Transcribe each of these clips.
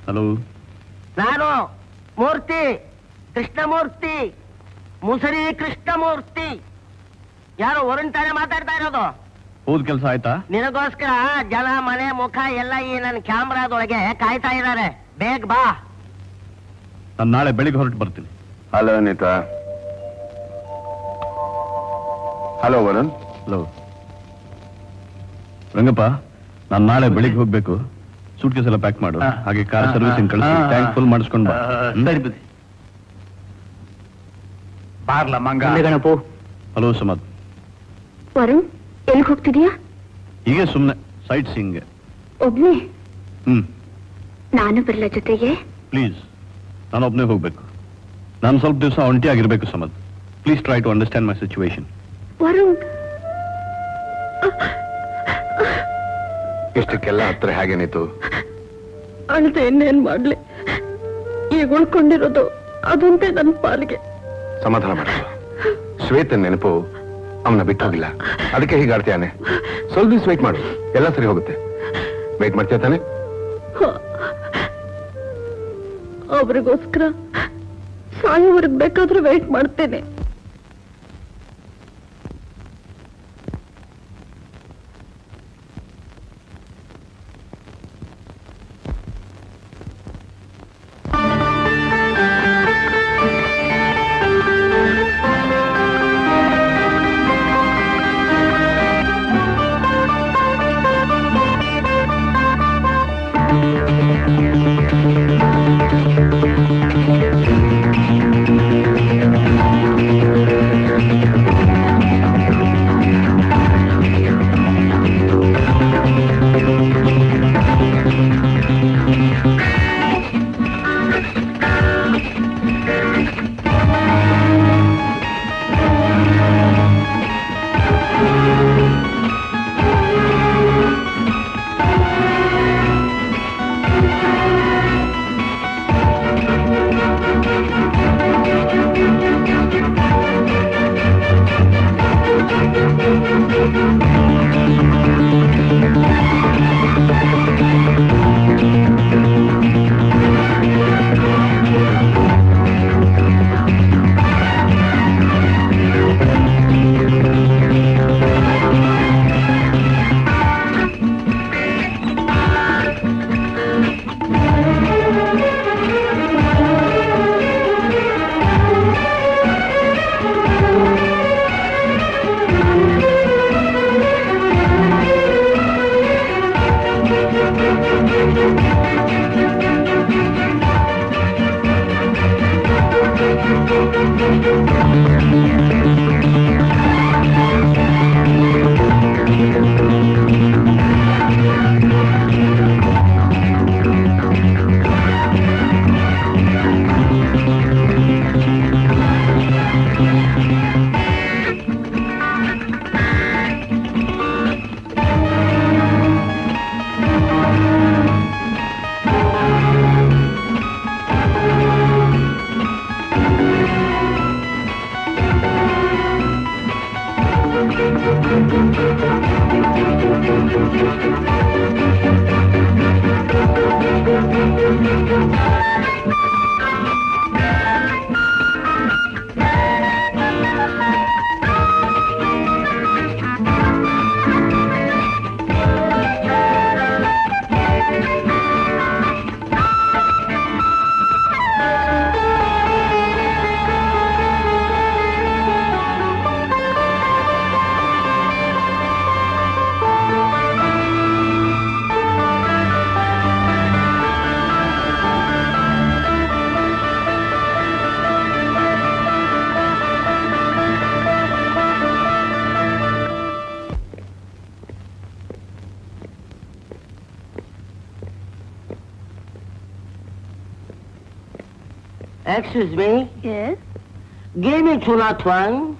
Hello ನಾನು ಮೂರ್ತಿ ಕೃಷ್ಣಮೂರ್ತಿ ಮುಸರಿ ಕೃಷ್ಣಮೂರ್ತಿ ಯಾರು ವರುಣ್ ತಾನೇ ಮಾತಾಡ್ತಾ ಇರೋದು ಹೋದ್ ಕೆಲಸ ಆಯ್ತಾ ನಿನಗೋಸ್ಕರ ಜನ ಮನೆ ಮುಖ ಎಲ್ಲ ಈ ನನ್ನ ಕ್ಯಾಮ್ರಾದೊಳಗೆ ಕಾಯ್ತಾ ಇದ್ದಾರೆ ಬೇಗ ಬಾ ನಾನು ನಾಳೆ ಬೆಳಿಗ್ಗೆ ಹೊರಟು ಬರ್ತೀನಿ hello Anitha hello Varun hello Rangappa ನಾನು ನಾಳೆ ಬೆಳಿಗ್ಗೆ ಹೋಗ್ಬೇಕು ಸೂಟ್ ಕೇಸ್ ಎಲ್ಲ ಪ್ಯಾಕ್ ಮಾಡು ಹಾಗೆ ಕಾರ್ ಸರ್ವಿಸಿಂಗ್ ಕಳಿಸಿ ಟ್ಯಾಂಕ್ ಫುಲ್ ಮಾಡಿಸ್ಕೊಂಡು ಬಾ ಹ್ಮ್? ಸರಿ ಬುದ್ಧಿ ಬಾರ್ಲ ಮಂಗ ಗಣಪು ಹಲೋ ಸಮದ್ ವರುಣ್ ಎಲ್ಲಿಗೆ ಹೋಗ್ತಿದೀಯಾ ಹೀಗೆ ಸುಮ್ಮನೆ ಸೈಟ್ ಸೀಯಿಂಗ್ ಒಬ್ನೇ ಹ್ಮ್ ನಾನು ಬರಲ್ಲ ಜೊತೆಗೆ ಪ್ಲೀಸ್ ನಾನು ಒಬ್ಬನೇ ಹೋಗ್ಬೇಕು ನಾನು ಸ್ವಲ್ಪ ದಿವಸ ಒಂಟಿ ಆಗಿರ್ಬೇಕು Samad please try to understand my situation Varun ಇಷ್ಟಕ್ಕೆಲ್ಲ ಹತ್ರ ಹೇಗೇನಿತ್ತು ಅಳ್ತೆ ಇನ್ನೇನ್ ಮಾಡ್ಲಿ ಈಗ ಉಳ್ಕೊಂಡಿರೋದು ಅದಂತೆ ನನ್ನ ಪಾಲಿಗೆ ಸಮಾಧಾನ ಮಾಡಿದ್ರು ಶ್ವೇತನ್ ನೆನಪು ಅವನ ಬಿಟ್ಟು ಹೋಗಿಲ್ಲ ಅದಕ್ಕೆ ಹೀಗೆ ಆಡ್ತೀಯಾನೆ ಸ್ವಲ್ಪ ದಿವಸ ವೆಯ್ಟ್ ಮಾಡು ಎಲ್ಲ ಸರಿ ಹೋಗುತ್ತೆ ವೆಯ್ಟ್ ಮಾಡ್ತೀಯ ತಾನೆ ಅವ್ರಿಗೋಸ್ಕರ ಸಾಯೋವರೆಗೆ ಬೇಕಾದ್ರೂ ವೇಟ್ ಮಾಡ್ತೇನೆ Excuse me. Yes? Give me two not one.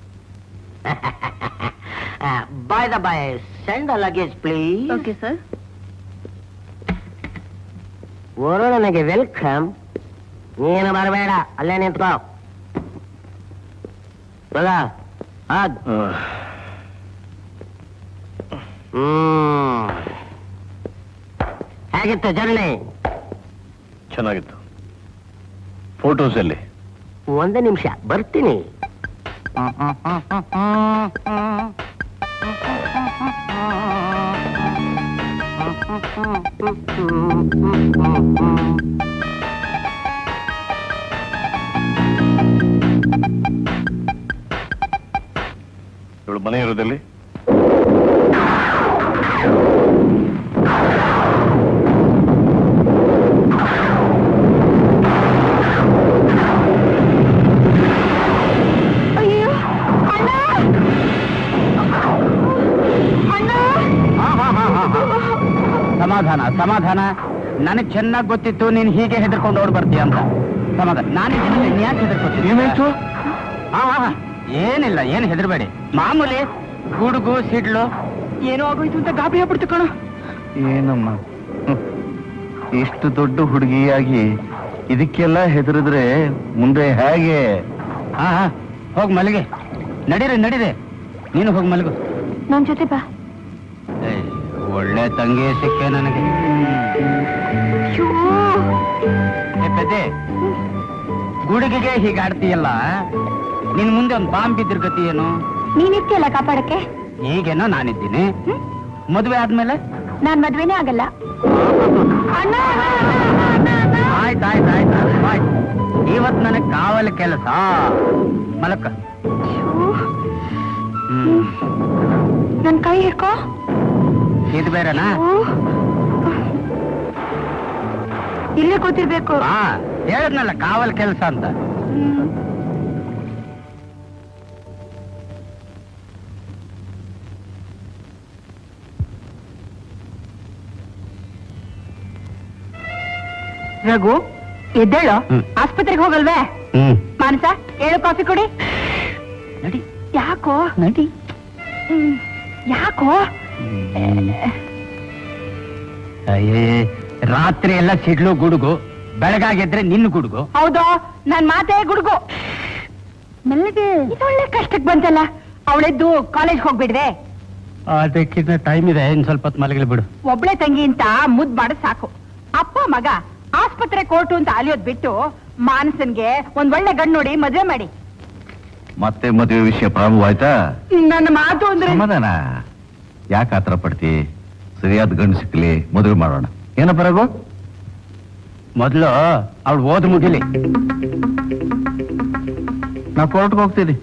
uh, by the by, send the luggage, please. Okay sir ವರುಣನಿಗೆ ವೆಲ್ಕಮ್ ನೀನು ಬರಬೇಡ ಅಲ್ಲೇ ನಿಂತ್ಕೋ ಬಲ ಆಗ್ ಹ್ಮ್ ಹೇಗಿತ್ತು ಜರ್ನಿ ಚೆನ್ನಾಗಿತ್ತು ಫೋಟೋಸ್ ಅಲ್ಲಿ ಒಂದೇ ನಿಮಿಷ ಬರ್ತೀನಿ ಇವಳು ಮನೆ ಇರೋದಲ್ಲಿ ಅಯ್ಯೋ ಅಣ್ಣ ಅಣ್ಣ ಸಮಾಧಾನ ಸಮಾಧಾನ ನನಗೆ ಚೆನ್ನಾಗಿ ಗೊತ್ತಿತ್ತು ನೀನ್ ಹೀಗೆ ಹೆದರ್ಕೊಂಡು ಓಡ್ ಬರ್ತೀಯ ಅಂತ ಸಮಾಧಾನ ನಾನು ಯಾಕೆ ಹೆದರ್ಕೊತೀನಿ ಏನಿಲ್ಲ ಏನ್ ಹೆದರ್ಬೇಡಿ ಮಾಮೂಲಿ ಗುಡುಗು ಸಿಡ್ಲು ಏನೋ ಆಗೋಯ್ತು ಅಂತ ಗಾಬರಿ ಆಗ್ಬಿಡ್ತು ಕಣ ಏನಮ್ಮ ಇಷ್ಟು ದೊಡ್ಡ ಹುಡುಗಿಯಾಗಿ ಇದಕ್ಕೆಲ್ಲ ಹೆದರಿದ್ರೆ ಮುಂದೆ ಹೇಗೆ ಹಾ ಹಾ ಹೋಗ್ ಮಲಗೆ ನಡೀರಿ ನಡೀರಿ ನೀನು ಹೋಗಿ ಮಲಗು ನನ್ ಜೊತೆ ಬಾ ಏಯ್, ಒಳ್ಳೆ ತಂಗಿ ಸಿಕ್ಕೆ ನನಗೆ ಅಯ್ಯೋ ಏ ಪೆದ್ದೆ ಗುಡುಗಿಗೆ ಹೀಗಾಡ್ತೀಯಲ್ಲ ನಿನ್ ಮುಂದೆ ಒಂದು ಬಾಂಬ್ ಬಿದ್ದಿರ್ ಗತಿ ಏನು ನೀನಿರ್ತಿಯಲ್ಲ ಕಾಪಾಡಕ್ಕೆ ಈಗೇನೋ ನಾನಿದ್ದೀನಿ ಮದುವೆ ಆದ್ಮೇಲೆ ನಾನ್ ಮದ್ವೆನೇ ಆಗಲ್ಲ ಅಣ್ಣ ಆಯ್ತು ಆಯ್ತು ಆಯ್ತು ಆಯ್ತು ಇವತ್ ನನಗೆ ಕಾವಲ ಕೆಲಸ ಮಲಕ್ಕ ಹ್ಮ್ ನನ್ ಕೈ ಹಿಡ್ಕೋ ಇದು ಬೇರೆನಾ ಇಲ್ಲೇ ಕೂತಿರ್ಬೇಕು ಹಾ ಹೇಳದ್ನಲ್ಲ ಕಾವಲ್ ಕೆಲಸ ಅಂತ ಹ್ಮ್. ರಘು ಎದ್ದೇಳು ಹ್ಮ್. ಆಸ್ಪತ್ರೆಗೆ ಹೋಗಲ್ವೇ ಹ್ಮ್ ಮಾನಸ ಏಳು ಕಾಫಿ ಕೊಡಿ ನಡಿ ಯಾಕೋ ನಡಿ ಹ್ಮ್. ಯಾಕೋ ಅಯ್ಯೇ ರಾತ್ರಿ ಎಲ್ಲ ಸಿಡ್ಲು ಗುಡುಗು ಬೆಳಗಾಗಿದ್ರೆ ನಿನ್ನ ಗುಡುಗು ಹೌದು ನನ್ ಮಾತೇ ಗುಡುಗು ಮೆಲ್ಲಗೆ ಇದೊಳ್ಳೆ ಕಷ್ಟಕ್ಕೆ ಬಂತಲ್ಲ ಅವಳೆದ್ದು ಕಾಲೇಜ್ ಹೋಗ್ಬಿಡ್ವೆ ಅದಕ್ಕಿಂತ ಟೈಮ್ ಇದೆ ಇನ್ ಸ್ವಲ್ಪ ಹೊತ್ತು ಮಲಗಲಿ ಬಿಡು ಒಬ್ಳೆ ತಂಗಿ ಅಂತ ಮುದ್ ಮಾಡ ಸಾಕು ಅಪ್ಪ ಮಗ ಆಸ್ಪತ್ರೆ ಕೋರ್ಟು ಅಂತ ಅಲಿಯೋದ್ ಬಿಟ್ಟು ಮಾನಸನ್ಗೆ ಒಂದ್ ಒಳ್ಳೆ ಗಂಡು ನೋಡಿ ಮದ್ವೆ ಮಾಡಿ ಮತ್ತೆ ಮದುವೆ ವಿಷಯ ಪ್ರಾರಂಭ ಆಯ್ತಾ ನನ್ನ ಮಾತು ಅಂದ್ರೆ ಸಮಾಧಾನ ಯಾಕೆ ಆತರ ಪಡ್ತಿ ಸರಿಯಾದ ಗಂಡು ಸಿಕ್ಕಲಿ ಮದುವೆ ಮಾಡೋಣ ಏನಪ್ಪ ರಘು ಮೊದ್ಲು ಅವಳು ಓದ್ ಮುಗಿಲಿ ನಾ ಕೋರ್ಟ್ಗೆ ಹೋಗ್ತೀನಿ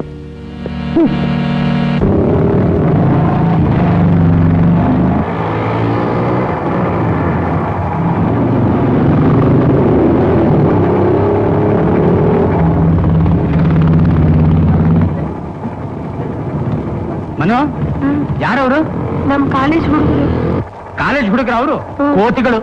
ಮನು ಯಾರವರು ನಮ್ ಕಾಲೇಜ್ ಹುಡುಗರು ಕಾಲೇಜ್ ಹುಡುಗರು ಅವರು ಹ್ಮ್. ಕೋತಿಗಳು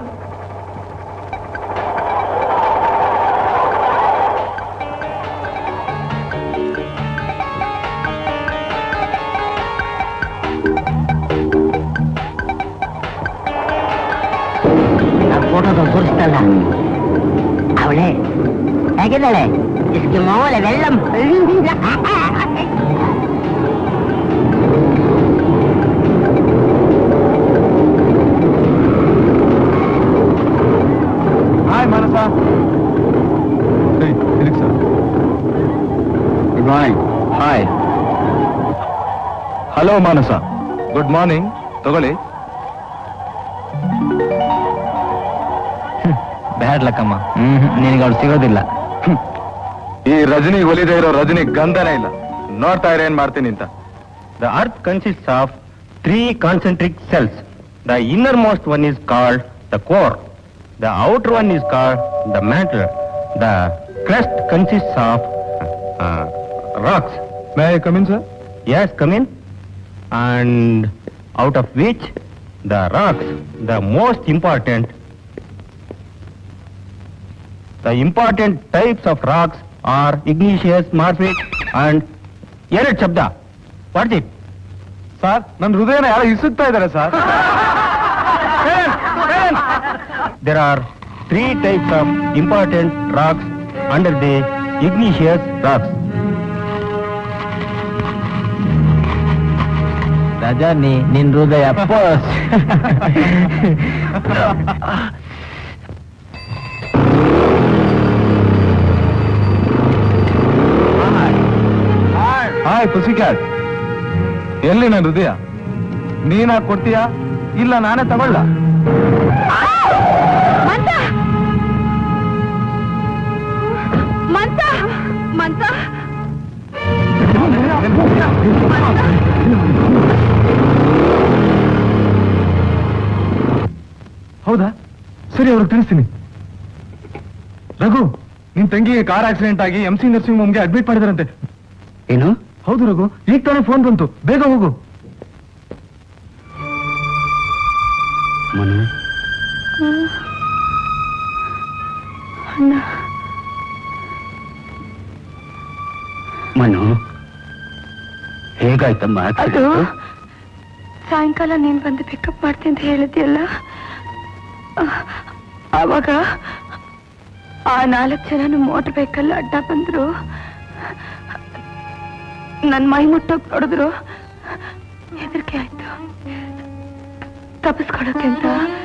ಫೋಟೋದ ತೋರಿಸ್ತಲ್ಲ ಅವಳೆ ಹೇಗಿದ್ದಾಳೆ ಇಸ್ಕಿ ಮೋಲೆ ವೆಳ್ಳಂ hi Manasa sir good morning hi hello Manasa good morning ತಗೊಳ್ಳಿ ಬ್ಯಾಡ್ ಲಕ್ಕಮ್ಮ ನಿನಗೆ ಅವ್ಳು ಸಿಗೋದಿಲ್ಲ ಈ ರಜನಿ ಒಲಿದೇ ಇರೋ ರಜನಿ ಗಂಧನೇ ಇಲ್ಲ ನೋಡ್ತಾ ಇರ ಏನ್ ಮಾಡ್ತೀನಿ ಅಂತ the earth consist of three concentric shells the innermost one is called the core the outer one is called the matter the crust consist of rocks may I come in sir yes come in and out of which the rocks the most important The important types of rocks are igneous, mafic, and ಎರಡು ಶಬ್ದ what's it sir ನನ್ನ ಹೃದಯನ ಯಾರೋ ಇಸುತ್ತಾ ಇದ್ದಾರೆ sir there are three types of important rocks under the igneous rocks Rajani ನಿನ್ ಹೃದಯ pose hi ಪುಸಿಕ್ಯಾಟ್ ಎಲ್ಲಿ ನನ್ನ ಹೃದಯ ನೀನಾ ಕೊಡ್ತೀಯಾ ಇಲ್ಲ ನಾನೇ ತಗೊಳ್ಳ ಮಂತ ಮಂತ ಮಂತ ಹೌದಾ ಸರಿ ಅವ್ರಿಗೆ ತಿಳಿಸ್ತೀನಿ ರಘು ನಿನ್ ತಂಗಿಗೆ ಕಾರ್ ಆಕ್ಸಿಡೆಂಟ್ ಆಗಿ ಎಂ ಸಿ ನರ್ಸಿಂಗ್ ಹೋಮ್ಗೆ ಅಡ್ಮಿಟ್ ಮಾಡಿದಾರಂತೆ ಏನು ಹೌದು ರಘು ಈಗ ತಾನೇ ಫೋನ್ ಬಂತು ಬೇಗ ಹೋಗು ಮನು ಮನು ಹೇಗಾಯ್ತಮ್ಮ ಅದು accident? ಸಾಯಂಕಾಲ ನೀನ್ ಬಂದು ಪಿಕಪ್ ಮಾಡ್ತೀನಿ ಅಂತ ಹೇಳಿದ್ಯಲ್ಲ ಆವಾಗ ಆ ನಾಲ್ಕು ಜನನು ಮೋಟರ್ ಬೈಕಲ್ಲಿ ಅಡ್ಡ ಬಂದ್ರು ನನ್ ಮೈ ಮುಟ್ಟೋಕ್ ನೋಡಿದ್ರು ಹೆದರಿಕೆ ಆಯ್ತು ತಪ್ಪಿಸ್ಕೊಳಕ್ಕೆ ಅಂತ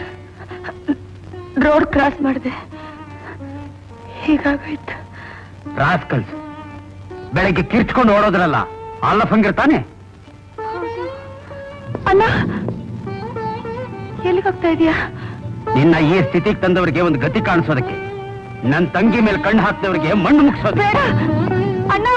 ರೋಡ್ ಕ್ರಾಸ್ ಮಾಡಿದೆ ಹೀಗಾಗೋಯ್ತು ರಾಸ್ಕಲ್ಸ್ ಬೆಳಗ್ಗೆ ಕಿರ್ಚ್ಕೊಂಡು ಓಡೋದ್ರಲ್ಲ ಅಲ್ಲ ಫಂಗಿರ್ ತಾನೆ ಅಣ್ಣ ಎಲ್ಲಿಗೆ ಹೋಗ್ತಾ ಇದೀಯಾ ನಿನ್ನ ಈ ಸ್ಥಿತಿಗೆ ತಂದವರಿಗೆ ಒಂದು ಗತಿ ಕಾಣಿಸೋದಕ್ಕೆ ನನ್ನ ತಂಗಿ ಮೇಲೆ ಕಣ್ಣು ಹಾಕಿದವರಿಗೆ ಮಣ್ಣು ಮುಗಿಸೋದು ಬೇಡ ಅಣ್ಣ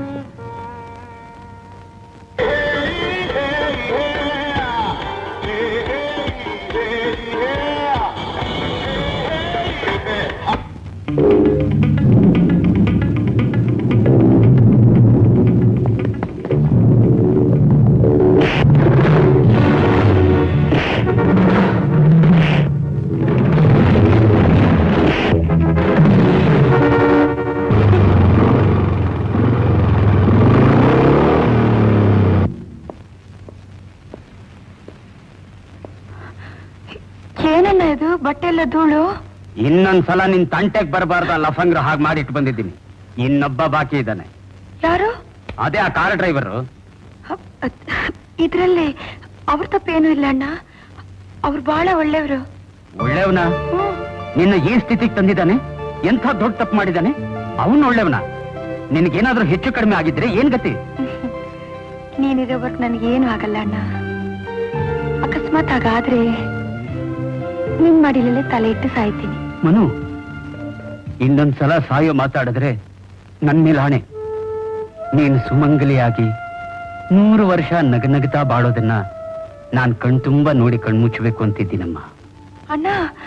ಏನಣ್ಣ ಇದು ಬಟ್ಟೆ ಎಲ್ಲ ಧೂಳು ಇನ್ನೊಂದ್ಸಲ ನಿನ್ ತಂಟೆಗೆ ಬರಬಾರ್ದ ಲಫಂಗ್ರ ಹಾಗೆ ಮಾಡಿಟ್ಟು ಬಂದಿದ್ದೀನಿ ಇನ್ನೊಬ್ಬ ಬಾಕಿ ಇದ್ದಾನೆ ಯಾರು ಅದೇ ಆ ಕಾರ್ ಡ್ರೈವರು ಹ- ಅದ್- ಇದ್ರಲ್ಲಿ ಅವ್ರ ತಪ್ಪೇನು ಇಲ್ಲ ಅಣ್ಣ ಅವ್ರು ಬಹಳ ಒಳ್ಳೆಯವರು ಒಳ್ಳೆಯವನ ನಿನ್ನ ಈ ಸ್ಥಿತಿಗೆ ತಂದಿದ್ದಾನೆ ಎಂಥ ದೊಡ್ಡ ತಪ್ಪು ಮಾಡಿದ್ದಾನೆ ಅವನು ಒಳ್ಳೆಯವನ ನಿನಗೇನಾದ್ರೂ ಹೆಚ್ಚು ಕಡಿಮೆ ಆಗಿದ್ರೆ ಏನ್ ಗತಿ ನೀನಿರೋವರ್ಗ್ ನನಗೇನು ಆಗಲ್ಲ ಅಣ್ಣ ಅಕಸ್ಮಾತ್ ಹಾಗಾದ್ರೆ ನಿನ್ ಮಡಿಲಲ್ಲೇ ತಲೆ ಇಟ್ಟು ಸಾಯ್ತೀನಿ ಮನು ಇನ್ನೊಂದ್ಸಲ ಸಾಯೋ ಮಾತಾಡಿದ್ರೆ ನನ್ ಮೇಲೆ ಆಣೆ ನೀನು ಸುಮಂಗಲಿಯಾಗಿ ನೂರು ವರ್ಷ ನಗನಗ್ತಾ ಬಾಳೋದನ್ನ ನಾನ್ ಕಣ್ತುಂಬ ನೋಡಿ ಕಣ್ಮುಚ್ಚಬೇಕು ಅಂತಿದ್ದೀನಮ್ಮ ಅಣ್ಣ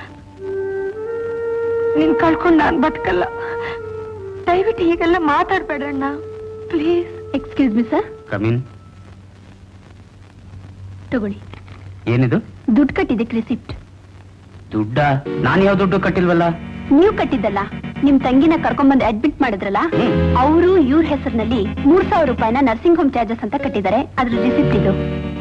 ನಿನ್ ಕಳ್ಕೊಂಡು ನಾನ್ ಬದುಕಲ್ಲ ದಯವಿಟ್ಟು ಹೀಗೆಲ್ಲ ಮಾತಾಡ್ಬೇಡ ಅಣ್ಣ please excuse me sir come in ತಗೊಳ್ಳಿ ಏನಿದು ದುಡ್ಡು ಕಟ್ಟಿದ್ದಕ್ಕೆ ರಿಸಿಪ್ಟ್ ದುಡ್ಡ ನಾನು ಯಾವ ದುಡ್ಡು ಕಟ್ಟಿಲ್ವಲ್ಲ ನೀವು ಕಟ್ಟಿದ್ದಲ್ಲ ನಿಮ್ ತಂಗಿನ ಕರ್ಕೊಂಡ್ಬಂದು ಅಡ್ಮಿಟ್ ಮಾಡಿದ್ರಲ್ಲ ಹ್ಮ್. ಅವರು ಇವ್ರ ಹೆಸರಿನಲ್ಲಿ ಮೂರ್ ಸಾವಿರ ರೂಪಾಯಿನ ನರ್ಸಿಂಗ್ ಹೋಮ್ ಚಾರ್ಜಸ್ ಅಂತ ಕಟ್ಟಿದ್ದಾರೆ ಅದ್ರ ರಿಸಿಪ್ಟ್ ಇದು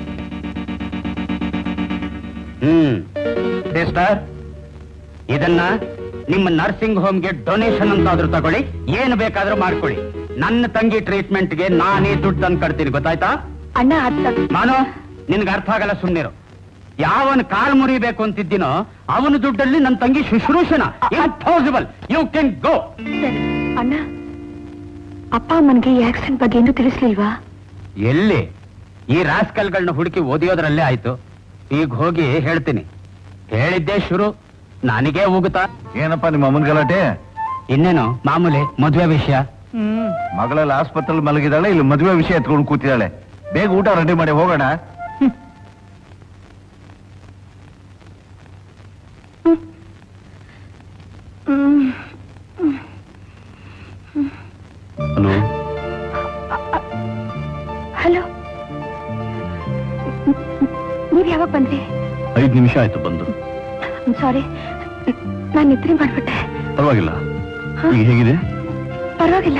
ಹ್ಮ್ ಸಿಸ್ಟರ್ ಇದನ್ನ ನಿಮ್ಮ ನರ್ಸಿಂಗ್ ಹೋಮ್ಗೆ ಡೊನೇಷನ್ ಅಂತಾದ್ರೂ ತಗೊಳ್ಳಿ ಏನು ಬೇಕಾದ್ರೂ ಮಾಡ್ಕೊಳ್ಳಿ ನನ್ನ ತಂಗಿ ಟ್ರೀಟ್ಮೆಂಟ್ಗೆ ನಾನೇ ದುಡ್ಡು ತಂದು ಕಟ್ತೀನಿ ಗೊತ್ತಾಯ್ತಾ ಅಣ್ಣ ಅದ್ ನಾನು ನಿನ್ಗೆ ಅರ್ಥ ಆಗಲ್ಲ ಸುಮ್ಮನಿರು ಯಾವನ್ ಕಾಲ್ ಮುರಿಬೇಕು ಅಂತಿದ್ದೀನೋ ಅವನ ದುಡ್ಡಲ್ಲಿ ನನ್ನ ತಂಗಿ ಶುಶ್ರೂಷಣ ಇಂಪಾಸಿಬಲ್ ಯು ಕ್ಯಾನ್ ಗೋ ಸರಿ ಅಣ್ಣ ಅಪ್ಪ ಅಮ್ಮನ್ಗೆ ಈ ಆಕ್ಸಿಡೆಂಟ್ ಬಗ್ಗೆ ಏನು ತಿಳಿಸ್ಲಿಲ್ವಾ ಎಲ್ಲಿ ಈ ರಾಸ್ಕಲ್ಗಳನ್ನ ಹುಡುಕಿ ಓದಿಯೋದ್ರಲ್ಲೇ ಆಯ್ತು ಈಗ ಹೋಗಿ ಹೇಳ್ತೀನಿ ಹೇಳಿದ್ದೆ ಶುರು ನನಗೆ ಹೋಗುತ್ತಾ ಏನಪ್ಪ ನಿಮ್ಮ ಅಮ್ಮನ ಗಲಾಟೆ ಇನ್ನೇನು ಮಾಮೂಲಿ ಮದುವೆ ವಿಷಯ ಮಗಳೆಲ್ಲ ಆಸ್ಪತ್ರೆಯಲ್ಲಿ ಮಲಗಿದಾಳೆ ಇಲ್ಲಿ ಮದುವೆ ವಿಷಯ ಎತ್ಕೊಂಡು ಕೂತಿದ್ದಾಳೆ ಬೇಗ ಊಟ ರೆಡಿ ಮಾಡಿ ಹೋಗೋಣ ಹಲೋ ಹಲೋ ನೀವ್ ಯಾವಾಗ ಬಂದ್ರಿ ಐದು ನಿಮಿಷ ಆಯ್ತು ಬಂದು ಸಾರಿ ನಾನು ನಿದ್ರೆ ಮಾಡ್ಬಿಟ್ಟೆ ಪರವಾಗಿಲ್ಲ ಈಗ ಹೇಗಿದೆ ಪರವಾಗಿಲ್ಲ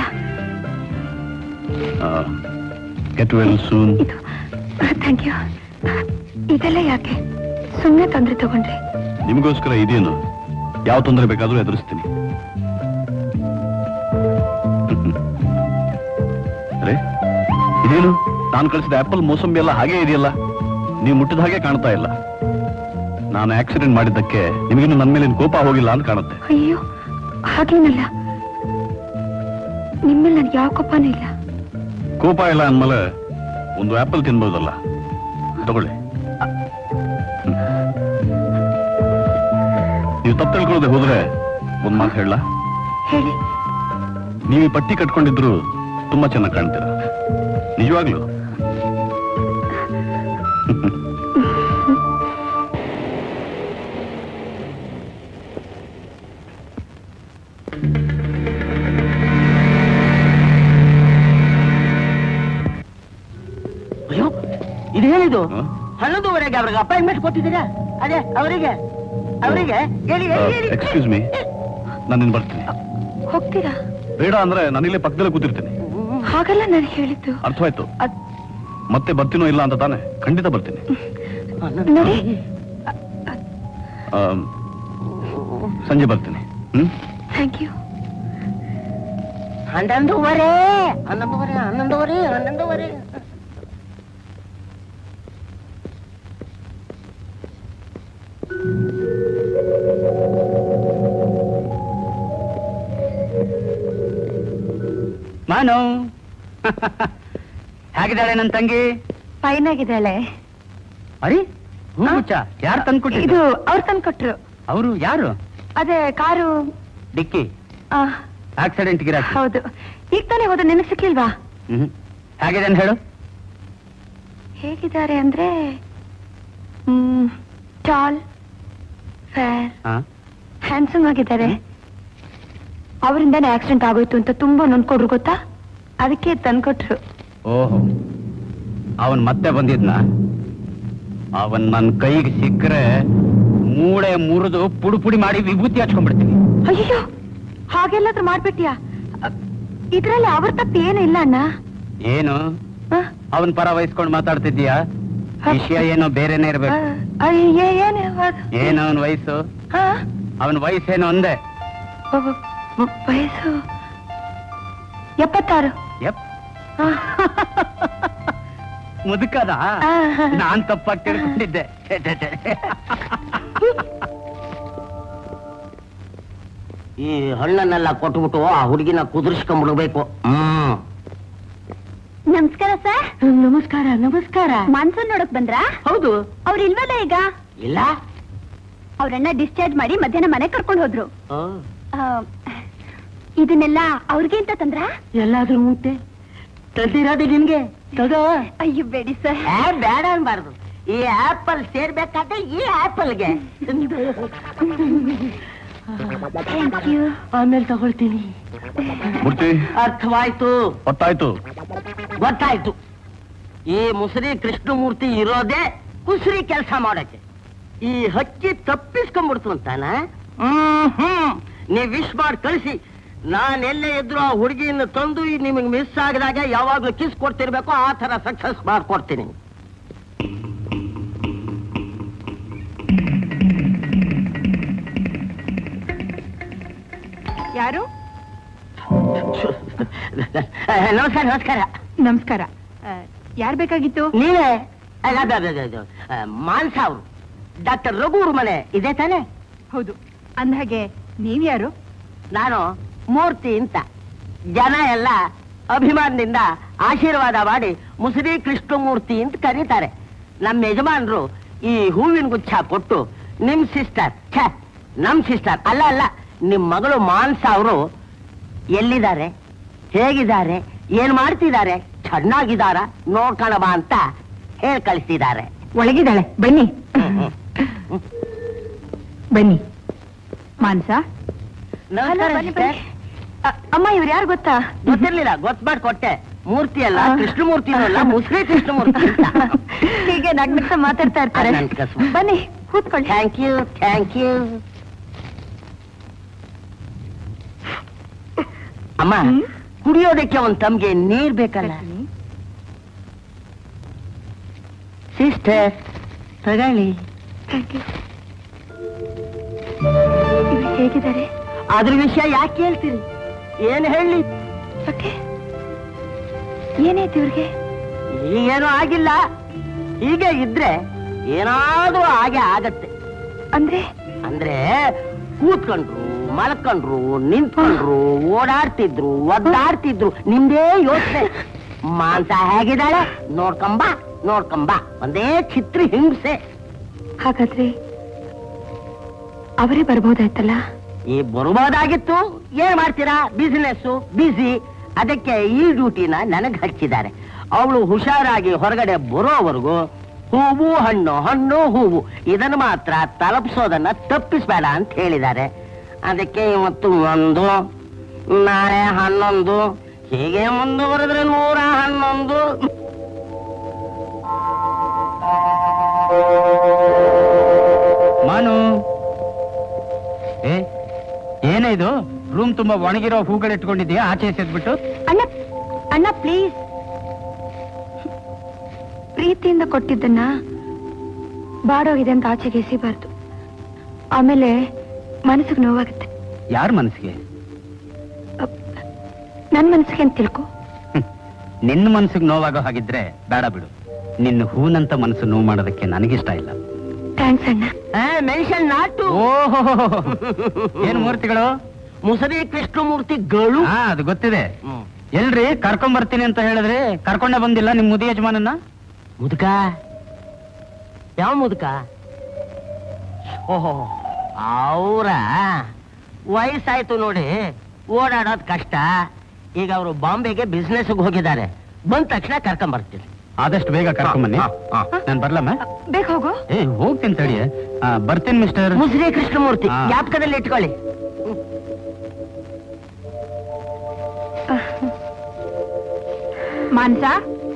ಗೆಟ್ ವೆಲ್ ಸೂನ್ ಇದು ಥ್ಯಾಂಕ್ ಯು ಇದೆಲ್ಲ ಯಾಕೆ ಸುಮ್ಮನೆ ತೊಂದ್ರೆ ತಗೊಂಡ್ರಿ ನಿಮಗೋಸ್ಕರ ಇದೇನು ಯಾವ ತೊಂದರೆ ಬೇಕಾದ್ರೂ ಎದುರಿಸ್ತೀನಿ ಅರೆ ಇದೇನು ನಾನು ಕಳಿಸಿದ ಆಪಲ್ ಮೋಸಂಬಿ ಎಲ್ಲ ಹಾಗೇ ಇದೆಯಲ್ಲ ನೀವು ಮುಟ್ಟಿದ ಹಾಗೆ ಕಾಣ್ತಾ ಇಲ್ಲ ನಾನು ಆಕ್ಸಿಡೆಂಟ್ ಮಾಡಿದ್ದಕ್ಕೆ ನಿಮಗಿನ್ನು ನನ್ನ ಮೇಲೆ ಕೋಪ ಹೋಗಿಲ್ಲ ಅಂತ ಕಾಣುತ್ತೆ ಅಯ್ಯೋ ಹಾಗೇನಲ್ಲ ನಿಮ್ಮಲ್ಲಿ ನನ್ಗೆ ಯಾವ ಕೋಪನೂ ಇಲ್ಲ ಕೋಪ ಇಲ್ಲ ಅಂದ್ಮೇಲೆ ಒಂದು ಆಪಲ್ ತಿನ್ಬೋದಲ್ಲ ತಗೊಳ್ಳಿ ಹ್ಮ್. ನೀವು ತಪ್ಪು ತಿಳ್ಕೊಳ್ಳದೆ ಹೋದ್ರೆ ಒಂದ್ ಮಾತು ಹೇಳ ಹೇಳಿ ನೀವು ಈ ಪಟ್ಟಿ ಕಟ್ಕೊಂಡಿದ್ರು ತುಂಬಾ ಚೆನ್ನಾಗಿ ಕಾಣ್ತೀರ ನಿಜವಾಗ್ಲು ಅಯ್ಯೋ ಇದು ಹೇಳಿದು ಹ? ಹನ್ನೊಂದುವರೆಗೆ ಅವ್ರಿಗೆ ಅಪಾಯಿಂಟ್ಮೆಂಟ್ ಕೊಟ್ಟಿದ್ದೀರಾ ಅದೇ ಅವರಿಗೆ ಅವರಿಗೆ ಹೇಳಿ ಹೇಳಿ, ಹೇಳಿ ಎಕ್ಸ್ಕ್ಯೂಸ್ ಮೀ ನಾನು ನಿನ್ ಬರ್ತೀನಿ ಹೋಗ್ತೀರಾ ಬೇಡ ಅಂದ್ರೆ ನಾನಿಲ್ಲೇ ಪಕ್ಕದಲ್ಲೇ ಕೂತಿರ್ತೀನಿ ಹಾಗಲ್ಲ ನಾನು ಹೇಳಿದ್ದು ಅರ್ಥವಾಯ್ತು ಅದ್- ಮತ್ತೆ ಬರ್ತೀನೋ ಇಲ್ಲ ಅಂತ ತಾನೆ ಖಂಡಿತ ಬರ್ತೀನಿ ನೋಡಿ ಆಮ್, ಸಂಜೆ ಬರ್ತೀನಿ ಹ್ಮ್ ಥ್ಯಾಂಕ್ ಯು ಹನ್ನೊಂದುವರೆ ಹನ್ನೊಂದುವರೆ ಹನ್ನೊಂದುವರೆ ಹನ್ನೊಂದುವರೆ ಮಾನು ಹೇಗಿದ್ದಾಳೆ ನನ್ನ ತಂಗಿ ಫೈನ್ ಆಗಿದ್ದಾಳೆ ಅರಿ ಹೂಗುಚ್ಚ ಯಾರು ಇದು ತಂದ್ಕೊಟ್ಟಿದ್ದು ಅವ್ರು ತಂದ್ಕೊಟ್ರು ಅವರು ಯಾರು ಅದೇ ಕಾರು ಡಿಕ್ಕಿ ಆ, ಆಕ್ಸಿಡೆಂಟ್ ಗಿರಾಕಿ ಹೌದು ಈಗ ತಾನೇ ಹೋದ ನಿನಗೆ ಸಿಕ್ಕಿಲ್ವಾ ಹ್ಮ್ ಹೇಗಿದೆ ಅಂತ ಹೇಳು ಹೇಗಿದ್ದಾರೆ ಅಂದ್ರೆ ಹ್ಮ್ ಟಾಲ್ ಫೇರ್ ಹಾ ಹ್ಯಾಂಡ್ಸಮ್ ಆಗಿದ್ದಾರೆ ಅವರಿಂದಾನೇ ಆಕ್ಸಿಡೆಂಟ್ ಆಗೋಯ್ತು ಅಂತ ತುಂಬಾ ನೊಂದ್ಕೊಡ್ರು ಗೊತ್ತಾ ಅದಕ್ಕೆ ತಂದ್ಕೊಟ್ರು ಓಹೋ ಅವನ್ ಮತ್ತೆ ಬಂದಿದ್ನ ಅವನ್ ನನ್ನ ಕೈಗೆ ಸಿಕ್ಕರೆ ಮೂಳೆ ಮುರಿದು ಪುಡಿ ಪುಡಿ ಮಾಡಿ ವಿಭೂತಿ ಹಚ್ಕೊಂಡ್ಬಿಡ್ತೀನಿ ಅಯ್ಯೋ ಹಾಗೆಲ್ಲಾದ್ರೂ ಮಾಡ್ಬಿಟ್ಯಾ ಇದ್ರಲ್ಲಿ ಅವ್ರ ತಪ್ಪು ಏನು ಇಲ್ಲ ಅಣ್ಣ ಏನು ಆ? ಅವನ್ ಪರ ವಹಿಸ್ಕೊಂಡು ಮಾತಾಡ್ತಿದ್ದೀಯಾ ವಿಷಯ ಏನೋ ಬೇರೆನೇ ಆ, ಇರ್ಬೇಕು ಅಯ್ಯ, ಏನು ಅದು? ಏನು ಅವನ್ ವಯಸ್ಸು ಆ? ಅವನ್ ವಯಸ್ಸೇನು ಒಂದೇ ಒಬ್ಬ- ಒಬ್ಬ ವಯಸ್ಸು ಎಪ್ಪತ್ತಾರು ಯಪ್ ಆ. ಮುದುಕದ ಆ. ನಾನ್ ತಪ್ಪಾಗಿ ತಿಳ್ಕೊಂಡಿದ್ದೆ ಛೆ, ಛೆ, ಛೆ. ಈ ಹಣ್ಣನ್ನೆಲ್ಲ ಕೊಟ್ಬಿಟ್ಟು ಆ ಹುಡುಗಿನ ಕುದುರಿಸ್ಕೊಂಡ್ಬಿಡ್ಬೇಕು ಹ್ಮ್ ನಮಸ್ಕಾರ ಸರ್ ನಮಸ್ಕಾರ ನಮಸ್ಕಾರ ಮಾನ್ಸೂನ್ ನೋಡಕ್ ಬಂದ್ರಾ ಹೌದು ಅವ್ರು ಇಲ್ವಲ್ಲ ಈಗ ಇಲ್ಲ ಅವ್ರನ್ನ ಡಿಸ್ಚಾರ್ಜ್ ಮಾಡಿ ಮಧ್ಯಾಹ್ನ ಮನೆ ಕರ್ಕೊಂಡು ಹೋದ್ರು ಆ, ಆ, ಇದನ್ನೆಲ್ಲ ಅವ್ರಿಗೆ ಅಂತ ತಂದ್ರ ಎಲ್ಲಾದ್ರೂ ಉಂಟೆ ತಂದಿರೋದು ನಿನ್ಗೆ ತಗೋ ಅಯ್ಯೋ ಬೇಡಿ ಸರ್ ಏ, ಬೇಡ ಅನ್ಬಾರ್ದು ಈ ಆಪಲ್ ಸೇರ್ಬೇಕಾದ್ರೆ ಈ ಆಪಲ್ಗೆ ಥ್ಯಾಂಕ್ ಯು ಆಮೇಲೆ ತಗೊಳ್ತೀನಿ ಮೂರ್ತಿ ಅರ್ಥವಾಯ್ತು ಹೊತ್ತಾಯ್ತು ಗೊತ್ತಾಯ್ತು ಈ ಮುಸುರಿ ಕೃಷ್ಣಮೂರ್ತಿ ಇರೋದೇ ಕುಸುರಿ ಕೆಲಸ ಮಾಡಕ್ಕೆ ಈ ಹಕ್ಕಿ ತಪ್ಪಿಸ್ಕೊಂಡ್ಬಿಡ್ತು ಅಂತಾನ ಹ್ಮ್ ಹ್ಮ್ ನೀವ್ ವಿಶ್ ಮಾಡಿ ಕಳಿಸಿ ನಾನೆಲ್ಲೇ ಇದ್ರು ಆ ಹುಡುಗಿಯನ್ನು ತಂದು ನಿಮಗೆ ಮಿಸ್ ಆಗಿದಾಗ ಯಾವಾಗ್ಲೂ ಕಿಸ್ ಕೊಡ್ತಿರ್ಬೇಕು ಆ ತರ ಸಕ್ಸಸ್ ಮಾಡ್ಕೊಡ್ತೀನಿ ಯಾರು ನಮಸ್ಕಾರ ನಮಸ್ಕಾರ ನಮಸ್ಕಾರ ಯಾರು ಬೇಕಾಗಿತ್ತು ನೀವೇ ಅಲ್ಲ, ಅದ, ಅದ, ಅದ, ಅದ. ಆ, ಮಾನ್ಸ ಅವರು ಡಾಕ್ಟರ್ ರಘುವ್ರ ಮನೆ ಇದೆ ತಾನೆ ಹೌದು ಅಂದ್ಹಾಗೆ ನೀವ್ಯಾರು ನಾನು ಮೂರ್ತಿ ಅಂತ ಜನ ಎಲ್ಲ ಅಭಿಮಾನದಿಂದ ಆಶೀರ್ವಾದ ಮಾಡಿ ಮುಸುರಿ ಕೃಷ್ಣಮೂರ್ತಿ ಅಂತ ಕರೀತಾರೆ ನಮ್ಮ ಯಜಮಾನರು ಈ ಹೂವಿನ ಗುಚ್ಛ ಕೊಟ್ಟು ನಿಮ್ ಸಿಸ್ಟರ್ ಛೇ ನಮ್ ಸಿಸ್ಟರ್ ಅಲ್ಲ ಅಲ್ಲ ನಿಮ್ ಮಗಳು ಮಾನ್ಸ ಅವರು ಎಲ್ಲಿದ್ದಾರೆ ಹೇಗಿದ್ದಾರೆ ಏನ್ ಮಾಡ್ತಿದ್ದಾರೆ ಚೆನ್ನಾಗಿದಾರ ನೋಡ್ಕೊಳಬಾ ಅಂತ ಹೇಳ್ ಕಳಿಸ್ತಿದ್ದಾರೆ ಒಳಗಿದ್ದಾಳೆ ಬನ್ನಿ ಬನ್ನಿ ಮಾನ್ಸ ನಮಸ್ಕಾರ ಬನ್ನಿ, sister. ಬನ್ನಿ. ಅ- ಅಮ್ಮ ಇವ್ರು ಯಾರು ಗೊತ್ತಾ ಗೊತ್ತಿರ್ಲಿಲ್ಲ ಗೊತ್ತು ಕೊಟ್ಟೆ ಮೂರ್ತಿ ಅಲ್ಲ ಆ. ಕೃಷ್ಣಮೂರ್ತಿನೂ ಅಲ್ಲ ಮುಸ್ರಿ ಕೃಷ್ಣಮೂರ್ತಿ ಅಂತ ಹೀಗೆ ನಗ್ನಗ್ತಾ ಮಾತಾಡ್ತಾ ಇರ್ತಾರೆ ಅದ್ ನನ್ ಕಸುಬು. ಬನ್ನಿ ಕೂತ್ಕೊಳ್ಳಿ ಥ್ಯಾಂಕ್ ಯು ಥ್ಯಾಂಕ್ ಯು ಅಮ್ಮ ಹ್ಮ್? ಕುಡಿಯೋದಕ್ಕೆ ಒಂದ್ ತಮ್ಗೆ ನೀರ್ ಬೇಕಲ್ಲ ಸಿಸ್ಟರ್ ತಗೊಳ್ಳಿ Thank you. ಇವ್ರು ಹೇಗಿದ್ದಾರೆ ಅದ್ರ ವಿಷಯ ಯಾಕೆ ಹೇಳ್ತೀರಿ ಏನ್ ಹೇಳಿ ಓಕೆ ಏನಾಯ್ತು ಇವ್ರಿಗೆ ಈಗೇನೂ ಆಗಿಲ್ಲ ಹೀಗೆ ಇದ್ರೆ ಏನಾದ್ರೂ ಹಾಗೆ ಆಗತ್ತೆ ಅಂದ್ರೆ ಅಂದ್ರೆ ಕೂತ್ಕೊಂಡ್ರು ಮಲ್ಕೊಂಡ್ರು ನಿಂತ್ಕೊಂಡ್ರು ಓಡಾಡ್ತಿದ್ರು ಒದ್ದಾಡ್ತಿದ್ರು ನಿಮ್ದೇ ಯೋಚನೆ ಮಾಂಸ ಹೇಗಿದ್ದಾಳೆ ನೋಡ್ಕೊಂಬ ನೋಡ್ಕೊಂಬ ಒಂದೇ ಚಿತ್ರ ಹಿಂಸೆ ಹಾಗಾದ್ರೆ ಅವರೇ ಬರ್ಬೋದಾಯ್ತಲ್ಲ ಈ ಬರ್ಬೋದಾಗಿತ್ತು ಏನ್ ಮಾಡ್ತೀರಾ ಬಿಸಿನೆಸ್ ಬಿಸಿ ಅದಕ್ಕೆ ಈ ಡ್ಯೂಟಿನ ನನಗ್ ಹಚ್ಚಿದ್ದಾರೆ ಅವಳು ಹುಷಾರಾಗಿ ಹೊರಗಡೆ ಬರೋವರೆಗೂ ಹೂವು ಹಣ್ಣು ಹಣ್ಣು ಹೂವು ಇದನ್ನು ಮಾತ್ರ ತಲುಪಿಸೋದನ್ನ ತಪ್ಪಿಸ್ಬೇಡ ಅಂತ ಹೇಳಿದ್ದಾರೆ ಅದಕ್ಕೆ ಇವತ್ತು ಒಂದು ನಾಳೆ ಹನ್ನೊಂದು ಹೀಗೆ ಮುಂದುವರೆದ್ರೆ ನೂರ ಹನ್ನೊಂದು ಮಾನು ಏ ಏನೇ ಇದು ರೂಮ್ ತುಂಬಾ ಒಣಗಿರೋ ಹೂಗಳು ಇಟ್ಕೊಂಡಿದ್ಯಾ ಆಚೆ ಎಸೆದ್ಬಿಟ್ಟು ಅಣ್ಣ ಅಣ್ಣ ಪ್ಲೀಸ್ ಪ್ರೀತಿಯಿಂದ ಕೊಟ್ಟಿದ್ದನ್ನ ಬಾಡೋಗಿದೆ ಅಂತ ಆಚೆಗೆ ಎಸಿಬಾರ್ದು ಆಮೇಲೆ ಮನಸ್ಸಿಗೆ ನೋವಾಗುತ್ತೆ ಯಾರ ಮನಸ್ಸಿಗೆ ಅಪ್, ನನ್ ಮನಸ್ಸಿಗೆ ಅಂತ ತಿಳ್ಕೊ ನಿನ್ನ ಮನಸ್ಸಿಗೆ ನೋವಾಗೋ ಹಾಗಿದ್ರೆ ಬೇಡ ಬಿಡು ನಿನ್ನ ಹೂನಂತ ಮನಸ್ಸು ನೋವು ಮಾಡೋದಕ್ಕೆ ನನಗಿಷ್ಟ ಇಲ್ಲ ಥ್ಯಾಂಕ್ಸ್ ಅಣ್ಣ ಮೆನ್ಷನ್ ನಾಟು ಓಹೋ ಏನ್ ಮೂರ್ತಿಗಳು ಮುಸರಿ ಕೃಷ್ಣಮೂರ್ತಿಗಳು ಹಾ ಅದು ಗೊತ್ತಿದೆ ಹ್ಮ್. ಎಲ್ರಿ ಕರ್ಕೊಂಡ್ ಬರ್ತೀನಿ ಅಂತ ಹೇಳಿದ್ರಿ ಕರ್ಕೊಂಡೇ ಬಂದಿಲ್ಲ ನಿಮ್ ಮುದಿ ಯಜಮಾನನ್ನ ಮುದುಕ ಯಾವ ಮುದುಕ ಓಹೋ ಅವರ ವಯಸ್ಸಾಯ್ತು ನೋಡಿ ಓಡಾಡೋದ್ ಕಷ್ಟ ಈಗ ಅವರು ಬಾಂಬೆಗೆ ಬಿಸ್ನೆಸ್ ಹೋಗಿದ್ದಾರೆ ಬಂದ ತಕ್ಷಣ ಕರ್ಕೊಂಡ್ ಬರ್ತೀನಿ ಆದಷ್ಟು ಬೇಗ ಕರ್ಕೊಂಡ್ ಬನ್ನಿ ಹಾ, ಹಾ. ನಾನು ಬರ್ಲಮ್ಮ ಬೇಗ ಹೋಗು ಏ ಹೋಗ್ತೀನಿ ತಡಿ ಆ, ಬರ್ತೀನಿ ಮಿಸ್ಟರ್ ಮುಸ್ರಿ ಕೃಷ್ಣಮೂರ್ತಿ ಹಾ. ಜ್ಞಾಪಕದಲ್ಲಿ ಇಟ್ಕೊಳ್ಳಿ ಮಾನ್ಸ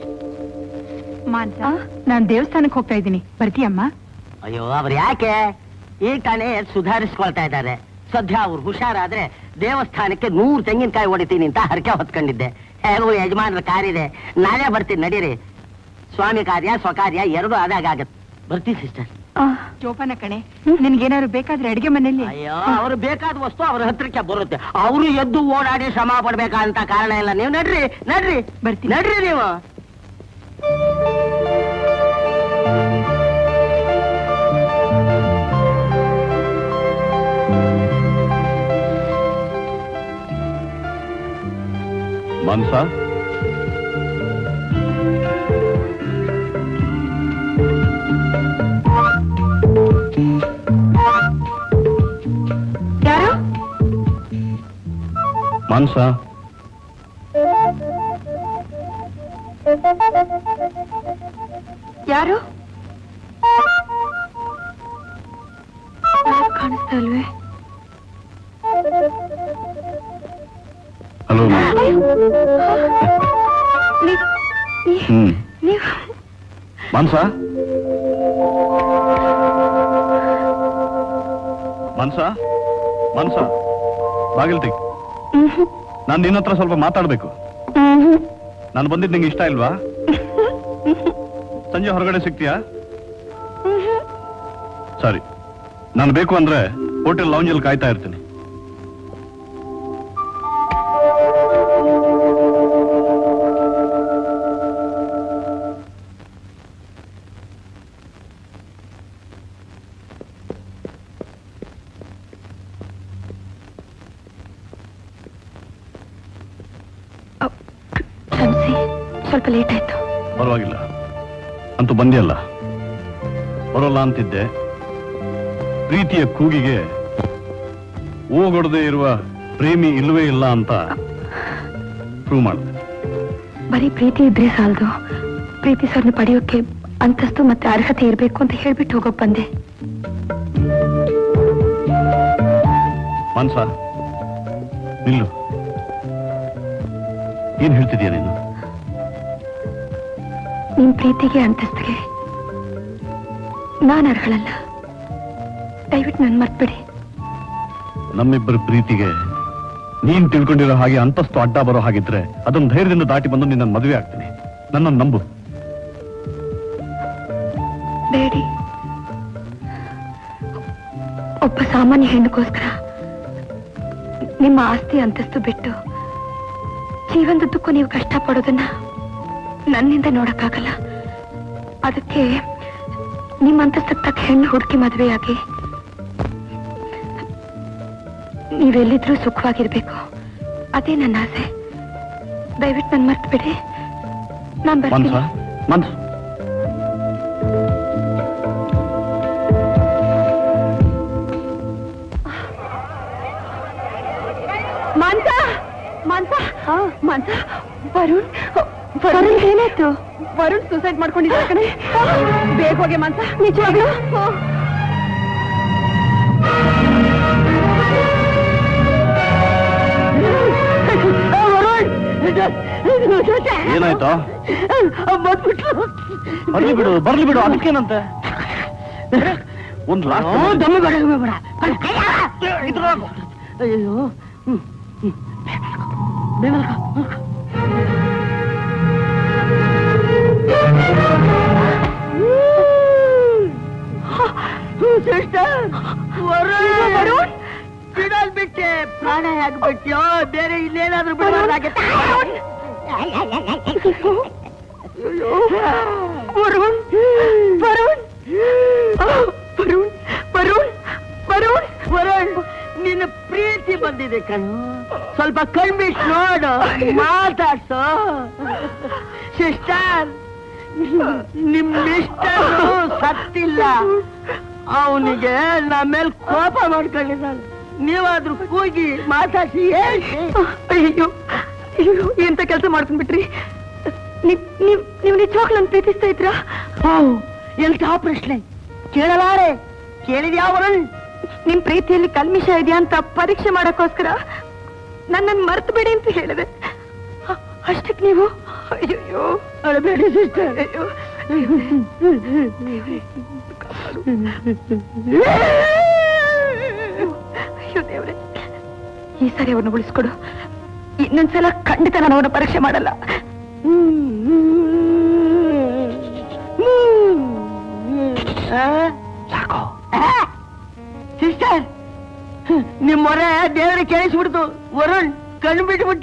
ಮಾನ್ಸ ನಾನ್ ದೇವಸ್ಥಾನಕ್ಕೆ ಹೋಗ್ತಾ ಇದ್ದೀನಿ ಬರ್ತೀಯಮ್ಮ ಅಯ್ಯೋ ಅವ್ರು ಯಾಕೆ ಈಗ ತಾನೇ ಸುಧಾರಿಸ್ಕೊಳ್ತಾ ಇದ್ದಾರೆ ಸದ್ಯ ಅವ್ರು ಹುಷಾರಾದ್ರೆ ದೇವಸ್ಥಾನಕ್ಕೆ ನೂರು ತೆಂಗಿನಕಾಯಿ ಹೊಡಿತೀನಿ ಅಂತ ಹರಕೆ ಹೊತ್ಕೊಂಡಿದ್ದೆ ಹೇಗೂ ಯಜಮಾನ್ರ ಕಾರಿದೆ ನಾಳೆ ಬರ್ತೀನಿ ನಡೀರಿ ಸ್ವಾಮಿ ಕಾರ್ಯ ಸ್ವಕಾರ್ಯ ಎರಡು ಆದಾಗತ್ತೆ ಬರ್ತೀನಿ ಸಿಸ್ಟರ್ ಆ, ಜೋಪಾನ ಕಣೆ ನಿನ್ಗೇನಾದ್ರು ಬೇಕಾದ್ರೆ ಅಡಿಗೆ ಮನೆಯಲ್ಲಿ ಅಯ್ಯೋ ಅವ್ರು ಬೇಕಾದ ವಸ್ತು ಅವ್ರ ಹತ್ರಕ್ಕೆ ಬರುತ್ತೆ ಅವರು ಎದ್ದು ಓಡಾಡಿ ಶ್ರಮ ಪಡ್ಬೇಕಂತ ಕಾರಣ ಇಲ್ಲ ನೀವು ನಡ್ರಿ ನಡ್ರಿ ಬರ್ತೀನಿ. ನಡ್ರಿ ನೀವು ಮಾಂಸ ಯಾರು ಮಾಂಸ ಯಾರು ಯಾಕ್ ಕಾಣಿಸ್ತಾ ಇಲ್ವೇ ಹಲೋ ನೀವ್- ನೀವ್- ಹ್ಮ್ ನೀವ್ ಮಾಂಸ ಮಾಂಸ ಮಾಂಸ ಬಾಗಿಲ್ ತೆಗಿ ಮ್ಹೂ. ನಾನು ನಿನ್ನ ಹತ್ರ ಸ್ವಲ್ಪ ಮಾತಾಡ್ಬೇಕು ಮ್ಹೂ. ನಾನು ಬಂದಿದ್ದು ನಿಂಗೆ ಇಷ್ಟ ಇಲ್ವಾ ಸಂಜೆ ಹೊರಗಡೆ ಸಿಗ್ತೀಯಾ ಸರಿ ನಾನು ಬೇಕು ಅಂದ್ರೆ ಹೋಟೆಲ್ ಲೌಂಜಲ್ಲಿ ಕಾಯ್ತಾ ಇರ್ತೀನಿ ಅ, ಕ್ಷಮ್ಸಿ ಸ್ವಲ್ಪ ಲೇಟ್ ಆಯ್ತು ಪರವಾಗಿಲ್ಲ ಅಂತೂ ಬಂದಿಯಲ್ಲ ಬರೋಲ್ಲ ಅಂತಿದ್ದೆ ಪ್ರೀತಿಯ ಕೂಗಿಗೆ ಓಗೊಡದೆ ಇರುವ ಪ್ರೇಮಿ ಇಲ್ಲವೇ ಇಲ್ಲ ಅಂತ ಪ್ರೂವ್ ಮಾಡಿದೆ ಬರೀ ಪ್ರೀತಿ ಇದ್ರೆ ಸಾಲದು ಪ್ರೀತಿ ಸರ್ನ ಪಡೆಯೋಕೆ ಅಂತಸ್ತು ಮತ್ತೆ ಅರ್ಹತೆ ಇರಬೇಕು ಅಂತ ಹೇಳ್ಬಿಟ್ಟು ಹೋಗೋಕ್ ಬಂದೆ ಮನ್ಸ ನಿಲ್ಲು ಏನ್ ಹೇಳ್ತಿದ್ಯಾ ನೀನು ನಿಮ್ ಪ್ರೀತಿಗೆ ಅಂತಸ್ತಿಗೆ ನಾನ್ ಅರ್ಹಳಲ್ಲ ದಯವಿಟ್ಟು ನನ್ ಮರ್ತ್ಬಿಡಿ ನಮ್ಮಿಬ್ಬರ ಪ್ರೀತಿಗೆ ನೀನ್ ತಿಳ್ಕೊಂಡಿರೋ ಹಾಗೆ ಅಂತಸ್ತು ಅಡ್ಡ ಬರೋ ಹಾಗಿದ್ರೆ ಅದನ್ನ ಧೈರ್ಯದಿಂದ ದಾಟಿ ಬಂದು ನಿನ್ನ ಮದುವೆ ಆಗ್ತೀನಿ ನನ್ನನ್ನು ನಂಬು ಬೇಡಿ ಒಬ್ಬ ಸಾಮಾನ್ಯ ಹೆಣ್ಣಿಗೋಸ್ಕರ ನಿಮ್ಮ ಆಸ್ತಿ ಅಂತಸ್ತು ಬಿಟ್ಟು ಜೀವನದುದ್ದಕ್ಕೂ ನೀವು ಕಷ್ಟಪಡೋದನ್ನ ನನ್ನಿಂದ ನೋಡಕ್ಕಾಗಲ್ಲ ಅದಕ್ಕೆ ನಿಮ್ಮ ಅಂತಸ್ತಕ್ಕೆ ತಕ್ಕ ಹೆಣ್ಣು ಹುಡುಕಿ ಮದುವೆಯಾಗಿ ನೀವೆಲ್ಲಿದ್ರೂ ಸುಖವಾಗಿರ್ಬೇಕು ಅದೇ ನನ್ನ ಆಸೆ ದಯವಿಟ್ಟು ನನ್ ಮರ್ತು ಬಿಡಿ ನಾನ್ ಮನ್ಸ ಬರ್ತೀನಿ ಮನ್ಸ್ ಮಾನ್ಸ ಮಾನ್ಸ ಮಾನ್ಸ ವರುಣ್ ವರುಣ್ ಏನಾಯ್ತು ವರುಣ್ ಸೂಸೈಡ್ ಮಾಡ್ಕೊಂಡಿದ್ದಾರೆ ಕಣೆ ಬೇಗ ಹೋಗಿ ಮಾನ್ಸ ನಿಜವಾಗ್ಲೂ ಏನಾಯ್ತು ಬಂದ್ಬಿಟ್ಲು ಬರ್ಲಿ ಬಿಡು ಬರ್ಲಿ ಬಿಡು ಅದಕ್ಕೇನಂತೆ ಒಂದ್ ಓ, ಲಾಸ್ಟ್ ದಮ್ಮಿ ಬೇಡ ದಮ್ಮಿ ಬೇಡ ಕಣ್ ಕೈಯ! ಅಯ್ಯೋ ಹ್ಮ್, ಹ್ಮ್. ಬೇಗ ಮಲ್ಕೊ, ಮಲ್ಕೊ. ಹ್ಮ್, ಸಿಸ್ಟರ್, ವರುಣ್, ಬಿಡಲ್ ಬಿಟ್ಟೆ ಪ್ರಾಣ ಹೇಗೆ ಬಿಟ್ಟ್ಯೋ ಬೇರೆ ಇಲ್ಲೇನಾದ್ರೂ ಬಿಡಬಾರ್ದಾಗಿತ್ತ ವರುಣ್ ವರುಣ್ ಆ, ವರುಣ್ ವರುಣ್ ವರುಣ್ ವರುಣ್ ನಿನ್ನ ಪ್ರೀತಿ ಬಂದಿದೆ ಕಣು ಸ್ವಲ್ಪ ಕಣ್ಬಿಟ್ಟು ನೋಡು ಮಾತಾಡ್ಸೋ ಸಿಸ್ಟರ್ ನಿಮ್ ಮಿಸ್ಟರು ಸತ್ತಿಲ್ಲ ಅವನಿಗೆ ನಮ್ಮ ಮೇಲೆ ಕೋಪ ಮಾಡ್ಕೊಂಡಿದ್ದಾನೆ ನೀವಾದ್ರೂ ಕೂಗಿ ಮಾತಾಡ್ಸಿ ಹೇಳಿ ಅಯ್ಯೋ ಅಯ್ಯೋ ಎಂತ ಕೆಲಸ ಮಾಡ್ಕೊಂಡ್ಬಿಟ್ರಿ ನೀವ್ ನೀವ್ ನೀವು ನಿಜವಾಗ್ಲೂ ನನ್ ಪ್ರೀತಿಸ್ತಾ ಇದ್ರಾ ಓ ಎಂಥ ಪ್ರಶ್ನೆ ಕೇಳಲಾರೆ ಕೇಳಿದ್ಯಾ ವರುಣ್ ನಿಮ್ ಪ್ರೀತಿಯಲ್ಲಿ ಕಲ್ಮಿಷ ಇದೆಯಾ ಅಂತ ಪರೀಕ್ಷೆ ಮಾಡಕ್ಕೋಸ್ಕರ ನನ್ನನ್ನು ಮರ್ತು ಬಿಡಿ ಅಂತ ಹೇಳಿದೆ ಅ- ಅಷ್ಟಕ್ಕೆ ನೀವು ಅಯ್ಯೋ ಅಳಬೇಡಿ ಸಿಸ್ಟರ್ ಅಯ್ಯೋ ಅಯ್ಯೋ ದೇವ್ರೆ ಈ ಸರಿ ಅವ್ರನ್ನ ಉಳಿಸ್ಕೊಡು ಇನ್ನೊಂದ್ಸಲ ಖಂಡಿತ ನಾನು ಅವನ ಪರೀಕ್ಷೆ ಮಾಡಲ್ಲ ಸಾಕು ಸಿಸ್ಟರ್ ನಿಮ್ ಮೊರೆ ದೇವರಿಗೆ ಕೇಳಿಸ್ಬಿಡ್ತು ವರುಣ್ ಕಣ್ಣು ಬಿಟ್ಬಿಟ್ಟ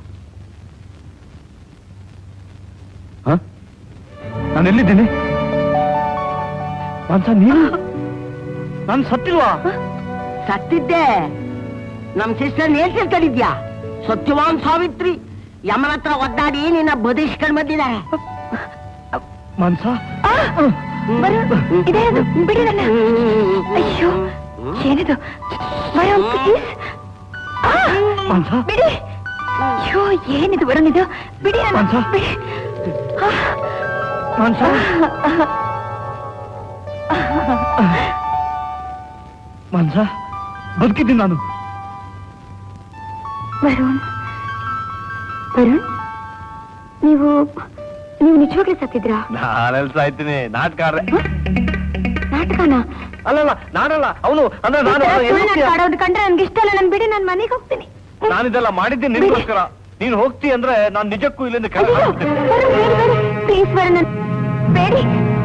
ನಾನು ಎಲ್ಲಿದ್ದೀನಿ ಮಾನ್ಸ ನೀನು ನಾನು ಸತ್ತಿಲ್ವಾ ಸತ್ತಿದ್ದೆ ನಮ್ ಸಿಸ್ಟರ್ ಹೇಳ್ತಿರ್ತಾರಿದ್ಯಾ ಸತ್ಯವಾನ್ ಸಾವಿತ್ರಿ ಯಮನ ಹತ್ರ ಒದ್ದಾಡಿ ನಿನ್ನ ಬದಿಸ್ಕೊಂಡ್ ಬಂದಿದ್ದಾರೆ ಮಾನ್ಸ ವರುಣ್ ಇದೇನದು ಬಿಡಿ ನನ್ನ ಅಯ್ಯೋ ಏನಿದು ವರುಣ್ ಪ್ಲೀಸ್ ಮಾನ್ಸ ಬಿಡಿ ಅಯ್ಯೋ ಏನಿದು ವರುಣ್ ಇದು ಬಿಡಿ ನನ್ನ ಮಾನ್ಸ? ಬಿಡಿ ಆ, ಮಾನ್ಸ ಮಾನ್ಸ ಬದುಕಿದ್ದೀನಿ ನಾನು ವರುಣ್ ವರುಣ್ ನೀವು ನೀವು ನಿಜವಾಗ್ಲೂ ಸತ್ತಿದ್ರಾ ನಾನೆಲ್ಲ ಸಾಯ್ತೀನಿ ನಾಟಕ ನಾಟಕನ ಅಲ್ಲಲ್ಲ ನಾನಲ್ಲ ಅವನು ಅಂದ್ರೆ ನಾನು ಆಡೋದು ಕಂಡ್ರೆ ನನ್ಗೆ ಇಷ್ಟ ಅಲ್ಲ ನನ್ ಬಿಡಿ ನಾನು ಮನೆಗೆ ಹೋಗ್ತೀನಿ ನಾನಿದೆಲ್ಲ ಮಾಡಿದ್ದೀನಿ ನಿನ್ಗೋಸ್ಕರ ನೀನು ಹೋಗ್ತಿ ಅಂದ್ರೆ ನಾನು ನಿಜಕ್ಕೂ ಇಲ್ಲಿಂದ ಕೆಳಗೆ ಹಾಕ್ಬಿಡ್ತೀನಿ. ಪ್ಲೀಸ್ ವರುಣ್ ನನ್- ಬೇಡಿ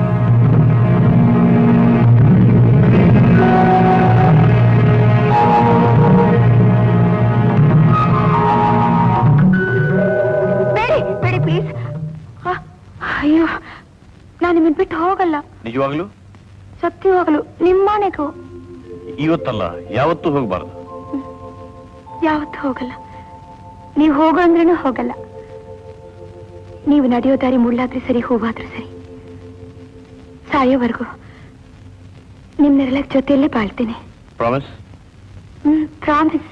ಬೇಡಿ ಬೇಡಿ ಪ್ಲೀಸ್ ಅಯ್ಯೋ ನಾನು ನಿಮ್ಮನ್ ಬಿಟ್ಟು ಹೋಗಲ್ಲ ನಿಜವಾಗ್ಲು ಸತ್ಯವಾಗಲು ನಿಮ್ಮನೆಗೂ ಇವತ್ತಲ್ಲ ಯಾವತ್ತೂ ಹೋಗ್ಬಾರ್ದು ಯಾವತ್ತೂ ಹೋಗಲ್ಲ ನೀವು ಹೋಗು ಅಂದ್ರೇನು ಹೋಗಲ್ಲ ನೀವು ನಡೆಯೋ ದಾರಿ ಮುಳ್ಳಾದ್ರೂ ಸರಿ ಹೂವಾದ್ರೂ ಸರಿ ಸಾಯೋವರೆಗೂ ನಿಮ್ ನೆರಳಕ್ ಜೊತೆಯಲ್ಲೇ ಬಾಳ್ತೀನಿ ಪ್ರಾಮಿಸ್ ಹ್ಮ್ ಪ್ರಾಮಿಸ್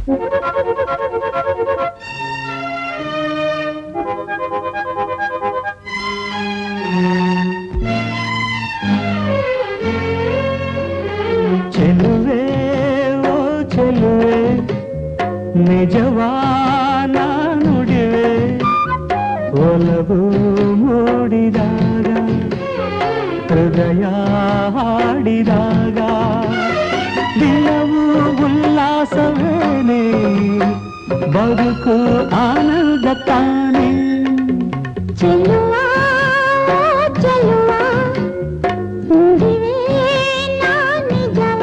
ಚೆಲುವೆ ಓ ಚೆಲುವೆ ನಿಜವಾನ ನುಡಿವೆ ಒಲವು ಮೂಡಿದಾಗ ಹೃದಯ ಹಾಡಿದಾಗ ದಿನವು ಉಲ್ಲಾಸವೇನೆ ಬದುಕು ಆನಂದ ತಾನೇ ಚೆಲುವ ಚೆಲುವ ನುಡಿವೆ ನಾ ನಿಜವ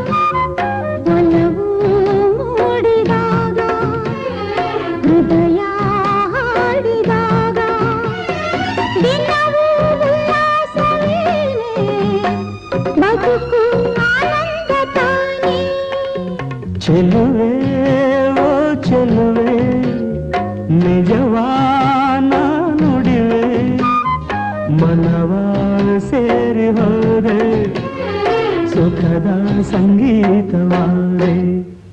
ಒಲವು ಮೂಡಿದಾಗ ಹೃದಯ ಹಾಡಿದಾಗ ದಿನವೂ ಉಲ್ಲಾಸವೇನೆ ಬದುಕು ಆನಂದ ತಾನೇ ಚೆಲುವೆ ಓ ಚೆಲುವೆ ನಿಜವಾನ ನುಡಿವೆ ಸುಖದ ಸಂಗೀತವಾದೆ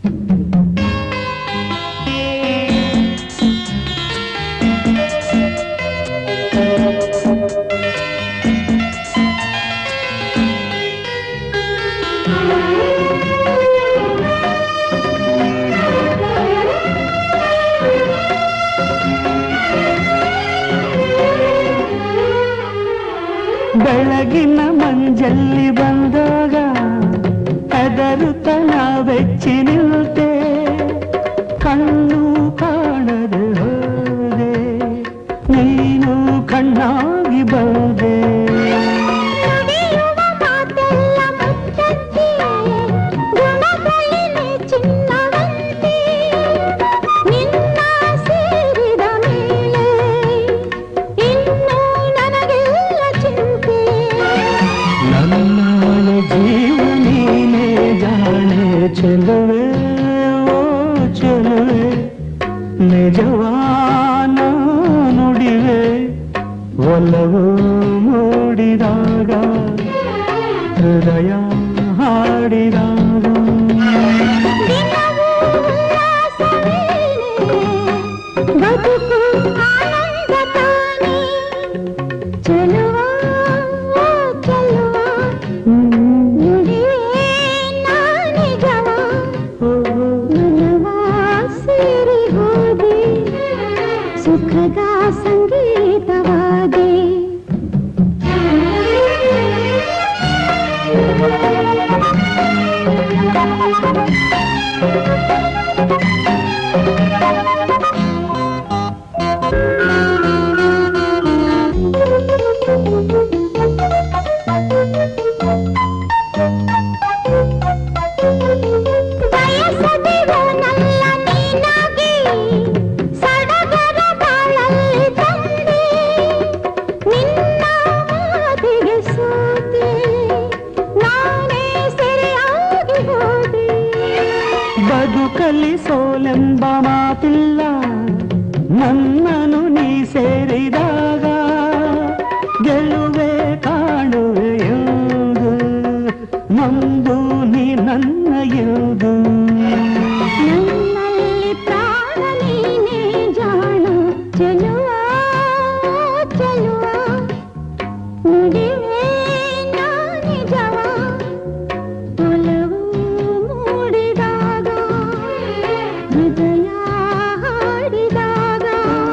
ಬೆಳಗಿನ ಮಂಜಲ್ಲಿ ಬಂದಾಗ ಹೆದರುತ್ತನ ಬೆಚ್ಚಿ ನಿಲ್ತೆ ಕಣ್ಣು ಕಾಣದೆ ಹೋದೆ ನೀನು ಕಣ್ಣಾಗಿ ಬಂದೆ ನನ್ನ ಜೀವ ನೀನೇ ಜಾಣೆ ಚೆಲುವೆ ಓ ಚೆಲುವೆ ನಿಜವಾನ ನುಡಿವೆ ಒಲವು ಮೂಡಿದಾಗ ಹೃದಯ ಹಾಡಿದಾಗ ಬದುಕು ಆನಂದ ತಾನೇ ಚೆಲುವ ಓ ಚೆಲುವ ನುಡಿಯೇ ನಾನಿಜವ ಮನವ ಸೇರಿ ಹೋದೆ ಸುಖದ ಸಂಗೀತವಾದೆ ಬಯಸದಿರೋ ನನ್ನ ನೀನಾಗಿ ಸಡಗರ ಬಾಳಲ್ಲಿ ತಂದೆ ನಿನ್ನ ಮಾತಿಗೆ ಸೋತೆ ನಾನೇ ಸೆರೆಯಾಗಿ ಹೋದೆ ಬದುಕಲಿ ಸೋಲೆಂಬ ಮಾತಿಲ್ಲ ನನ್ನನು ನೀ ಸೇರಿದಾಗ ಗೆಲುವೆ ಕಾಣುವೆ ಎಂದು ನೊಂದು ನೀ ನನ್ನ ಎಂದು ನನ್ನಲ್ಲಿ ಪ್ರಾಣ ನೀನೇ ಜಾಣು ಚೆಲುವ ಚೆಲುವ ನುಡಿವೆ ನಾನಿಜವ ಒಲವು ಮೂಡಿದಾಗ ಹೃದಯ ಹಾಡಿದಾಗ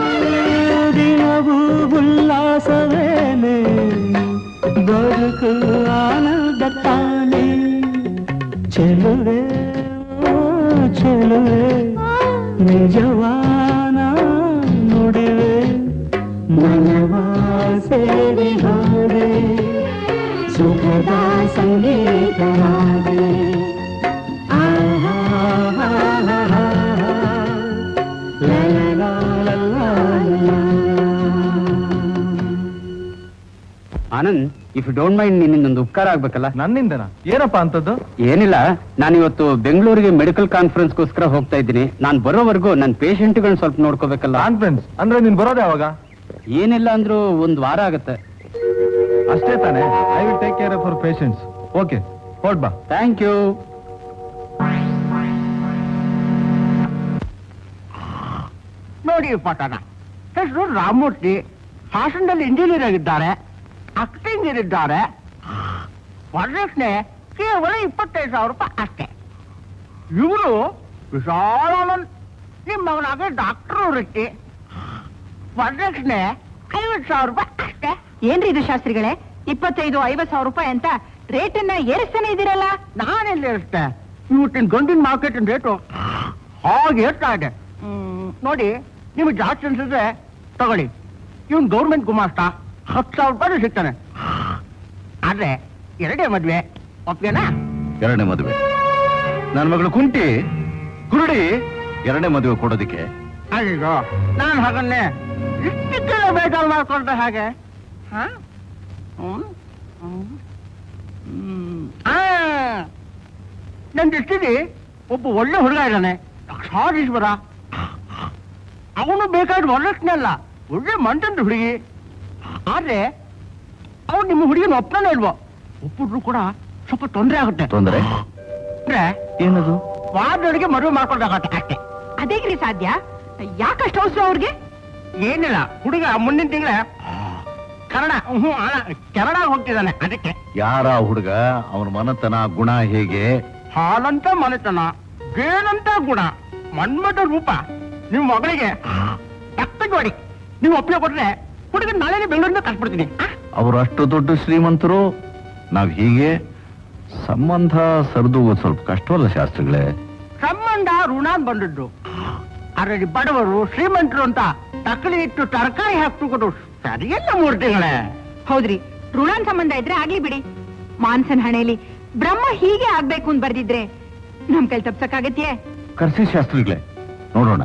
ದಿನವೂ ಉಲ್ಲಾಸವೇನೆ ಬದುಕು ಆನಂದ ತಾನೆ ಚೆಲುವೆ ಓ ಚೆಲುವೆ ನಿಜವಾನ ನುಡಿವೆ ಮನವ ಸೇರಿ ಹೋದೆ ಸುಖದ ಸಂಗೀತವಾದೆ ಆಹಾ ಲಾ ಲಾ ಲಾ ಲಾ ಲಾ. Anand if you don't mind ನಿನ್ನಿಂದೊಂದು ಉಪಕಾರ ಆಗ್ಬೇಕಲ್ಲ ನನ್ನಿಂದನ ಏನಪ್ಪಾ ಅಂತದ್ದು ಏನಿಲ್ಲ ನಾನಿವತ್ತು ಬೆಂಗಳೂರಿಗೆ ಮೆಡಿಕಲ್ ಕಾನ್ಫರೆನ್ಸ್ಗೋಸ್ಕರ ಹೋಗ್ತಾ ಇದ್ದೀನಿ ನಾನು ಬರೋವರೆಗೂ ನನ್ನ ಪೇಷಂಟ್ಗಳನ್ನ ಸ್ವಲ್ಪ ನೋಡ್ಕೋಬೇಕಲ್ಲ ಕಾನ್ಫಿಡೆನ್ಸ್ ಅಂದ್ರೆ ನೀನ್ ಬರೋದು ಯಾವಾಗ ಏನಿಲ್ಲ ಅಂದ್ರೂ ಒಂದ್ ವಾರ ಆಗತ್ತೆ ಅಷ್ಟೇ ತಾನೇ I will take care of our patients okay ಹೊಡ್ ಬಾ ಥ್ಯಾಂಕ್ ಯು ನೋಡಿ ಈ ಪಟನ ಹೆಸರು ರಾಮಮೂರ್ತಿ ಹಾಸನದಲ್ಲಿ ಇಂಜಿನಿಯರ್ ಆಗಿದ್ದಾರೆ ಆಕ್ಟಿಂಗ್ ಇದ್ದಾರೆ ವರದಕ್ಷಿಣೆ ಕೇವಲ ಇಪ್ಪತ್ತೈದು ಸಾವಿರ ರೂಪಾಯಿ ಅಷ್ಟೇ ಇವರು ವಿಶಾಲಾನಂದ್ ನಿಮ್ಮ ಮಗನಾಗ ಡಾಕ್ಟರ್ ವೃತ್ತಿ ವರದಕ್ಷಿಣೆ ಐವತ್ತು ಸಾವಿರ ರೂಪಾಯಿ ಅಷ್ಟೇ ಏನ್ರಿ ಇದು ಶಾಸ್ತ್ರಿಗಳೇ ಇಪ್ಪತ್ತೈದು ಐವತ್ ಸಾವಿರ ರೂಪಾಯಿ ಅಂತ ರೇಟನ್ನ ಏರಿಸ್ತಾನೆ ಇದೀರಲ್ಲ ನಾನೆಲ್ಲಿ ಇರುತ್ತೆ ಇವತ್ತಿನ ಗಂಡಿನ ಮಾರ್ಕೆಟಿನ ರೇಟು ಹಾಗೆ ಏರ್ತಾ ಇದೆ ಹ್ಮ್, ನೋಡಿ ನಿಮಗೆ ಜಾಸ್ತಿ ಅನ್ಸಿದ್ರೆ ತಗೊಳ್ಳಿ ಇವನ್ ಗೌರ್ಮೆಂಟ್ ಗುಮಾಸ್ತ ಹತ್ತು ಸಾವಿರ ರೂಪಾಯಿ ಸಿಗ್ತಾನೆ ಆದ್ರೆ ಎರಡೇ ಮದ್ವೆ ಒಪ್ಗೆನಾ ಎರಡನೇ ಮದುವೆ ನನ್ನ ಮಗಳು ಕುಂಟಿ ಕುರುಡಿ ಎರಡನೇ ಮದುವೆ ಕೊಡೋದಿಕ್ಕೆ ಅಯ್ಯೋ ನಾನು ಹಾಗನ್ನೇ ಇಷ್ಟಕ್ಕೆಲ್ಲ ಬೇಜಾರು ಮಾಡ್ಕೊಂಡ್ರೆ ಹಾಗೆ ಹ? ಹ್ಮ್? ಹ್ಮ್. ಹ್ಮ್. ಆ, ನನ್ ದೃಷ್ಟಿಲಿ ಒಬ್ಬ ಒಳ್ಳೆ ಹುಡುಗ ಇದ್ದಾನೆ ಲಕ್ಷಾಧೀಶ್ವರ ಅವನು ಬೇಕಾದ ವರದಕ್ಷಿಣೆ ಅಲ್ಲ ಒಳ್ಳೆ ಮಂಟನ್ ಹುಡುಗಿ ಆದ್ರೆ ಅವ್ನು ನಿಮ್ಮ ಹುಡುಗಿನ ಒಪ್ಪನೇ ಇಲ್ವೋ ಒಪ್ಪಿದ್ರು ಕೂಡ ಸ್ವಲ್ಪ ತೊಂದರೆ ಆಗುತ್ತೆ ತೊಂದರೆ ಅಂದ್ರೆ ಏನದು ವಾರ್ಡೊಳಗೆ ಮದುವೆ ಮಾಡ್ಕೊಳ್ಬೇಕಾಗತ್ತೆ ಅಷ್ಟೇ ಅದೇಗ್ರಿ ಸಾಧ್ಯ ಯಾಕಷ್ಟು ಅವಸರ ಅವ್ರಿಗೆ ಏನಿಲ್ಲ ಹುಡುಗ ಮುಂದಿನ ತಿಂಗಳ ಕನ್ನಡ ಹ್ಞೂ ಅಲ್ಲ ಕೆನಡಾ ಹೋಗ್ತಿದ್ದಾನೆ ಅದಕ್ಕೆ ಯಾರ ಹುಡುಗ ಅವನ ಮನತನ ಗುಣ ಹೇಗೆ ಹಾಲಂತ ಮನೆತನ ಏನಂತ ಗುಣ ಮನ್ಮಟ ರೂಪ ನಿಮ್ಮ ಮಗಳಿಗೆ ತಕ್ಕಂಗೆ ಹೊಡಿ ನೀವು ಒಪ್ಪಿಗೆ ಕೊಟ್ರೆ ಹುಡುಗ ನಾಳೆ ಬೆಂಗಳೂರಿಂದ ಕರ್ಸ್ಬಿಡ್ತೀನಿ ಅವರು ಅಷ್ಟು ದೊಡ್ಡ ಶ್ರೀಮಂತರು ನಾವ್ ಹೀಗೆ ಸಂಬಂಧ ಸರಿದು ಸ್ವಲ್ಪ ಕಷ್ಟವಲ್ಲ ಶಾಸ್ತ್ರಿಗಳೇ ಸಂಬಂಧ ಋಣ ಬಂದದ್ದು ಅದರಲ್ಲಿ ಬಡವರು ಶ್ರೀಮಂತರು ಅಂತ ತಕ್ಕಲಿ ಇಟ್ಟು ತರಕಾರಿ ಹಾಕ್ಬಿಟ್ಟು ಸರಿಯಲ್ಲ ಮೂರು ತಿಂಗಳೇ ಹೌದ್ರಿ ಋಣಾನ್ ಸಂಬಂಧ ಇದ್ರೆ ಆಗ್ಲಿ ಬಿಡಿ ಮಾನ್ಸನ್ ಹಣೆಯಲ್ಲಿ ಬ್ರಹ್ಮ ಹೀಗೆ ಆಗ್ಬೇಕು ಅಂತ ಬರ್ದಿದ್ರೆ ನಮ್ ಕೈ ತಪ್ಸಕ್ಕಾಗತ್ಯೆ ಕರ್ಸಿ ಶಾಸ್ತ್ರಿಗಳೇ ನೋಡೋಣ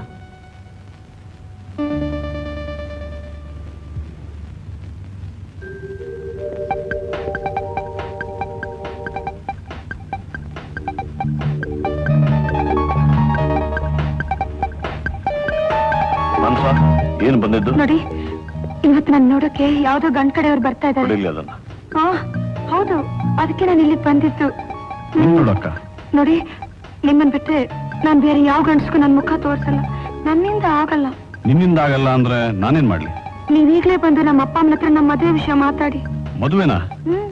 ಮನ್ಸ ಏನು ಬಂದಿದ್ದು ನೋಡಿ ಇವತ್ತು ನಾನು ನೋಡೋಕೆ ಯಾವ್ದೋ ಗಂಡ್ ಕಡೆಯವ್ರು ಬರ್ತಾ ಇದ್ದಾರೆ ಕೊಡಿಲಿ ಅದನ್ನ ಹಾ ಹೌದು ಅದಕ್ಕೆ ನಾನು ಇಲ್ಲಿ ಬಂದಿದ್ದು ನೀನ್ ನೋಡಕ್ಕ ನೋಡಿ ನಿಮ್ಮನ್ ಬಿಟ್ರೆ ನಾನ್ ಬೇರೆ ಯಾವ ಗಂಡಸ್ಗೂ ನನ್ ಮುಖ ತೋರ್ಸಲ್ಲ ನನ್ನಿಂದ ಆಗಲ್ಲ ನಿನ್ನಿಂದ ಆಗಲ್ಲ ಅಂದ್ರೆ ನಾನೇನ್ ಮಾಡ್ಲಿ ನೀವೀಗ್ಲೇ ಬಂದು ನಮ್ಮ ಅಪ್ಪ ಅಮ್ಮನ ಹತ್ರ ನಮ್ಮ ಮದುವೆ ವಿಷಯ ಮಾತಾಡಿ ಮದುವೆನಾ ಹ್ಮ್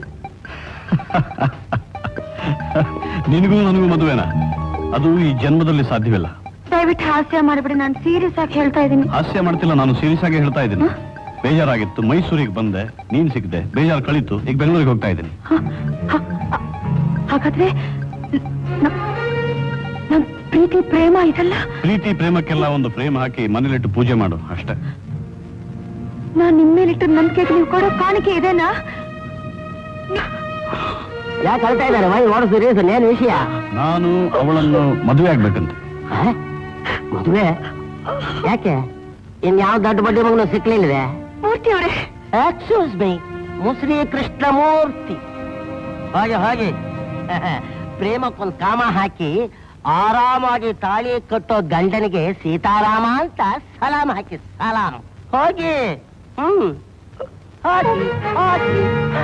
ನಿನಗೂ ನನಗೂ ಮದುವೆನಾ ಅದು ಈ ಜನ್ಮದಲ್ಲಿ ಸಾಧ್ಯವಿಲ್ಲ ದಯವಿಟ್ಟು ಹಾಸ್ಯ ಮಾಡಿಬಿಡಿ ನಾನು ಸೀರಿಯಸ್ ಆಗಿ ಹೇಳ್ತಾ ಇದ್ದೀನಿ ಹಾಸ್ಯ ಮಾಡ್ತಿಲ್ಲ ನಾನು ಸೀರಿಯಸ್ ಆಗಿ ಹೇಳ್ತಾ ಇದ್ದೀನಿ ಬೇಜಾರಾಗಿತ್ತು ಮೈಸೂರಿಗೆ ಬಂದೆ ನೀನ್ ಸಿಕ್ದೆ ಬೇಜಾರು ಕಳೀತು ಈಗ ಬೆಂಗಳೂರಿಗೆ ಹೋಗ್ತಾ ಇದ್ದೀನಿ ಹ, ಹ, ಹ. ಹಾಗಾದ್ರೆ ನ- ನಮ್ ಪ್ರೀತಿ ಪ್ರೇಮ ಇದೆಲ್ಲ ಪ್ರೀತಿ ಪ್ರೇಮಕ್ಕೆಲ್ಲ ಒಂದು ಪ್ರೇಮ ಹಾಕಿ ಮನೇಲಿಟ್ಟು ಪೂಜೆ ಮಾಡು ಅಷ್ಟೇ ನಾನ್ ನಿಮ್ ಮೇಲಿಟ್ಟು ನಂಬಿಕೆಗೆ ನೀವು ಕೊಡೋ ಕಾಣಿಕೆ ಇದೆನಾ ಯಾಕೆ ಅಳ್ತಾ ಇದ್ದಾರೆ ವೈ ವಾಟ್ ಸೀರಿಯಸ್ ಏನ್ ವಿಷಯ ನಾನು ಅವಳನ್ನು ಮದುವೆ ಆಗ್ಬೇಕಂತ ಮದುವೆ ಯಾಕೆ ಇನ್ ಯಾವ ದೊಡ್ಡ ಬಡ್ಡಿ ಮಗನು ಸಿಕ್ಲಿಲ್ವೇ ಮೂರ್ತಿ ಅವರೇ ಎಕ್ಸ್ಕ್ಯೂಸ್ ಮೈ ಮುಸ್ರಿ ಕೃಷ್ಣಮೂರ್ತಿ ಹಾಗೆ ಹಾಗೆ ಪ್ರೇಮಕ್ಕೊಂದು ಕಾಮ ಹಾಕಿ ಆರಾಮಾಗಿ ತಾಳಿ ಕಟ್ಟೋ ಗಂಡನಿಗೆ ಸೀತಾರಾಮ ಅಂತ ಸಲಾಮ್ ಹಾಕಿ ಸಲಾಮ್ ಹೋಗಿ ಹ್ಮ್ ಹೋಗಿ ಹೋಗಿ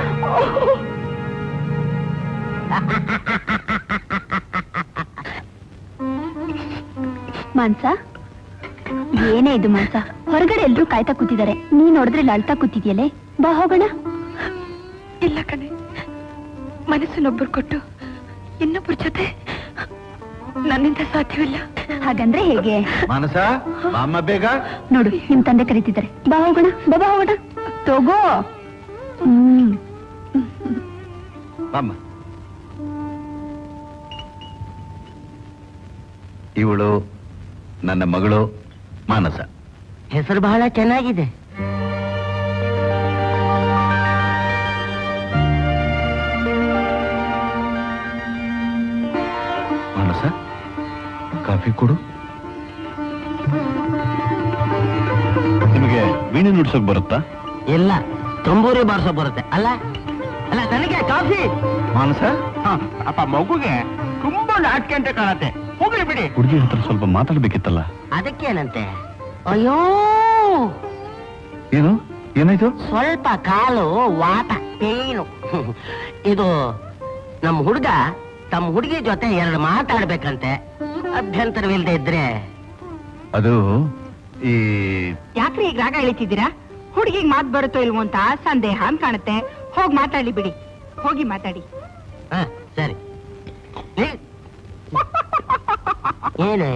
ಮಾನ್ಸ ಏನೇ ಇದು ಮಾನ್ಸ ಹೊರಗಡೆ ಎಲ್ರೂ ಕಾಯ್ತಾ ಕೂತಿದ್ದಾರೆ ನೀ ನೋಡಿದ್ರೆ ಇಲ್ಲಿ ಅಳ್ತಾ ಕೂತಿದ್ಯಲೆ ಬಾ ಹೋಗೋಣ ಇಲ್ಲ ಕಣೆ ಮನಸ್ಸನ್ನೊಬ್ಬರು ಕೊಟ್ಟು ಇನ್ನೊಬ್ಬರ ಜೊತೆ ನನ್ನಿಂದ ಸಾಧ್ಯವಿಲ್ಲ ಹಾಗಂದ್ರೆ ಹೇಗೆ ಮಾನಸ ಅಮ್ಮ ಬೇಗ ನೋಡು ನಿಮ್ ತಂದೆ ಕರೀತಿದ್ದಾರೆ ಬಾ ಹೋಗೋಣ ಬಾ ಬಾ ಹೋಗೋಣ ತಗೋ ಹ್ಮ್ ಅಮ್ಮ ಇವಳು ನನ್ನ ಮಗಳು ಮಾನಸ ಹೆಸರು ಬಹಳ ಚೆನ್ನಾಗಿದೆ ಮಾನಸ ಕಾಫಿ ಕೊಡು ನಿಮಗೆ ವೀಣೆ ನುಡ್ಸೋಕ್ ಬರುತ್ತಾ ಇಲ್ಲ ತಂಬೂರಿ ಬಾರ್ಸೋ ಬರುತ್ತೆ ಅಲ್ಲ ಅಲ್ಲ ನನಗೆ ಕಾಫಿ ಮಾನಸ ಅಪ್ಪ ಮಗುಗೆ ತುಂಬಾ ನಾಟಕ ಅಂತ ಕಾಣತ್ತೆ ಹೋಗ್ಲಿ ಬಿಡಿ ಹುಡುಗಿ ಹತ್ರ ಸ್ವಲ್ಪ ಮಾತಾಡ್ಬೇಕಿತ್ತಲ್ಲ ಅದಕ್ಕೇನಂತೆ ಅಯ್ಯೋ ಏನು ಏನಾಯ್ತು ಸ್ವಲ್ಪ ಕಾಲು ವಾತ ಪೇನು ಇದು ನಮ್ಮ ಹುಡುಗ ತಮ್ಮ ಹುಡುಗಿ ಜೊತೆ ಎರಡು ಮಾತಾಡ್ಬೇಕಂತೆ ಅಭ್ಯಂತರವಿಲ್ಲದೆ ಇದ್ರೆ ಅದು ಈ ಯಾಕ್ರಿ ಈಗ ರಾಗ ಎಳಿತಿದ್ದೀರಾ ಹುಡುಗಿಗ್ ಮಾತ್ ಬರುತ್ತೋ ಇಲ್ವೋ ಅಂತ ಸಂದೇಹ ಅಂತ ಕಾಣುತ್ತೆ ಹೋಗ್ ಮಾತಾಡ್ಲಿ ಬಿಡಿ ಹೋಗಿ ಮಾತಾಡಿ ಹ, ಸರಿ ಏ? ಏನು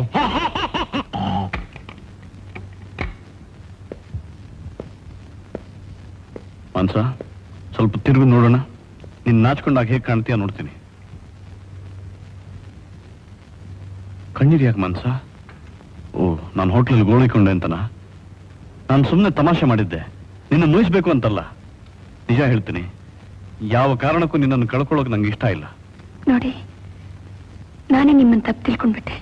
ಮಾನಸ ಸ್ವಲ್ಪ ತಿರುಗಿ ನೋಡೋಣ ನೀನ್ ನಾಚ್ಕೊಂಡಾಗ ಹೇಗೆ ಕಾಣ್ತೀಯ ನೋಡ್ತೀನಿ ಕಣ್ಣೀರ್ ಯಾಕೆ ಮನ್ಸ ಓ ನಾನು ಹೋಟ್ಲಲ್ಲಿ ಗೋಳಿಕೊಂಡೆ ಅಂತನಾ ನಾನು ಸುಮ್ಮನೆ ತಮಾಷೆ ಮಾಡಿದ್ದೆ ನಿನ್ನ ನೋಯಿಸ್ಬೇಕು ಅಂತಲ್ಲ ನಿಜ ಹೇಳ್ತೀನಿ ಯಾವ ಕಾರಣಕ್ಕೂ ನಿನ್ನನ್ನು ಕಳ್ಕೊಳ್ಳೋಕೆ ನಂಗೆ ಇಷ್ಟ ಇಲ್ಲ ನೋಡಿ ನಾನೇ ನಿಮ್ಮನ್ನ ತಪ್ಪು ತಿಳ್ಕೊಂಡ್ಬಿಟ್ಟೆ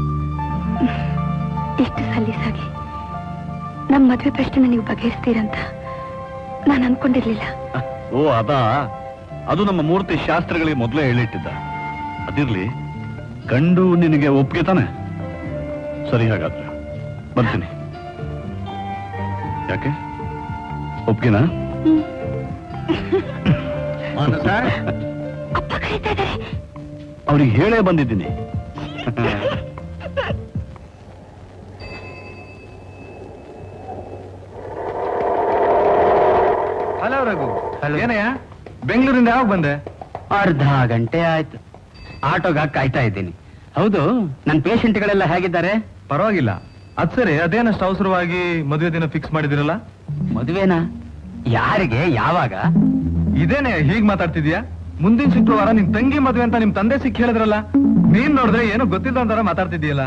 ಎಷ್ಟು ಸಲೀಸಾಗಿ ನಮ್ಮ ಮದುವೆ ಪ್ರಶ್ನೆ ನೀವು ಬಗೆಹರಿಸ್ತೀರಂತ ನಾನು ಅನ್ಕೊಂಡಿರ್ಲಿಲ್ಲ ಓ ಅದಾ ಅದು ನಮ್ಮ ಮೂರ್ತಿ ಶಾಸ್ತ್ರಗಳಿಗೆ ಮೊದಲೇ ಹೇಳಿಟ್ಟಿದ್ದ ಅದಿರ್ಲಿ ಗಂಡು ನಿನಗೆ ಒಪ್ಪಿಗೆ ತಾನೆ ಸರಿ ಹಾಗಾದ್ರೆ ಬರ್ತೀನಿ ಯಾಕೆ ಒಪ್ಗೆನಾ ಮಾನಸ ಅಪ್ಪ ಕರೀತಾ ಇದ್ದಾರೆ ಅವ್ರಿಗೆ ಹೇಳೇ ಬಂದಿದ್ದೀನಿ ಹಲೋ ರಘು ಏನಯ್ಯ ಬೆಂಗಳೂರಿಂದ ಯಾವಾಗ ಬಂದೆ ಅರ್ಧ ಗಂಟೆ ಆಯ್ತು ಆಟೋಗ ಕಾಯ್ತಾ ಇದ್ದೀನಿ ಹೌದು ನನ್ನ ಪೇಷಂಟ್ಗಳೆಲ್ಲ ಹೇಗಿದ್ದಾರೆ ಪರವಾಗಿಲ್ಲ ಅದ್ ಸರಿ ಅದೇನಷ್ಟು ಅವಸರವಾಗಿ ಮದುವೆ ದಿನ ಫಿಕ್ಸ್ ಮಾಡಿದಿರಲ್ಲ ಮದುವೆನಾ ಯಾರಿಗೆ ಯಾವಾಗ ಇದೇನೆ ಹೀಗ್ ಮಾತಾಡ್ತಿದ್ಯಾ ಮುಂದಿನ ಶುಕ್ರವಾರ ನಿನ್ ತಂಗಿ ಮದುವೆ ಅಂತ ನಿಮ್ ತಂದೆ ಸಿಕ್ಕಿ ಹೇಳಿದ್ರಲ್ಲ ನೀನ್ ನೋಡಿದ್ರೆ ಏನೋ ಗೊತ್ತಿಲ್ಲ ಅಂತಾರ ಮಾತಾಡ್ತಿದ್ಯಲ್ಲ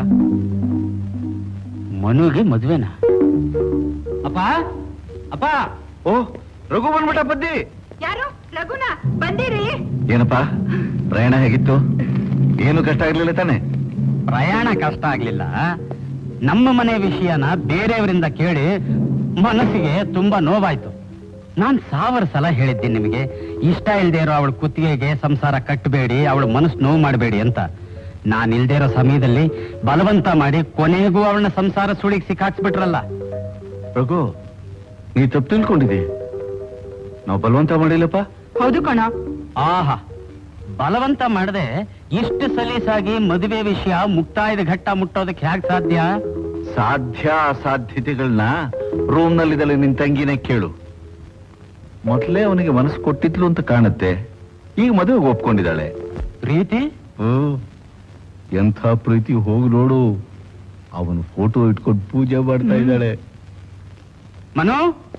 ಮನುಗೆ ಮದುವೆನಾ ಅಪ್ಪ ಅಪ್ಪ ಓ ರಘು ಬಂದ್ಬಿಟ್ಟ ಬದ್ದಿ ಯಾರು ರಘುನ ಬಂದಿರಿ ಏನಪ್ಪ ಪ್ರಯಾಣ ಹೇಗಿತ್ತು ಏನು ಕಷ್ಟ ಆಗಿರ್ಲಿಲ್ಲ ತಾನೆ ಪ್ರಯಾಣ ಕಷ್ಟ ಆಗ್ಲಿಲ್ಲ ನಮ್ಮ ಮನೆ ವಿಷಯನ ಬೇರೆಯವರಿಂದ ಕೇಳಿ ಮನಸ್ಸಿಗೆ ತುಂಬಾ ನೋವಾಯ್ತು ನಾನ್ ಸಾವಿರ ಸಲ ಹೇಳಿದ್ದೀನಿ ನಿಮಗೆ ಇಷ್ಟ ಇಲ್ದೇ ಇರೋ ಅವಳ ಕುತ್ತಿಗೆಗೆ ಸಂಸಾರ ಕಟ್ಟಬೇಡಿ ಅವಳ ಮನಸ್ಸು ನೋವು ಮಾಡಬೇಡಿ ಅಂತ ನಾನ್ ಇಲ್ದೇ ಇರೋ ಸಮಯದಲ್ಲಿ ಬಲವಂತ ಮಾಡಿ ಕೊನೆಗೂ ಅವಳನ್ನ ಸಂಸಾರ ಸುಳಿಗೆ ಸಿಕ್ಕಾಕ್ಸ್ಬಿಟ್ರಲ್ಲ ರಘು ನೀ ತಪ್ಪು ತಿಳ್ಕೊಂಡಿದ್ದಿ ನಾವು ಬಲವಂತ ಮಾಡಿಲ್ಲಪ್ಪ ಹೌದು ಕಣ ಆಹಾ ಬಲವಂತ ಮಾಡದೆ ಇಷ್ಟು ಸಲೀಸಾಗಿ ಮದುವೆ ವಿಷಯ ಮುಕ್ತಾಯದ ಘಟ್ಟ ಮುಟ್ಟೋದಕ್ಕೆ ಹೇಗೆ ಸಾಧ್ಯ ಸಾಧ್ಯ ಅಸಾಧ್ಯತೆಗಳನ್ನ ರೂಮ್ ನಲ್ಲಿದ್ದಲ್ಲ ನಿನ್ ತಂಗಿನೇ ಕೇಳು ಮೊದ್ಲೇ ಅವನಿಗೆ ಮನಸ್ಸು ಕೊಟ್ಟಿದ್ಲು ಅಂತ ಕಾಣುತ್ತೆ ಈಗ ಮದುವೆಗೆ ಒಪ್ಕೊಂಡಿದ್ದಾಳೆ ಪ್ರೀತಿ ಓ ಎಂಥ ಪ್ರೀತಿ ಹೋಗಿ ನೋಡು ಅವನು ಫೋಟೋ ಇಟ್ಕೊಂಡು ಪೂಜೆ ಮಾಡ್ತಾ ಇದ್ದಾಳೆ Manu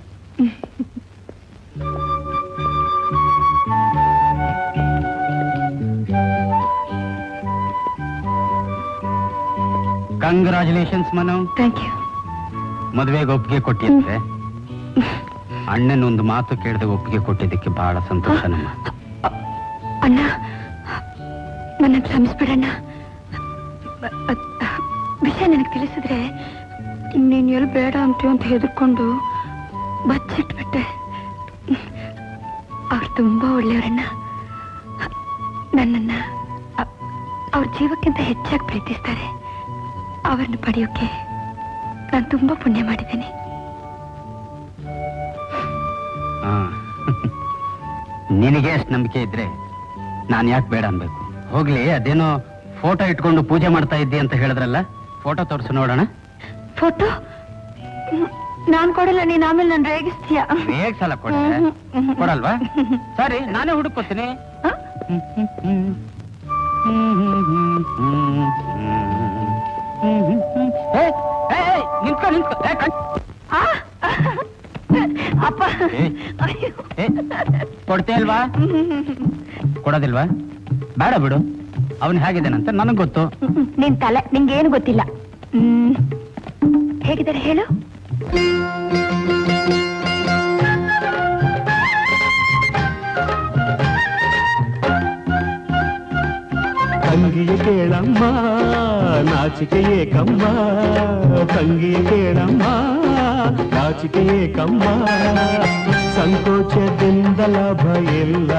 congratulations Manu thank you ಮದುವೆಗೆ ಒಪ್ಪಿಗೆ ಕೊಟ್ಟಿದ್ದೆ ಅಣ್ಣನ ಒಂದು ಮಾತು ಕೇಳದೆ ಒಪ್ಪಿಗೆ ಕೊಟ್ಟಿದ್ದಕ್ಕೆ ಬಹಳ ಸಂತೋಷ ನಮ್ಮ ಅಣ್ಣ ನನ್ನ ಕ್ಷಮಿಸ್ಬಿಡಣ್ಣ ಅ- ಅದ್- ವಿಷಯ ನನಗೆ ತಿಳಿಸಿದ್ರೆ ನೀನ್ ಎಲ್ಲಿ ಬೇಡ ಅಂತೀಯ ಅಂತ ಹೆದರ್ಕೊಂಡು ಬಚ್ಚಿಟ್ಬಿಟ್ಟೆ ಅವ್ರು ತುಂಬಾ ಒಳ್ಳೆಯವರಣ್ಣ ನನ್ನನ್ನ ಅ- ಅವ್ರ ಜೀವಕ್ಕಿಂತ ಹೆಚ್ಚಾಗಿ ಪ್ರೀತಿಸ್ತಾರೆ ಅವರನ್ನು ಪಡೆಯೋಕೆ ನಾನು ತುಂಬಾ ಪುಣ್ಯ ಮಾಡಿದ್ದೇನೆ ಹಾ. ನಿನಗೆ ಅಷ್ಟು ನಂಬಿಕೆ ಇದ್ರೆ ನಾನು ಯಾಕೆ ಬೇಡ ಅನ್ಬೇಕು ಹೋಗ್ಲಿ ಅದೇನೋ ಫೋಟೋ ಇಟ್ಕೊಂಡು ಪೂಜೆ ಮಾಡ್ತಾ ಇದ್ದಿ ಅಂತ ಹೇಳಿದ್ರಲ್ಲ ಫೋಟೋ ತೋರಿಸು ನೋಡೋಣ ಫೋಟೋ ನಾನ್ ಕೊಡಲ್ಲ ನೀನ್ ಆಮೇಲೆ ನಾನು ರೇಗಿಸ್ತೀಯ ಬೇಗ ಸಲ ಕೊಡ್ರೆ ಕೊಡಲ್ವಾ ಸರಿ ನಾನೇ ಹುಡುಕೋತೀನಿ ಹ? ನಿಂತ್ಕೊ ನಿಂತ್ಕೊ ಏ, ಕಣ್- ಆ? ಅಪ್ಪ ಏ. ಅಯ್ಯೋ. ಏ, ಕೊಡ್ತೇ ಅಲ್ವಾ ಕೊಡೋದಿಲ್ವಾ ಬೇಡ ಬಿಡು ಅವನು ಹೇಗಿದ್ದಾನಂತ ನನಗ್ ಗೊತ್ತು ನಿನ್ ತಲೆ ನಿಂಗೇನು ಗೊತ್ತಿಲ್ಲ ಹ್ಮ್ ಹೇಗಿದ್ದಾರೆ ಹೇಳು ತಂಗಿಯ ಕೇಳಮ್ಮ ನಾಚಿಕೆಯೇ ಕಮ್ಮ ತಂಗಿಯ ಕೇಳಮ್ಮ ನಾಚಿಕೆಯೇ ಕಮ್ಮ ಸಂಕೋಚದಿಂದ ಲಾಭ ಇಲ್ಲ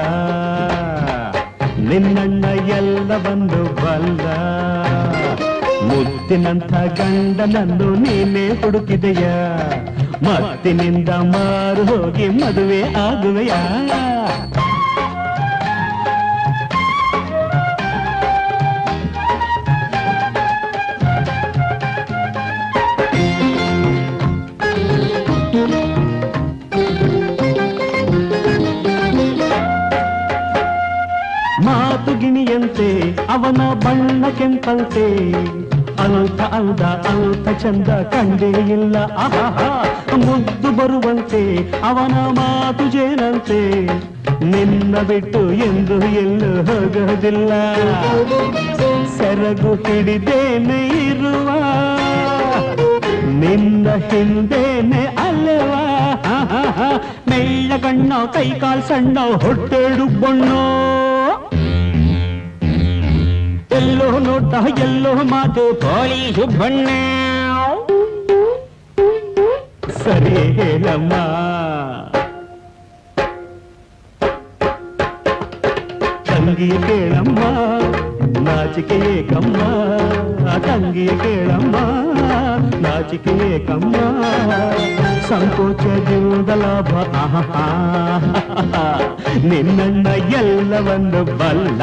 ನಿನ್ನಣ್ಣ ಎಲ್ಲ ಬಂದು ಬಲ್ಲ ಮುತ್ತಿನಂಥ ಗಂಡನನ್ನು ನೀನೇ ಹುಡುಕಿದೆಯ ಮತ್ತಿನಿಂದ ಮಾರು ಹೋಗಿ ಮದುವೆ ಆಗುವೆಯಾ ಮಾತು ಗಿಣಿಯಂತೆ ಅವನ ಬಣ್ಣ ಕೆಂಪಂತೆ ಅಲ್ತ ಅಲ್ದ ಅಲ್ತ ಚಂದ ಕಂಡೇ ಇಲ್ಲ ಆಹಾ ಮುದ್ದು ಬರುವಂತೆ ಅವನ ಮಾತು ಜೇನಂತೆ ನಿನ್ನ ಬಿಟ್ಟು ಎಂದು ಎಲ್ಲೂ ಹೋಗೋದಿಲ್ಲ ಸೆರಗು ಹಿಡಿದೇನೆ ಇರುವ ನಿನ್ನ ಹಿಂದೇನೆ ಅಲ್ಲವಾ ಮೆಳ್ಳ ಕಣ್ಣೋ ಕೈ ಕಾಲ್ ಸಣ್ಣ ಹೊಟ್ಟೆಡು ಬಣ್ಣೋ ಎಲ್ಲೋ ನೋಟ ಎಲ್ಲೋ ಮಾತು ಪೋಲಿ ಸುಬ್ಬಣ್ಣ ಸರಿ ಹೇಳಮ್ಮ ತಂಗಿ ಕೇಳಮ್ಮ ನಾಚಿಕೆಯೇ ಕಮ್ಮ ತಂಗಿಯ ಕೇಳಮ್ಮ ನಾಚಿಕೆಯೇ ಕಮ್ಮ ಸಂಕೋಚದಿಂದ ಲಾಭ ಆಹಾ ನಿನ್ನಣ್ಣ ಎಲ್ಲವನ್ನು ಬಲ್ಲ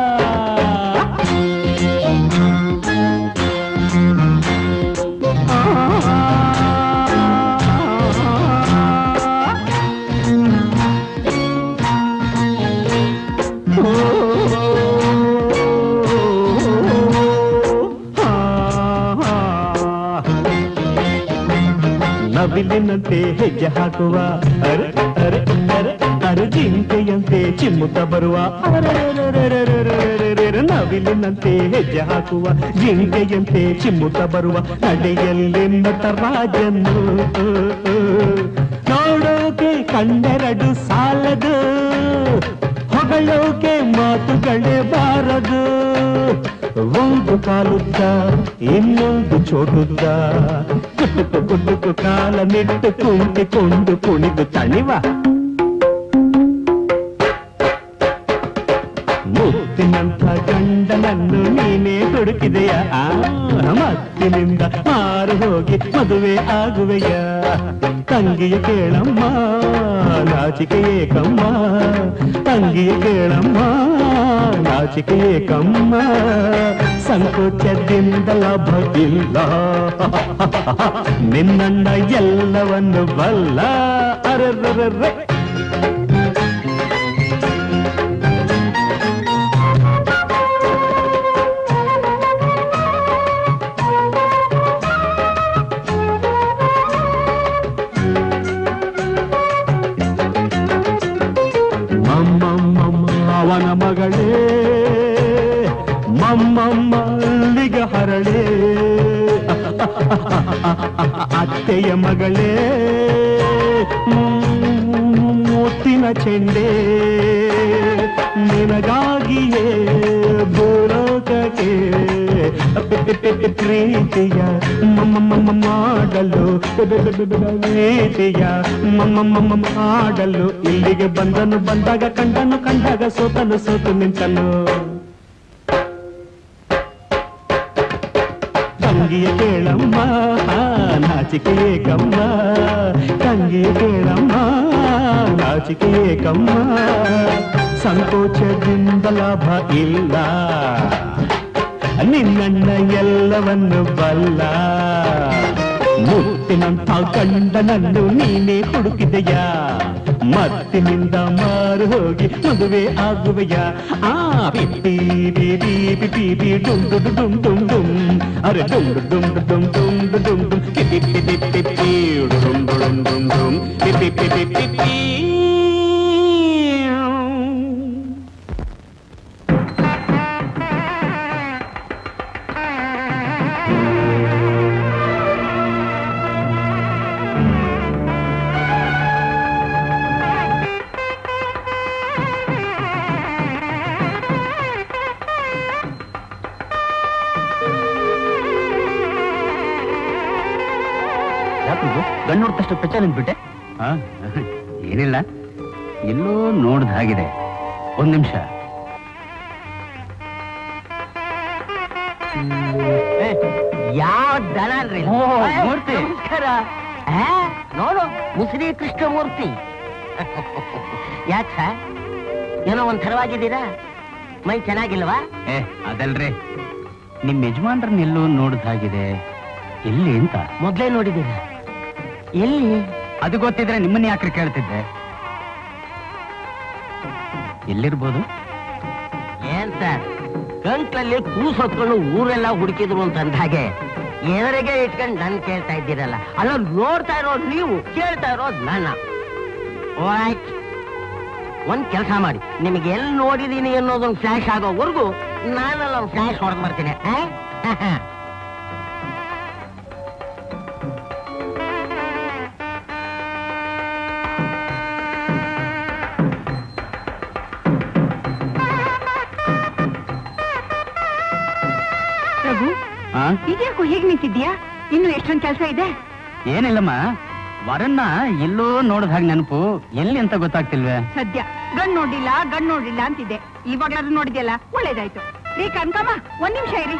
ನವಿಲಿನಂತೆ ಹೆಜ್ಜೆ ಹಾಕುವ ಅರೆ ಅರೆ ಅರೆ ಅರೆ ಜಿಂಕೆಯಂತೆ ಚಿಮ್ಮುತ್ತ ಬರುವ ಅರೆರೆರೆರೆರೆರೆರೆರೆರೆ. ನವಿಲಿನಂತೆ ಹೆಜ್ಜೆ ಹಾಕುವ ಜಿಂಕೆಯಂತೆ ಚಿಮ್ಮುತ್ತ ಬರುವ ನಡೆಯಲ್ಲಿ ನಟರಾಜನು ನೋಡೋಕೆ ಕಣ್ಣೆರಡು ಸಾಲದು ಹೊಗಳೋಕೆ ಮಾತುಗಳೇ ಬಾರದು ಒಂದು ಕಾಲುದ್ದ ಇನ್ನೊಂದು ಚೋಟುದ್ದ ಕುಟುಕು ಕುಟುಕು ಕಾಲ ನಿಟ್ಟು ಕುಂಟಿಕೊಂಡು ಕುಣಿದು ತಣಿವ ಮುತ್ತಿನಂಥ ಗಂಡನನ್ನು ನೀನೇ ಹುಡುಕಿದೆಯ ಆ, ಮತ್ತಿನಿಂದ ಮಾರು ಹೋಗಿ ಮದುವೆ ಆಗುವೆಯ ತಂಗಿಯ ಕೇಳಮ್ಮ ನಾಚಿಕೆಯೇ ಕಮ್ಮ ತಂಗಿಯ ಕೇಳಮ್ಮ ನಾಚಿಕೆಯೇ ಕಮ್ಮ ಸಂಕೋಚದಿಂದ ಲಾಭ ಇಲ್ಲ ನಿನ್ನಣ್ಣ ಎಲ್ಲವನ್ನು ಬಲ್ಲ ಅರೆರ್ರೆರ್ರೆ ಮಮ್ಮಮ್ಮಮ್ಮ ಅವನ ಮಗಳೇ ಮಮ್ಮಮ್ಮಲ್ಲಿಗ ಹರಳೇ ಅತ್ತೆಯ ಮಗಳೇ ಮುತ್ತಿನ ಚೆಂಡೆ ನಿನಗಾಗಿಯೇ ಭೂಲೋಕಕ್ಕೆ ಪ್ರೀತಿಯ ಮಮ್ಮ ಮಾಡಲು ಪ್ರೀತಿಯ ಮಮ್ಮ ಮಾಡಲು ಇಲ್ಲಿಗೆ ಬಂದನು ಬಂದಾಗ ಕಂಡನು ಕಂಡಾಗ ಸೋತನು ಸೋತು ನಿಂತನು ತಂಗಿಯ ಕೇಳಮ್ಮ ನಾಚಿಕೆಯೇ ಕಮ್ಮ ತಂಗಿಯ ಕೇಳಮ್ಮ ನಾಚಿಕೆಯೇ ಕಮ್ಮ ಸಂಕೋಚದಿಂದ ಲಾಭ ಇಲ್ಲ ನಿನ್ನಣ್ಣ ಎಲ್ಲವನ್ನು ಬಲ್ಲ ಮುತ್ತಿನಂಥ ಗಂಡನನ್ನು ನೀನೇ ಹುಡುಕಿದೆಯ ಮತ್ತಿನಿಂದ ಮಾರು ಹೋಗಿ ಮದುವೆ ಆಗುವೆಯ ಆ ಪಿಪ್ಪಿ ಬೀಬಿ ಪಿಪಿ ಬಿ ಡುಮ್ ಡುಡು ಡುಮ್ ಡುಮ್ ಡುಮ್ ಅರೆ ಡುಮ್ ಡುಮ್ ಡುಮ್ ಡುಮ್ ಡುಮ್ ಡುಮ್ ಪಿಪಿ ಪಿಪಿ ಪಿಪಿ ಡುಮ್ ಡುಮ್ ಡುಮ್ ಡುಮ್ ಪಿಪಿ ಪಿಪಿ ಪಿಪಿ ಯಾಕಿದು ಗಂಡು ನೋಡಿದ ತಕ್ಷಣ ಪೆಚ್ಚ ನಿಂತ್ಬಿಟ್ಟೆ ಏನಿಲ್ಲ ಎಲ್ಲೋ ನೋಡ್ದ ಹಾಗಿದೆ ಒಂದ್ ನಿಮಿಷ ಯಾವ ದನ ಅಲ್ರಿ ಓ, ಮೂರ್ತಿ. ನಮಸ್ಕಾರ ಆ, ನೋಡು ಮುಸುರಿ ಕೃಷ್ಣಮೂರ್ತಿ ಯಾಕ ಸರ್ ಏನೋ ಒಂದ್ ಥರವಾಗಿದ್ದೀರಾ ಮೈ ಚೆನ್ನಾಗಿಲ್ವಾ ಏ ಅದಲ್ರಿ ನಿಮ್ ಯಜಮಾನ್ರನ್ನ ಎಲ್ಲೋ ನೋಡ್ದ ಹಾಗಿದೆ ಎಲ್ಲಿ ಅಂತ ಮೊದ್ಲೇ ನೋಡಿದ್ದೀರಾ ಎಲ್ಲಿ ಅದು ಗೊತ್ತಿದ್ರೆ ನಿಮ್ಮನ್ನ ಯಾಕ್ರಿ ಕೇಳ್ತಿದ್ದೆ ಎಲ್ಲಿರ್ಬೋದು ಏನ್ ಸರ್ ಗಂಟ್ಲಲ್ಲಿ ಕೂಸ್ ಹೊತ್ಕೊಂಡು ಊರೆಲ್ಲ ಹುಡುಕಿದ್ರು ಅಂತ ಅಂದ ಹಾಗೆ ಎದುರಿಗೆ ಇಟ್ಕೊಂಡು ನನ್ ಕೇಳ್ತಾ ಇದ್ದೀರಲ್ಲ ಅಲ್ಲ ನೋಡ್ತಾ ಇರೋದು ನೀವು ಕೇಳ್ತಾ ಇರೋದು ನನ್ನ ಆಯ್ತ್. ಒಂದ್ ಕೆಲಸ ಮಾಡಿ ನಿಮಗೆ ಎಲ್ಲಿ ನೋಡಿದೀನಿ ಅನ್ನೋದೊಂದು ಫ್ಲಾಶ್ ಆಗೋವರೆಗೂ ನಾನಲ್ಲ ಒಂದು ಫ್ಲಾಶ್ ಹೊಡೆದು ಬರ್ತೀನಿ ಆ? ರಘು ಆ? ಇದ್ಯಾಕೋ ಹೇಗ್ ನಿಂತಿದ್ಯಾ ಇನ್ನು ಎಷ್ಟೊಂದ್ ಕೆಲಸ ಇದೆ ಏನಿಲ್ಲಮ್ಮ ವರನ್ನ ಎಲ್ಲೋ ನೋಡ್ದ ಹಾಗೆ ನೆನಪು ಎಲ್ಲಿ ಅಂತ ಗೊತ್ತಾಗ್ತಿಲ್ವೇ ಸದ್ಯ ಗಂಡ್ ನೋಡಿಲ್ಲ ಗಂಡ್ ನೋಡಿಲ್ಲ ಅಂತಿದ್ದೆ ಇವಾಗ್ಲಾದ್ರೂ ನೋಡಿದ್ಯಲ್ಲ ಒಳ್ಳೇದಾಯ್ತು ಈ ಕನಕಮ್ಮ ಒಂದ್ ನಿಮಿಷ ಇರಿ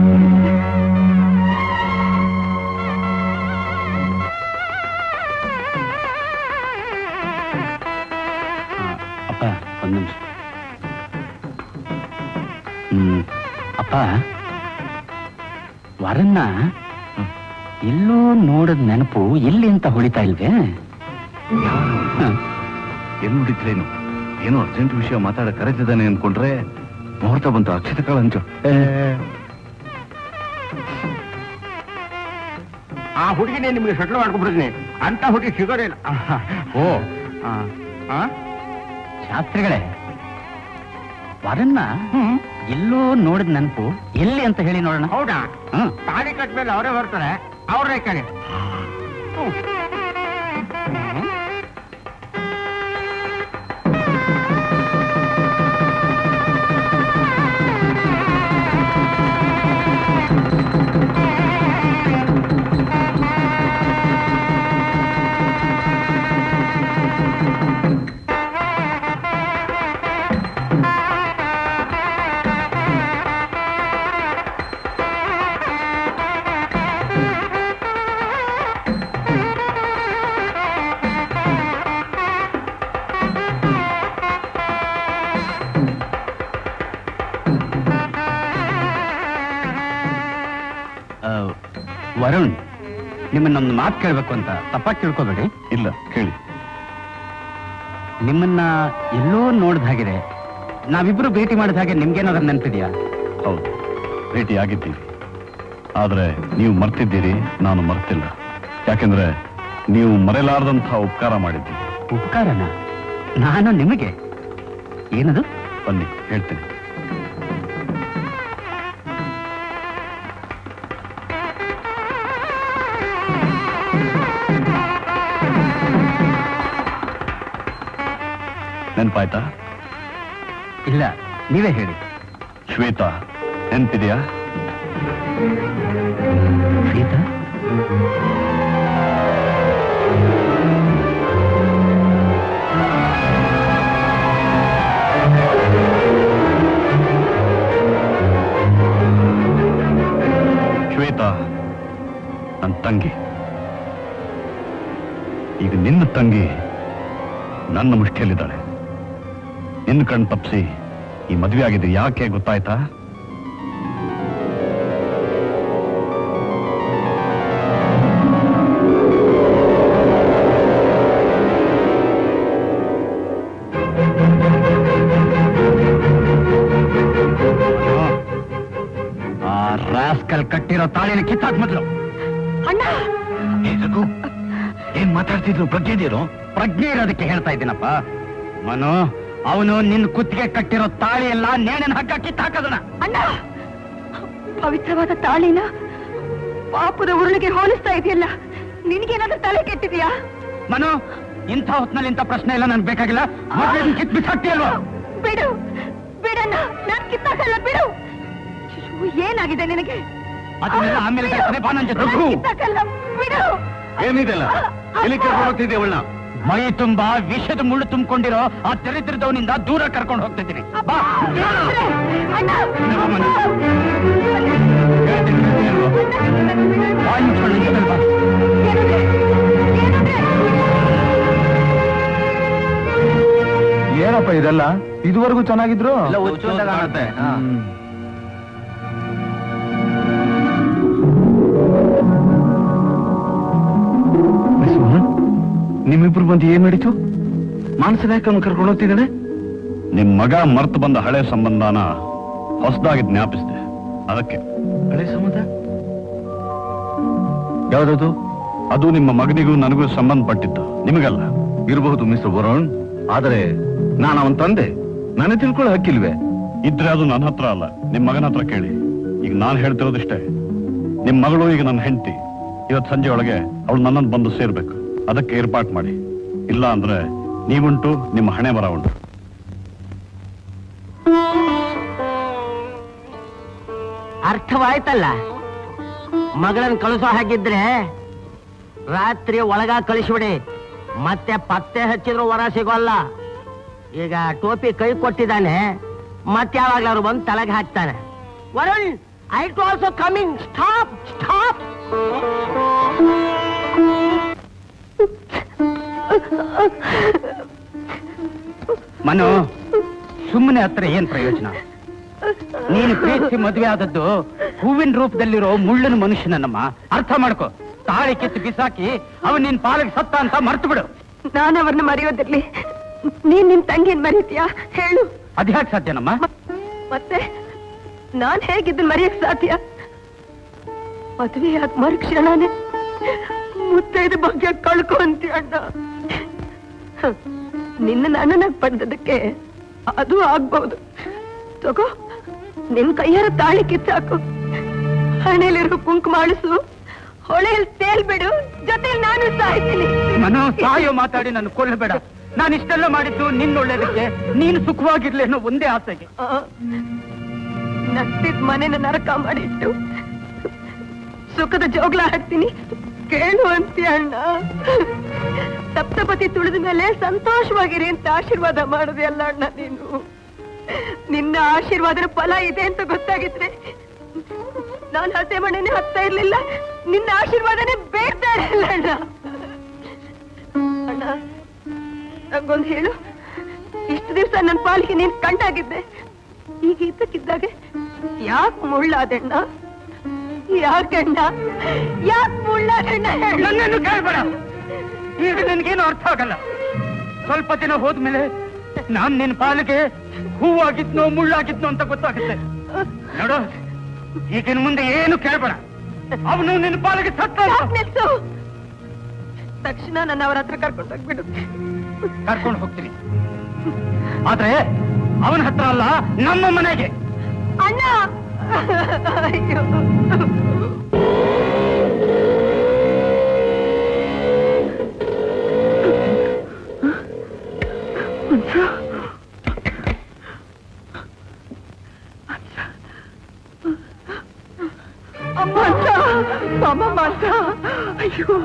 ಅಪ್ಪ ಒಂದು ನಿಮಿಷ ಹ್ಮ್ ಅಪ್ಪ ವರನ್ನ ಎಲ್ಲೋ ನೋಡದ ನೆನಪು ಎಲ್ಲಿ ಅಂತ ಹೊಳಿತಾ ಇಲ್ವೇ ಹ. ಏನ್ ನೋಡಿದ್ರೇನು ಏನೋ ಅರ್ಜೆಂಟ್ ವಿಷಯ ಮಾತಾಡ ಕರೆದಿದ್ದಾನೆ ಅನ್ಕೊಂಡ್ರೆ ಮುಹೂರ್ತ ಬಂತು ಅಕ್ಷತ ಕಾಲ ಹಂಚು ಆ ಹುಡುಗಿನೇ ನಿಮ್ಗೆ ಸೆಟ್ಲ್ ಮಾಡ್ಕೊಂಡ್ಬಿಡ್ತೀನಿ ಅಂತ ಹುಡುಗಿ ಸಿಗೋದೇ ಇಲ್ಲ ಓ ಆ, ಆ? ಶಾಸ್ತ್ರಿಗಳೇ ವರನ್ನ ಎಲ್ಲೋ ನೋಡಿದ ನೆನಪು ಎಲ್ಲಿ ಅಂತ ಹೇಳಿ ನೋಡೋಣ ಹೌದಾ ತಾಳಿ ಕಟ್ಮೇಲೆ ಅವರೇ ಬರ್ತಾರೆ ಅವ್ರೇ ಕೇಳಿ ವರುಣ್ ನಿಮ್ಮನ್ನೊಂದು ಮಾತು ಕೇಳಬೇಕು ಅಂತ ತಪ್ಪಾಗಿ ತಿಳ್ಕೊಬೇಡಿ ಇಲ್ಲ ಕೇಳಿ ನಿಮ್ಮನ್ನ ಎಲ್ಲೋ ನೋಡಿದ ಹಾಗಿದೆ ನಾವಿಬ್ರು ಭೇಟಿ ಮಾಡಿದ ಹಾಗೆ ನಿಮ್ಗೇನಾದ್ರೂ ನೆನಪಿದ್ಯಾ ಹೌದು ಭೇಟಿ ಆಗಿದ್ದೀವಿ ಆದ್ರೆ ನೀವು ಮರ್ತಿದ್ದೀರಿ ನಾನು ಮರ್ತಿಲ್ಲ ಯಾಕೆಂದ್ರೆ ನೀವು ಮರೆಯಲಾರದಂತಹ ಉಪಕಾರ ಮಾಡಿದ್ದೀರಿ ಉಪಕಾರನ ನಾನು ನಿಮಗೆ ಏನದು ಬನ್ನಿ ಹೇಳ್ತೀನಿ ನೆನ್ಪಾಯ್ತಾ ಇಲ್ಲ ನೀವೇ ಹೇಳಿ ಶ್ವೇತಾ ನೆನ್ಪಿದೆಯಾ ಶ್ವೇತಾ ಶ್ವೇತಾ ನನ್ನ ತಂಗಿ ಈಗ ನಿನ್ನ ತಂಗಿ ನನ್ನ ಮುಷ್ಟಿಯಲ್ಲಿದ್ದಾಳೆ ನಿನ್ನ ಕಣ್ ತಪ್ಪಿಸಿ ಈ ಮದುವೆ ಆಗಿದ್ದು ಯಾಕೆ ಗೊತ್ತಾಯ್ತಾ ಆ ರಾಸ್ಕಲ್ ಕಟ್ಟಿರೋ ತಾಳಿನ ಕಿತ್ತಾಕ್ ಮೊದಲು ಅಣ್ಣ ಏನ್ ಮಾತಾಡ್ತಿದ್ರು ಪ್ರಜ್ಞೆದೇನು ಪ್ರಜ್ಞೆ ಇರೋದಕ್ಕೆ ಹೇಳ್ತಾ ಇದ್ದೀನಪ್ಪ ಮನು ಅವನು ನಿನ್ನ ಕುತ್ತಿಗೆ ಕಟ್ಟಿರೋ ತಾಳಿ ಎಲ್ಲ ನೇಣಿನ ಹಗ್ಗ ಕಿತ್ತಾಕದನ ಅಣ್ಣ ಪವಿತ್ರವಾದ ತಾಳಿನ ಪಾಪದ ಉರುಳಿಗೆ ಹೋಲಿಸ್ತಾ ಇದೆಯಲ್ಲ ನಿನಗೇನಾದ್ರೂ ತಲೆ ಕೆಟ್ಟಿದ್ಯಾ ಮನು ಇಂಥ ಹೊತ್ನಲ್ಲಿ ಇಂಥ ಪ್ರಶ್ನೆ ಎಲ್ಲ ನನ್ಗೆ ಬೇಕಾಗಿಲ್ಲ ಮೊದ್ಲು ಇದನ್ನ ಕಿತ್ ಬಿಸಾಕ್ತಿ ಅಲ್ವಾ ಬಿಡು ಬಿಡಣ್ಣ ನಾನ್ ಕಿತ್ತಾಕಲ್ಲ ಬಿಡು ಅಯ್ಯೋ, ಏನಾಗಿದೆ ನಿನಗೆ ಅದನ್ನೆಲ್ಲ ಆಮೇಲೆ ಹೇಳ್ತಾನೆ, ಬಾ ನನ್ ಜೊತೆ. ನಾನ್ ಕಿತ್ತಾಕಲ್ಲ ಬಿಡು ಏನಿದೆಲ್ಲ ಎಲ್ಲಿ ಕರ್ಕೊಂಡು ಹೋಗ್ತಿದ್ದೆ ಅವಳನ್ನ ಮೈ ತುಂಬಾ ವಿಷದ ಮುಳ್ಳು ತುಂಬಿಕೊಂಡಿರೋ ಆ ದರಿದ್ರದವನಿಂದ ದೂರ ಕರ್ಕೊಂಡು ಹೋಗ್ತಿದ್ದೀನಿ ಬಾ ಅಣ್ಣ ಬಾ, ಮನು. ಹೇಳ್ತೀನಿ, ಹೇಳ್ತೀನಿ ಅಲ್ವಾ? ಬಾ, ಮುಚ್ಕೊಂಡು ನಿಂತ್ಕೊಳ್ಳಿ, ಬಾ. ಏನಪ್ಪ ಇದೆಲ್ಲ ಇದುವರೆಗೂ ಚೆನ್ನಾಗಿದ್ರು ನಿಮ್ಮಿಬ್ರು ಬಂದು ಏನ್ ನಡೀತು ಮಾನಸ ಯಾಕನ್ನು ಕರ್ಕೊಂಡು ಹೋಗ್ತಿದ್ದಾನೆ ನಿಮ್ ಮಗ ಮರ್ತು ಬಂದ ಹಳೆ ಸಂಬಂಧನ ಹೊಸದಾಗಿ ಜ್ಞಾಪಿಸಿದೆ ಅದಕ್ಕೆ ಹಳೆ ಸಂಬಂಧ ಯಾವ್ದದು ಅದು ನಿಮ್ಮ ಮಗನಿಗೂ ನನಗೂ ಸಂಬಂಧಪಟ್ಟಿದ್ದು ನಿಮಗಲ್ಲ ಇರಬಹುದು ಮಿಸ್ಟರ್ ವರುಣ್ ಆದರೆ ನಾನು ಅವನ್ ತಂದೆ ನನಗೆ ತಿಳ್ಕೊಳ್ಳೋ ಹಕ್ಕಿಲ್ವೇ ಇದ್ರೆ ಅದು ನನ್ನ ಹತ್ರ ಅಲ್ಲ ನಿಮ್ ಮಗನ ಹತ್ರ ಕೇಳಿ ಈಗ ನಾನು ಹೇಳ್ತಿರೋದಿಷ್ಟೇ ನಿಮ್ ಮಗಳು ಈಗ ನನ್ನ ಹೆಂಡತಿ ಇವತ್ತು ಸಂಜೆ ಒಳಗೆ ಅವಳು ನನ್ನನ್ನು ಬಂದು ಸೇರ್ಬೇಕು ಅದಕ್ಕೆ ಏರ್ಪಾಟ್ ಮಾಡಿ ಇಲ್ಲ ಅಂದ್ರೆ ನೀವುಂಟು ನಿಮ್ಮ ಹಣೆ ಬರ ಉಂಟು ಅರ್ಥವಾಯ್ತಲ್ಲ ಮಗಳನ್ ಕಳಿಸೋ ಹಾಗಿದ್ರೆ ರಾತ್ರಿ ಒಳಗ ಕಳಿಸ್ಬಿಡಿ ಮತ್ತೆ ಪತ್ತೆ ಹಚ್ಚಿದ್ರು ವರ ಸಿಗೋಲ್ಲ ಈಗ ಟೋಪಿ ಕೈ ಕೊಟ್ಟಿದ್ದಾನೆ ಮತ್ತೆ ಯಾವಾಗ್ಲಾದ್ರು ಬಂದು ತಲೆಗೆ ಹಾಕ್ತಾನೆ Varun I too also coming stop stop Manu ಸುಮ್ಮನೆ ಹತ್ರ ಏನ್ ಪ್ರಯೋಜನ ನೀನು ಪ್ರೀತಿಸಿ ಮದುವೆ ಆದದ್ದು ಹೂವಿನ ರೂಪದಲ್ಲಿರೋ ಮುಳ್ಳಿನ ಮನುಷ್ಯನನ್ನಮ್ಮ ಅರ್ಥ ಮಾಡ್ಕೋ ತಾಳಿ ಕಿತ್ತು ಬಿಸಾಕಿ ಅವನ್ ನಿನ್ ಪಾಲಿಗೆ ಸತ್ತ ಅಂತ ಮರ್ತು ಬಿಡು ನಾನು ಅವ್ರನ್ನ ಮರೆಯೋದಿರ್ಲಿ ನೀನ್ ನಿನ್ ತಂಗಿನ್ ಮರೀತೀಯಾ ಹೇಳು ಅದ್ಯಾಕ್ ಸಾಧ್ಯನಮ್ಮ ಮತ್ತೆ ನಾನ್ ಹೇಗಿದ್ದನ್ ಮರೆಯಕ್ ಸಾಧ್ಯ ಮದುವೆ ಆದ ಮರುಕ್ಷಣನೇ ಮುತ್ತೈದ ಬಗ್ಗೆ ಕಳ್ಕೊ ಅಂತೀಯ ಅಣ್ಣ ಹ, ನಿನ್ನ ನನ್ನನಾಗ್ ಪಡೆದದಕ್ಕೆ ಅದು ಆಗ್ಬಹುದು ತಗೋ ನಿನ್ ಕೈಯಾರ ತಾಳಿ ಕಿತ್ತಾಕು ಹಣೆಲಿರೋ ಕುಂಕುಮ ಅಳಿಸು ಹೊಳೆಯಲ್ಲಿ ತೇಲ್ಬಿಡು ಜೊತೆಲಿ ನಾನು ಸಾಯ್ತೀನಿ ಮನು ಸಾಯೋ ಮಾತಾಡಿ ನಾನು ಕೊಲ್ಲಬೇಡ ನಾನು ಇಷ್ಟೆಲ್ಲ ಮಾಡಿದ್ದು ನಿನ್ನ ಒಳ್ಳೇದಕ್ಕೆ ನೀನು ಸುಖವಾಗಿರ್ಲಿ ಅನ್ನೋ ಒಂದೇ ಆಸೆಗೆ ಆ, ನಟ್ಟಿದ್ ಮನೆನ ನರಕ ಮಾಡಿಟ್ಟು ಸುಖದ ಜೋಗ್ಲ ಹಾಕ್ತೀನಿ ಕೇಳು ಅಂತೀಯ ಅಣ್ಣ ಸಪ್ತಪತಿ ತುಳಿದ ಮೇಲೆ ಸಂತೋಷವಾಗಿರಿ ಅಂತ ಆಶೀರ್ವಾದ ಮಾಡಿದೆ ಅಲ್ಲ ಅಣ್ಣ ನೀನು ನಿನ್ನ ಆಶೀರ್ವಾದದ ಫಲ ಇದೆ ಅಂತ ಗೊತ್ತಾಗಿದ್ರೆ ನಾನು ಹಸೆ ಮಣ್ಣನೆ ಹತ್ತಾ ಇರ್ಲಿಲ್ಲ ನಿನ್ನ ಆಶೀರ್ವಾದನೇ ಬೇಡ್ತಾ ಇರಲಿಲ್ಲ ಅಣ್ಣ ಅಣ್ಣ ನಂಗೊಂದು ಹೇಳು ಇಷ್ಟು ದಿವಸ ನನ್ನ ಪಾಲಿಗೆ ನೀನ್ ಕಂಡಾಗಿದ್ದೆ ಈಗ ಇದ್ದಕ್ಕಿದ್ದಾಗೆ ಯಾಕೆ ಮುಳ್ಳಾದಣ್ಣ ಯಾಕಣ್ಣ ಯಾಕೆ ಮುಳ್ಳಾದಣ್ಣ ಹೇಳು ನನ್ನನ್ನು ಕೇಳ್ಬೇಡ ಈಗ ನಿನ್ಗೇನು ಅರ್ಥ ಆಗಲ್ಲ ಸ್ವಲ್ಪ ದಿನ ಹೋದ್ಮೇಲೆ ನಾನ್ ನಿನ್ ಪಾಲಿಗೆ ಹೂವಾಗಿದ್ನೋ ಮುಳ್ಳಾಗಿದ್ನೋ ಅಂತ ಗೊತ್ತಾಗುತ್ತೆ ನೋಡು ಈಗಿನ ಮುಂದೆ ಏನು ಕೇಳ್ಬೇಡ ಅವನು ನಿನ್ನ ಪಾಲಿಗೆ ಸತ್ತ ಯಾಕ್ ನಿಲ್ಸು ತಕ್ಷಣ ನನ್ನ ಅವ್ರ ಹತ್ರ ಕರ್ಕೊಂಡು ಹೋಗ್ಬಿಡು ಕರ್ಕೊಂಡು ಹೋಗ್ತೀನಿ ಆದ್ರೆ ಅವನ ಹತ್ರ ಅಲ್ಲ ನಮ್ಮ ಮನೆಗೆ ಅಣ್ಣ ಅಯ್ಯೋ ಅಮ್ಮ ಅಂತ ಅಮ್ಮ ಅಂತ ಅಯ್ಯೋ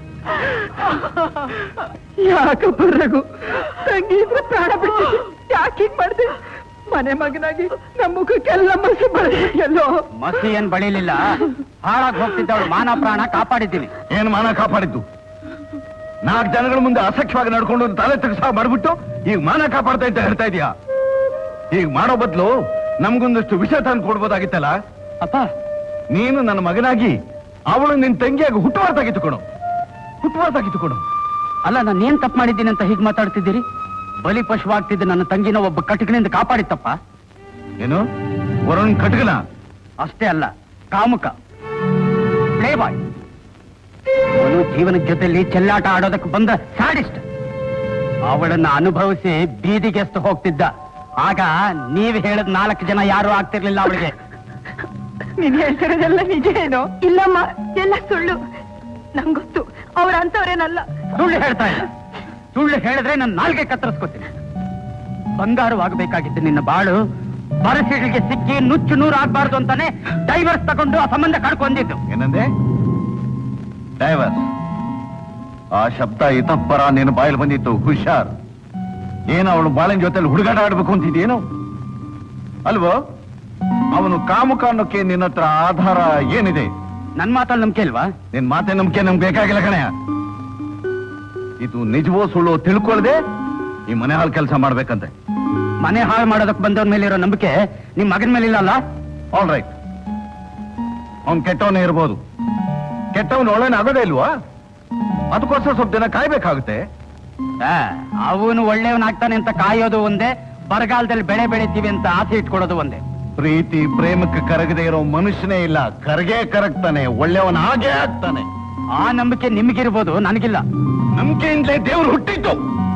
ಯಾಕಪ್ಪ ರಘು ತಂಗಿ ಇದ್ರೆ ಪ್ರಾಣ ಬಿಟ್ಟು ಯಾಕೆ ಹೀಗ್ ಮಾಡ್ದೆ ಮನೆ ಮಗನಾಗಿ ನಮ್ಮ ಮುಖಕ್ಕೆಲ್ಲ ಮಸಿ ಬಳಸಿದ್ಯಲ್ಲೋ ಮಸಿ ಏನ್ ಬಳಿಲಿಲ್ಲ ಹಾಳಾಗಿ ಹೋಗ್ತಿದ್ದವಳು ಮಾನ ಪ್ರಾಣ ಕಾಪಾಡಿದ್ದೀನಿ ಏನ್ ಮಾನ ಕಾಪಾಡಿದ್ದು ನಾಲ್ಕು ಜನಗಳ ಮುಂದೆ ಅಸಖ್ಯವಾಗಿ ನಡ್ಕೊಂಡು ತಲೆ ತೆಗೆಸ ಮಾಡ್ಬಿಟ್ಟು ಈಗ ಮಾನ ಕಾಪಾಡ್ತಾ ಅಂತ ಹೇಳ್ತಾ ಇದೀಯಾ ಈಗ ಮಾಡೋ ಬದಲು ನಮ್ಗೊಂದಷ್ಟು ವಿಷ ತಂದು ಕೊಡ್ಬೋದಾಗಿತ್ತಲ್ಲ ಅಪ್ಪ ನೀನು ನನ್ನ ಮಗನಾಗಿ ಅವಳು ನಿನ್ ತಂಗಿಯಾಗಿ ಹುಟ್ಟುವಾರ್ತಾಗಿತ್ತುಕೊಡು ಹುಟ್ಟುವಾರ್ತಾಗಿತ್ತುಕೊಡು ಅಲ್ಲ ನಾನು ಏನ್ ತಪ್ಪು ಮಾಡಿದ್ದೀನಿ ಅಂತ ಹೀಗೆ ಮಾತಾಡ್ತಿದ್ದೀರಿ ಬಲಿ ಪಶುವಾಗ್ತಿದ್ದ ನನ್ನ ತಂಗಿನ ಒಬ್ಬ ಕಟಕನಿಂದ ಕಾಪಾಡಿತ್ತಪ್ಪ ಏನು ವರುಣ್ ಕಟ್ಗನ ಅಷ್ಟೇ ಅಲ್ಲ ಕಾಮುಕ ಪ್ಲೇ ಬಾಯ್ ಅವನು ಜೀವನದ ಜೊತೆಲಿ ಚೆಲ್ಲಾಟ ಆಡೋದಕ್ಕೆ ಬಂದ ಸ್ಯಾಡಿಸ್ಟ್ ಅವಳನ್ನ ಅನುಭವಿಸಿ ಬೀದಿಗೆಸ್ತು ಹೋಗ್ತಿದ್ದ ಆಗ ನೀವ್ ಹೇಳಿದ ನಾಲ್ಕು ಜನ ಯಾರು ಆಗ್ತಿರ್ಲಿಲ್ಲ ಅವಳಿಗೆ ನೀನ್ ಹೇಳ್ತಿರೋದೆಲ್ಲ ನಿಜ ಏನೋ ಇಲ್ಲಮ್ಮ ಎಲ್ಲ ಸುಳ್ಳು ನಂಗೊತ್ತು ಅವ್ರ ಅಂತವ್ರೇನಲ್ಲ ಸುಳ್ಳು ಹೇಳ್ತಾ ಇಲ್ಲ ಸುಳ್ಳು ಹೇಳಿದ್ರೆ ನಾನು ನಾಲ್ಗೆ ಕತ್ತರಿಸ್ಕೊತೀನಿ ಬಂಗಾರವಾಗಬೇಕಾಗಿತ್ತು ನಿನ್ನ ಬಾಳು ಬರಸಿಗಳಿಗೆ ಸಿಕ್ಕಿ ನುಚ್ಚು ನೂರು ಆಗ್ಬಾರ್ದು ಅಂತಾನೆ ಡೈವರ್ಸ್ ತಗೊಂಡು ಆ ಸಂಬಂಧ ಕಳ್ಕೊಂಡಿದ್ದು ಏನಂದೆ ಡೈವರ್ ಆ ಶಬ್ದ ಇತಪ್ಪರ ನಿನ್ನ ಬಾಯಲ್ಲಿ ಬಂದಿತ್ತು ಹುಷಾರ್ ಏನು ಅವಳು ಬಾಳಿನ ಜೊತೆಲಿ ಹುಡುಗಾಟ ಆಡ್ಬೇಕು ಅಂತಿದ್ದೇನು ಅಲ್ವೋ ಅವನು ಕಾಮುಕ ಅನ್ನೋಕೆ ನಿನ್ನ ಹತ್ರ ಆಧಾರ ಏನಿದೆ ನನ್ ಮಾತಲ್ಲಿ ನಂಬಿಕೆ ಇಲ್ವಾ ನಿನ್ ಮಾತೆ ನಂಬಿಕೆ ನಮ್ಗೆ ಬೇಕಾಗಿಲ್ಲ ಕಣಯ್ಯ ಇದು ನಿಜವೋ ಸುಳ್ಳು ತಿಳ್ಕೊಳ್ದೆ ಈ ಮನೆ ಹಾಳು ಕೆಲಸ ಮಾಡ್ಬೇಕಂತೆ ಮನೆ ಹಾಳು ಮಾಡೋದಕ್ಕೆ ಬಂದವನ ಮೇಲೆ ಇರೋ ನಂಬಿಕೆ ನಿಮ್ ಮಗನ ಮೇಲೆ ಇಲ್ಲಲ್ಲ ಆಲ್ ರೈಟ್ ಅವ್ನ್ ಕೆಟ್ಟವನೇ ಇರ್ಬೋದು ಕೆಟ್ಟವನು ಒಳ್ಳೆನ ಆಗೋದೇ ಇಲ್ವಾ ಅದಕ್ಕೋಸ್ಕರ ಸ್ವಲ್ಪ ದಿನ ಕಾಯ್ಬೇಕಾಗುತ್ತೆ ಅವನು ಒಳ್ಳೆಯವನಾಗ್ತಾನೆ ಅಂತ ಕಾಯೋದು ಒಂದೇ ಬರಗಾಲದಲ್ಲಿ ಬೆಳೆ ಬೆಳಿತೀವಿ ಅಂತ ಆಸೆ ಇಟ್ಕೊಳ್ಳೋದು ಒಂದೇ ಪ್ರೀತಿ ಪ್ರೇಮಕ್ಕೆ ಕರಗದೆ ಇರೋ ಮನುಷ್ಯನೇ ಇಲ್ಲ ಕರಗೇ ಕರಗ್ತಾನೆ ಒಳ್ಳೆಯವನ ಹಾಗೆ ಆಗ್ತಾನೆ ಆ ನಂಬಿಕೆ ನಿಮಗಿರ್ಬೋದು ನನಗಿಲ್ಲ ನಂಬಿಕೆಯಿಂದಲೇ ದೇವ್ರು ಹುಟ್ಟಿದ್ದು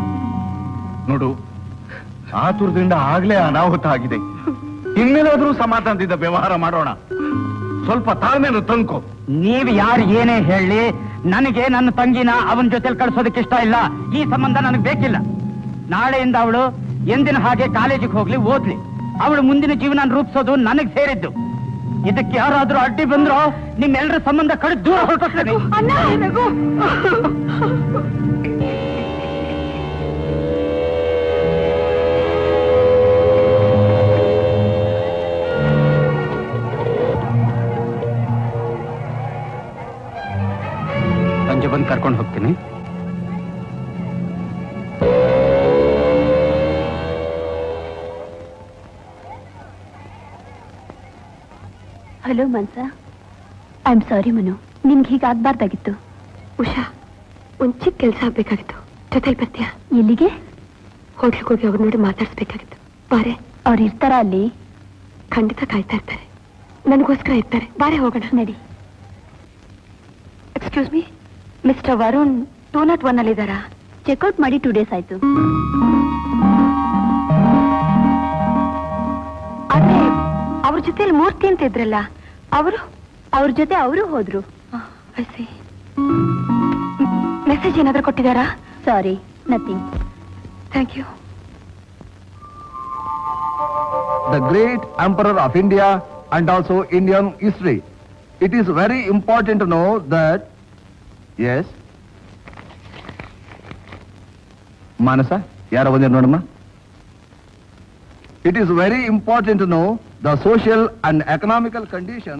ನೋಡು ಆತುರದಿಂದ ಆಗ್ಲೇ ಅನಾಹುತ ಆಗಿದೆ ಇನ್ಮೇಲಾದ್ರೂ ಸಮಾಧಾನದಿಂದ ವ್ಯವಹಾರ ಮಾಡೋಣ ಸ್ವಲ್ಪ ತಾಳ್ಮೆನು ತಂದ್ಕೋ ನೀವ್ ಯಾರು ಏನೇ ಹೇಳಿ ನನಗೆ ನನ್ನ ತಂಗಿನ ಅವನ ಜೊತೆಲಿ ಕಳ್ಸೋದಕ್ಕೆ ಇಷ್ಟ ಇಲ್ಲ ಈ ಸಂಬಂಧ ನನಗೆ ಬೇಕಿಲ್ಲ ನಾಳೆಯಿಂದ ಅವಳು ಎಂದಿನ ಹಾಗೆ ಕಾಲೇಜಿಗೆ ಹೋಗ್ಲಿ ಓದ್ಲಿ ಅವಳು ಮುಂದಿನ ಜೀವನ ರೂಪಿಸೋದು ನನಗೆ ಸೇರಿದ್ದು ಇದಕ್ಕೆ ಯಾರಾದ್ರೂ ಅಡ್ಡಿ ಬಂದ್ರೋ ನಿಮ್ಮೆಲ್ಲರ ಸಂಬಂಧ ಕಡೆ ದೂರ ಹೊರಟೋಗ್ತೇನೆ ಅಣ್ಣ ರಘು ನಾನು ಕರ್ಕೊಂಡು ಹೋಗ್ತೀನಿ ಹಲೋ ಮನ್ಸ ಐ ಆಮ್ ಸಾರಿ ಮನು ನಿನ್ಗೆ ಹೀಗಾಗ್ಬಾರ್ದಾಗಿತ್ತು ಉಷಾ ಒಂದ್ ಚಿಕ್ಕ ಕೆಲಸ ಆಗ್ಬೇಕಾಗಿತ್ತು ಜೊತೆಲಿ ಬರ್ತೀಯಾ ಎಲ್ಲಿಗೆ ಹೋಟ್ಲಿಗೆ ಹೋಗಿ ಅವ್ರು ನೋಡಿ ಮಾತಾಡ್ಸ್ಬೇಕಾಗಿತ್ತು ಬಾರೆ ಅವ್ರು ಇರ್ತಾರ ಅಲ್ಲಿ ಖಂಡಿತ ಕಾಯ್ತಾ ಇರ್ತಾರೆ ನನಗೋಸ್ಕರ ಇರ್ತಾರೆ ಬಾರೆ ಹೋಗೋಣ ನಡಿ excuse me mister Varun two not one ಅಲ್ಲಿ ಇದ್ದಾರಾ ಚೆಕ್ಔಟ್ ಮಾಡಿ ಟೂ ಡೇಸ್ ಆಯ್ತು ಆದ್ರೆ ಅವ್ರ ಜೊತೆಲಿ ಮೂರ್ತಿ ಅಂತ ಇದ್ರಲ್ಲ ಅವರು ಅವ್ರ ಜೊತೆ ಅವರು ಹೋದ್ರು ಮೆಸೇಜ್ ಏನಾದ್ರೂ ಕೊಟ್ಟಿದ್ದಾರಾ sorry nothing thank you the great emperor of India and also Indian history. It is very important to know that, yes. Manasa ಯಾರ ಬಂದಿರ ನೋಡಮ್ಮ it is very important to know the social and economical condition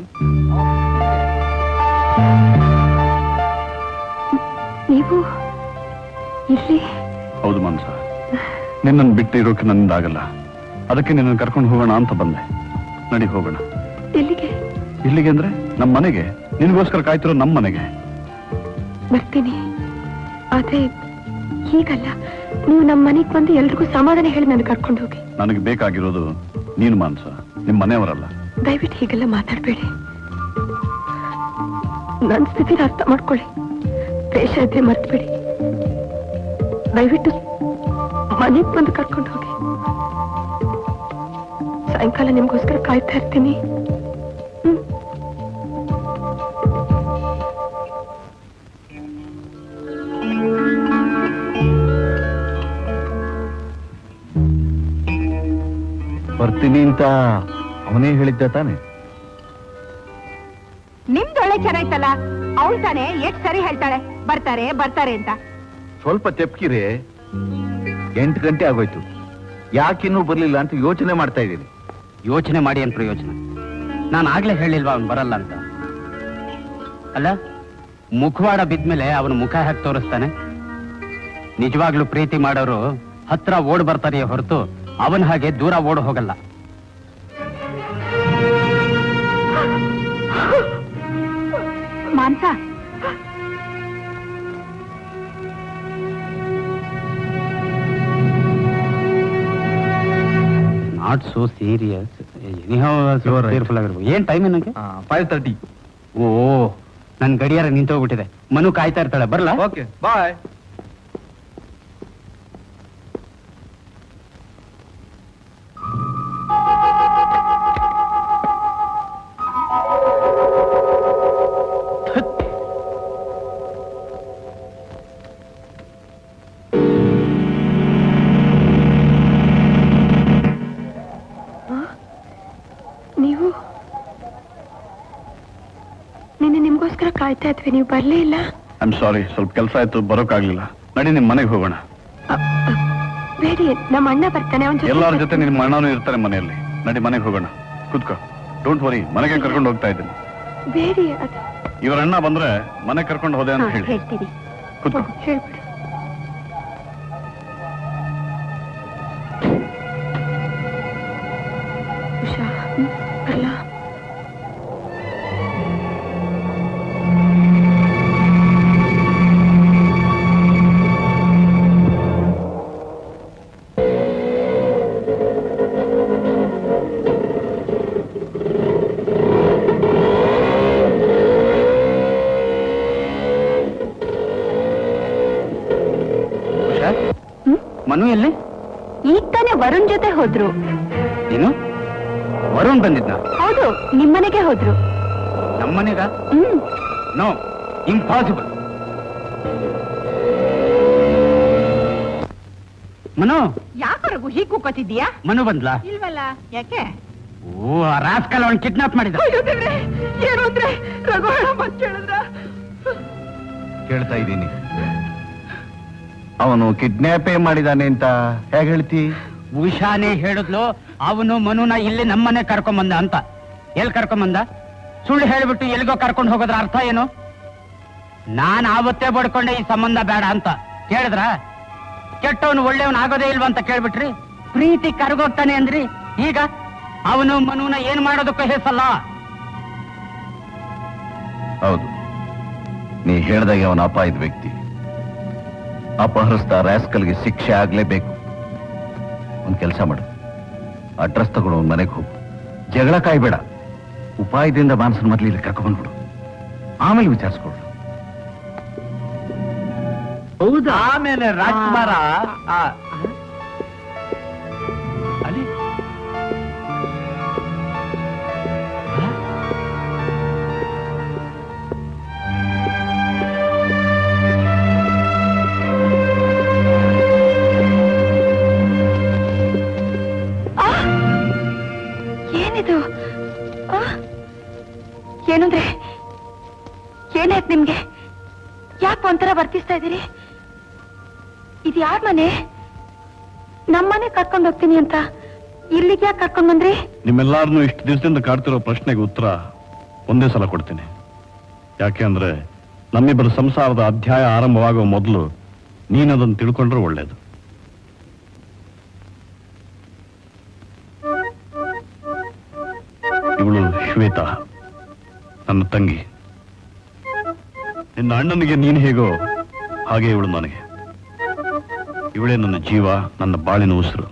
ನೀವು ಇಲ್ಲಿ ಹೌದು ಮನ್ಸ ನಿನ್ನನ್ನು ಬಿಟ್ಟು ಇರೋಕೆ ನನ್ನಿಂದಾಗಲ್ಲ ಅದಕ್ಕೆ ನಿನ್ನನ್ನು ಕರ್ಕೊಂಡು ಹೋಗೋಣ ಅಂತ ಬಂದೆ ನಡಿ ಹೋಗೋಣ ಎಲ್ಲಿಗೆ ಇಲ್ಲಿಗೆ ಅಂದ್ರೆ ನಮ್ಮ ಮನೆಗೆ ನಿನಗೋಸ್ಕರ ಕಾಯ್ತಿರೋ ನಮ್ಮ ಮನೆಗೆ ಬರ್ತೀನಿ ಆದ್ರೆ ಹೀಗಲ್ಲ ನೀವು ನಮ್ಮ ಮನೆಗೆ ಬಂದು ಎಲ್ರಿಗೂ ಸಮಾಧಾನ ಹೇಳಿ ನನಗೆ ಕರ್ಕೊಂಡು ಹೋಗಿ ನನಗೆ ಬೇಕಾಗಿರೋದು ನೀನು ಮಾನಸ ನಿಮ್ಮ ಮನೆಯವರಲ್ಲ ದಯವಿಟ್ಟು ಹೀಗೆಲ್ಲ ಮಾತಾಡಬೇಡಿ ನನ್ನ ಸ್ಥಿತಿನ ಅರ್ಥ ಮಾಡ್ಕೊಳ್ಳಿ ದೇಶ ಇದ್ರೆ ಮರ್ತ್ಬಿಡಿ ದಯವಿಟ್ಟು ಮನೆಗೆ ಬಂದು ಕರ್ಕೊಂಡು ಹೋಗಿ ಸಾಯಂಕಾಲ ನಿಮ್ಗೋಸ್ಕರ ಕಾಯ್ತಾ ಇರ್ತೀನಿ ಹ್ಮ್ ಬರ್ತೀನಿ ಅಂತ ಅವನೇ ಹೇಳಿದ್ದ ತಾನೆ ನಿಮ್ದೊಳ್ಳೆ ಚೆನ್ನಾಯ್ತಲ್ಲ ಅವಳು ತಾನೇ ಎಷ್ಟ್ ಸರಿ ಹೇಳ್ತಾಳೆ ಬರ್ತಾರೆ ಬರ್ತಾರೆ ಅಂತ ಸ್ವಲ್ಪ ತೆಪ್ಕಿರಿ ಎಂಟು ಗಂಟೆ ಆಗೋಯ್ತು ಯಾಕಿನ್ನೂ ಬರ್ಲಿಲ್ಲ ಅಂತ ಯೋಚನೆ ಮಾಡ್ತಾ ಇದ್ದೀನಿ ಯೋಚನೆ ಮಾಡಿ ಏನ್ ಪ್ರಯೋಜನ ನಾನು ಆಗ್ಲೇ ಹೇಳಿಲ್ವಾ ಅವನು ಬರಲ್ಲ ಅಂತ ಅಲ್ಲ ಮುಖವಾಡ ಬಿದ್ಮೇಲೆ ಅವನ ಮುಖ ಹೇಗೆ ತೋರಿಸ್ತಾನೆ ನಿಜವಾಗ್ಲೂ ಪ್ರೀತಿ ಮಾಡೋರು ಹತ್ರ ಓಡ್ ಬರ್ತಾನೆಯೇ ಹೊರತು ಅವನ ಹಾಗೆ ದೂರ ಓಡ್ ಹೋಗಲ್ಲ Manasa not so serious careful ಆಗಿರ್ಬೋದು ಏನ್ ಟೈಮ್ ನನಗೆ ಫೈವ್ ತರ್ಟಿ ಓ ನನ್ ಗಡಿಯಾರ ನಿಂತೋಗ್ಬಿಟ್ಟಿದೆ ಮನು ಕಾಯ್ತಾ ಇರ್ತಾಳೆ ಬರಲ್ಲ ಓಕೆ ಬಾಯ್ ನೀವು ನಿನ್ನೆ ನಿಮ್ಗೋಸ್ಕರ ಕಾಯ್ತಾ ಇದ್ವಿ ನೀವು ಬರ್ಲೇ ಇಲ್ಲ ಐ ಆಮ್ ಸಾರಿ ಸ್ವಲ್ಪ ಕೆಲಸ ಆಯ್ತು ಬರೋಕ್ಕಾಗ್ಲಿಲ್ಲ ನಡಿ ನಿಮ್ಮ ಮನೆಗೆ ಹೋಗೋಣ ಅ, ಅ, ಬೇಡಿ ನಮ್ಮ ಅಣ್ಣ ಬರ್ತಾನೆ ಅವನ ಎಲ್ಲರ ಜೊತೆ ನಿಮ್ಮ ಅಣ್ಣನೂ ಇರ್ತಾರೆ ಮನೆಯಲ್ಲಿ ನಡಿ ಮನೆಗೆ ಹೋಗೋಣ ಕೂತ್ಕೋ ಡೋಂಟ್ ವರಿ ಮನೆಗೆ ಕರ್ಕೊಂಡು ಹೋಗ್ತಾ ಇದ್ದೀನಿ ಬೇಡಿ ಅದು ಇವರ ಅಣ್ಣ ಬಂದ್ರೆ ಮನೆ ಕರ್ಕೊಂಡು ಹೋದೆ ಅಂತ ಹಾ, ಹೇಳಿ ಹೇಳ್ತೀರಿ ಕೂತ್ಕೋ ಹೇಳ್ಬಿಡಿ ಉಷಾ ಅಲ್ಲ ಉಷಾ ಮನು ಎಲ್ಲಿ ಈಗ ತಾನೇ ವರುಣ್ ಜೊತೆ ಹೋದ್ರು ಏನು ವರುಣ್ ಬಂದಿದ್ನ ಹೌದು ನಿಮ್ಮನೆಗೆ ಹೋದ್ರು ನಮ್ಮನೆಗ ಹ್ಮ್ ನೋ ಇಂಪಾಸಿಬಲ್ ಮನು ಯಾಕೋ ರಘು ಹೀಗ್ ಕೂಕೋತಿದ್ಯಾ ಮನು ಬಂದ್ಲಾ ಇಲ್ವಲ್ಲ ಯಾಕೆ ಓ ಆ ರಾಸ್ಕಲ್ ಅವನ್ ಕಿಡ್ನಾಪ್ ಮಾಡಿದ ಅಯ್ಯೋ ದೇವ್ರೇ, ಏನು ಅಂದ್ರೆ ರಘು ಹೇಳೋ ಮಾತ್ ಕೇಳಿದ್ರ ಕೇಳ್ತಾ ಇದ್ದೀನಿ ಅವನು ಕಿಡ್ನಾಪೇ ಮಾಡಿದಾನೆ ಅಂತ ಹೇಗೆ ಹೇಳ್ತಿ ಉಷಾನೇ ಹೇಳಿದ್ಲು ಅವನು ಮನುನ ಇಲ್ಲಿ ನಮ್ಮನೆ ಕರ್ಕೊಂಬಂದ ಅಂತ ಎಲ್ ಕರ್ಕೊಂಬಂದ ಸುಳ್ಳು ಹೇಳ್ಬಿಟ್ಟು ಎಲ್ಲಿಗೋ ಕರ್ಕೊಂಡು ಹೋಗೋದ್ರ ಅರ್ಥ ಏನು ನಾನ್ ಆವತ್ತೇ ಬಡ್ಕೊಂಡೆ ಈ ಸಂಬಂಧ ಬೇಡ ಅಂತ ಕೇಳಿದ್ರ ಕೆಟ್ಟವನು ಒಳ್ಳೆಯವನು ಆಗೋದೇ ಇಲ್ವಾ ಅಂತ ಕೇಳ್ಬಿಟ್ರಿ ಪ್ರೀತಿ ಕರ್ಗೋಗ್ತಾನೆ ಅಂದ್ರಿ ಈಗ ಅವನು ಮನುನ ಏನ್ ಮಾಡೋದಕ್ಕೂ ಹೆಸಲ್ಲ ಹೌದು ನೀ ಹೇಳ್ದಾಗೆ ಅವನ ಅಪಾಯದ ವ್ಯಕ್ತಿ ಅಪಹರಿಸ್ತಾ ರ್ಯಾಸ್ಕಲ್ಗೆ ಶಿಕ್ಷೆ ಆಗ್ಲೇಬೇಕು ಒಂದ್ ಕೆಲಸ ಮಾಡು ಅಡ್ರೆಸ್ ತಗೊಂಡು ಅವ್ನ ಮನೆಗೆ ಹೋಗು ಜಗಳ ಕಾಯ್ಬೇಡ ಉಪಾಯದಿಂದ ಮಾನಸನ ಮೊದಲು ಇಲ್ಲಿ ಕರ್ಕೊಂಡ್ಬಿಡು ಆಮೇಲೆ ವಿಚಾರಿಸ್ಕೊಡು ಹೌದಾ ಆಮೇಲೆ ರಾಜ್ಕುಮಾರ ಅಲ್ಲಿ ಆ! ಏನಿದು ಆ! ಏನಂದ್ರೆ ಏನಾಯ್ತು ನಿಮ್ಗೆ ಯಾಕೆ ಒಂಥರ ವರ್ತಿಸ್ತಾ ಇದ್ದೀರಿ ಇದು ಯಾರ ಮನೆ ನಮ್ಮನೆ ಕರ್ಕೊಂಡು ಹೋಗ್ತೀನಿ ಅಂತ ಇಲ್ಲಿಗೆ ಯಾಕೆ ಕರ್ಕೊಂಡ್ ಬಂದ್ರಿ ನಿಮ್ಮೆಲ್ಲಾರನ್ನು ಇಷ್ಟು ದಿವಸದಿಂದ ಕಾಡ್ತಿರೋ ಪ್ರಶ್ನೆಗೆ ಉತ್ತರ ಒಂದೇ ಸಲ ಕೊಡ್ತೀನಿ ಯಾಕೆ ಅಂದ್ರೆ ನಮ್ಮಿಬ್ಬರ ಸಂಸಾರದ ಅಧ್ಯಾಯ ಆರಂಭವಾಗುವ ಮೊದಲು ನೀನದನ್ನು ತಿಳ್ಕೊಂಡ್ರೆ ಒಳ್ಳೇದು ಇವಳು ಶ್ವೇತಾ ನನ್ನ ತಂಗಿ ನಿನ್ನ ಅಣ್ಣನಿಗೆ ನೀನು ಹೇಗೋ ಹಾಗೆ ಇವಳು ನನಗೆ ಇವಳೇ ನನ್ನ ಜೀವ ನನ್ನ ಬಾಳಿನ ಉಸಿರು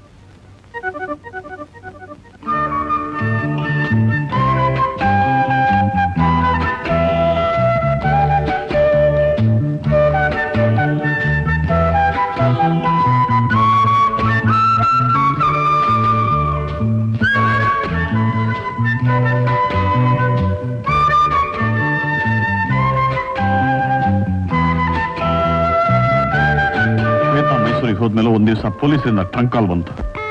ಶ್ವೇತಾ ಮೈಸೂರಿಗೆ ಹೋದ್ಮೇಲೆ ಒಂದ್ ದಿವಸ ಪೊಲೀಸರಿಂದ ಟ್ರಂಕ್ ಕಾಲ್ ಬಂತು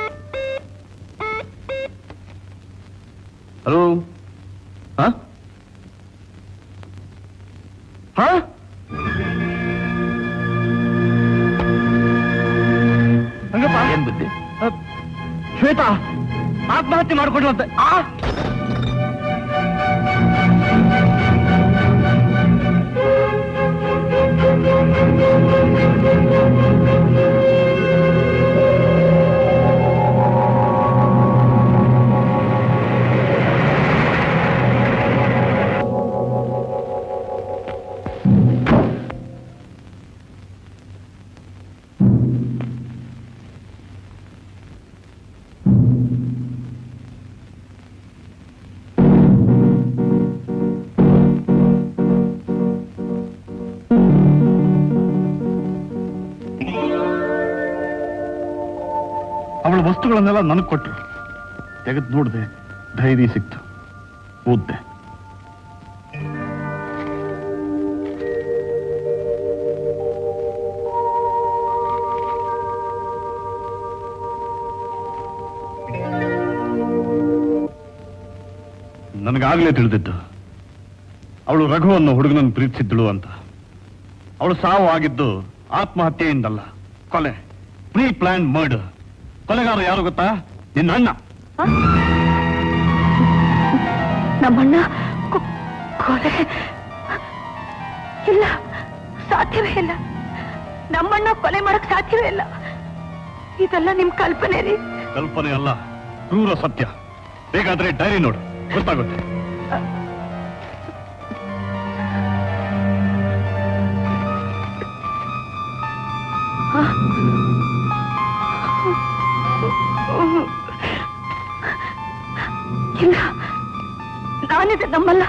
ಹಲೋ ಹಾ ಹಾ ಏನ್ ಬುದ್ಧಿ ಶ್ವೇತಾ ಆತ್ಮಹತ್ಯೆ ಮಾಡ್ಕೊಂಡು ಅಂತ ಅವಳ ವಸ್ತುಗಳನ್ನೆಲ್ಲ ನನಗೆ ಕೊಟ್ರು ತೆಗೆದು ನೋಡಿದೆ ಧೈರ್ಯ ಸಿಕ್ತು ಓದ್ದೆ ನನಗಾಗಲೇ ತಿಳಿದಿದ್ದು ಅವಳು ರಘು ಅನ್ನೋ ಹುಡುಗನನ್ನು ಪ್ರೀತಿಸಿದ್ದಳು ಅಂತ ಅವಳು ಸಾವು ಆಗಿದ್ದು ಆತ್ಮಹತ್ಯೆಯಿಂದಲ್ಲ ಕೊಲೆ ಪ್ರೀ ಪ್ಲಾನ್ ಮರ್ಡರ್ ಕೊಲೆಗಾರ ಯಾರು ಗೊತ್ತಾ ನಿನ್ನ ಅಣ್ಣ ನಮ್ಮಣ್ಣ ಕೊ- ಕೊಲೆ ಇಲ್ಲ ಸಾಧ್ಯವೇ ಇಲ್ಲ ನಮ್ಮಣ್ಣ ಕೊಲೆ ಮಾಡಕ್ ಸಾಧ್ಯವೇ ಇಲ್ಲ ಇದೆಲ್ಲ ನಿಮ್ ಕಲ್ಪನೆ ರೀ ಕಲ್ಪನೆ ಅಲ್ಲ ಕ್ರೂರ ಸತ್ಯ ಬೇಕಾದ್ರೆ ಡೈರಿ ನೋಡು ಗೊತ್ತಾಗುತ್ತೆ ಇಲ್ಲ ನಾನಿದೆ ನಮ್ಮಲ್ಲ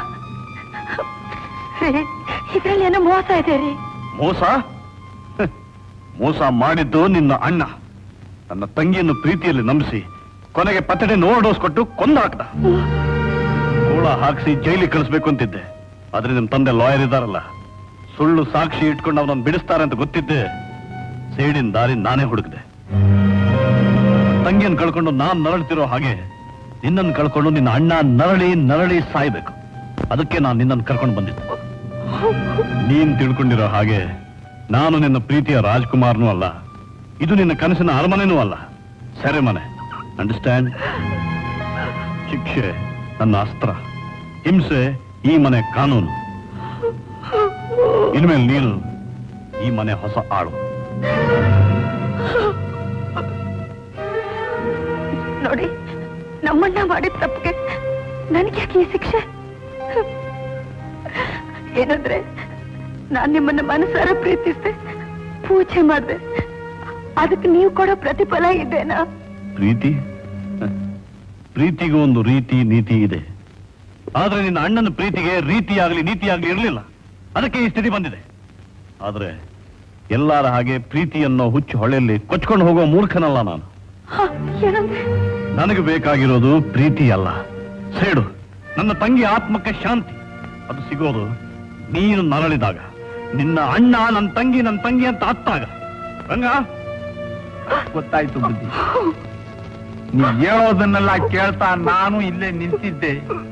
ಇದ್ರಲ್ಲಿ ಏನೋ ಮೋಸ ಇದೆ ರೀ ಮೋಸ ಹ್, ಮೋಸ ಮಾಡಿದ್ದು ನಿನ್ನ ಅಣ್ಣ ನನ್ನ ತಂಗಿಯನ್ನು ಪ್ರೀತಿಯಲ್ಲಿ ನಂಬಿಸಿ ಕೊನೆಗೆ ಪತ್ತಡೆ ಓವರ್ಡೋಸ್ ಕೊಟ್ಟು ಕೊಂದು ಹಾಕ್ದ ಗೋಳ ಹಾಕಿಸಿ ಜೈಲಿಗೆ ಕಳಿಸ್ಬೇಕು ಅಂತಿದ್ದೆ ಆದ್ರೆ ನಿಮ್ ತಂದೆ ಲಾಯರ್ ಇದಾರಲ್ಲ ಸುಳ್ಳು ಸಾಕ್ಷಿ ಇಟ್ಕೊಂಡು ಅವನನ್ನು ಬಿಡಿಸ್ತಾರೆ ಅಂತ ಗೊತ್ತಿದ್ದೆ ಸೇಡಿನ ದಾರಿ ನಾನೇ ಹುಡುಕಿದೆ ತಂಗಿಯನ್ನು ಕಳ್ಕೊಂಡು ನಾನ್ ನರಳ್ತಿರೋ ಹಾಗೆ ನಿನ್ನನ್ನು ಕಳ್ಕೊಂಡು ನಿನ್ನ ಅಣ್ಣ ನರಳಿ ನರಳಿ ಸಾಯ್ಬೇಕು ಅದಕ್ಕೆ ನಾನು ನಿನ್ನನ್ನು ಕರ್ಕೊಂಡು ಬಂದಿದ್ದೆ ನೀನ್ ತಿಳ್ಕೊಂಡಿರೋ ಹಾಗೆ ನಾನು ನಿನ್ನ ಪ್ರೀತಿಯ ರಾಜ್ಕುಮಾರ್ನೂ ಅಲ್ಲ ಇದು ನಿನ್ನ ಕನಸಿನ ಅರಮನೆನೂ ಅಲ್ಲ ಸೆರೆಮನೆ ಅಂಡರ್ಸ್ಟ್ಯಾಂಡ್ ಶಿಕ್ಷೆ ನನ್ನ ಅಸ್ತ್ರ ಹಿಂಸೆ ಈ ಮನೆ ಕಾನೂನು ಇನ್ಮೇಲೆ ನೀನು ಈ ಮನೆ ಹೊಸ ಆಳು ನೋಡಿ ನಮ್ಮಣ್ಣ ಮಾಡಿದ ತಪ್ಪಿಗೆ ನನಗೆ ಯಾಕೆ ಈ ಶಿಕ್ಷೆ ಏನಂದ್ರೆ ನಾನ್ ನಿಮ್ಮನ್ನ ಮನಸಾರ ಪ್ರೀತಿಸ್ದೆ ಪೂಜೆ ಮಾಡ್ದೆ ಅದಕ್ಕೆ ನೀವು ಕೊಡೋ ಪ್ರತಿಫಲ ಇದೇನಾ ಪ್ರೀತಿ ಹ. ಪ್ರೀತಿಗೂ ಒಂದು ರೀತಿ ನೀತಿ ಇದೆ ಆದ್ರೆ ನಿನ್ನ ಅಣ್ಣನ ಪ್ರೀತಿಗೆ ರೀತಿ ಆಗ್ಲಿ ನೀತಿ ಆಗ್ಲಿ ಇರಲಿಲ್ಲ ಅದಕ್ಕೆ ಈ ಸ್ಥಿತಿ ಬಂದಿದೆ ಆದ್ರೆ ಎಲ್ಲರ ಹಾಗೆ ಪ್ರೀತಿಯನ್ನು ಹುಚ್ಚು ಹೊಳೆಯಲ್ಲಿ ಕೊಚ್ಕೊಂಡು ಹೋಗುವ ಮೂರ್ಖನಲ್ಲ ನಾನು ಹ, ಏನಂದ್ರೆ ನನಗೆ ಬೇಕಾಗಿರೋದು ಪ್ರೀತಿ ಅಲ್ಲ ಸೇಡು ನನ್ನ ತಂಗಿ ಆತ್ಮಕ್ಕೆ ಶಾಂತಿ ಅದು ಸಿಗೋದು ನೀನು ನರಳಿದಾಗ ನಿನ್ನ ಅಣ್ಣ ನನ್ನ ತಂಗಿ ನನ್ನ ತಂಗಿ ಅಂತ ಅತ್ತಾಗ ರಂಗ ಗೊತ್ತಾಯ್ತು ಬುದ್ಧಿ ನೀ ಹೇಳೋದನ್ನೆಲ್ಲ ಕೇಳ್ತಾ ನಾನು ಇಲ್ಲೇ ನಿಂತಿದ್ದೆ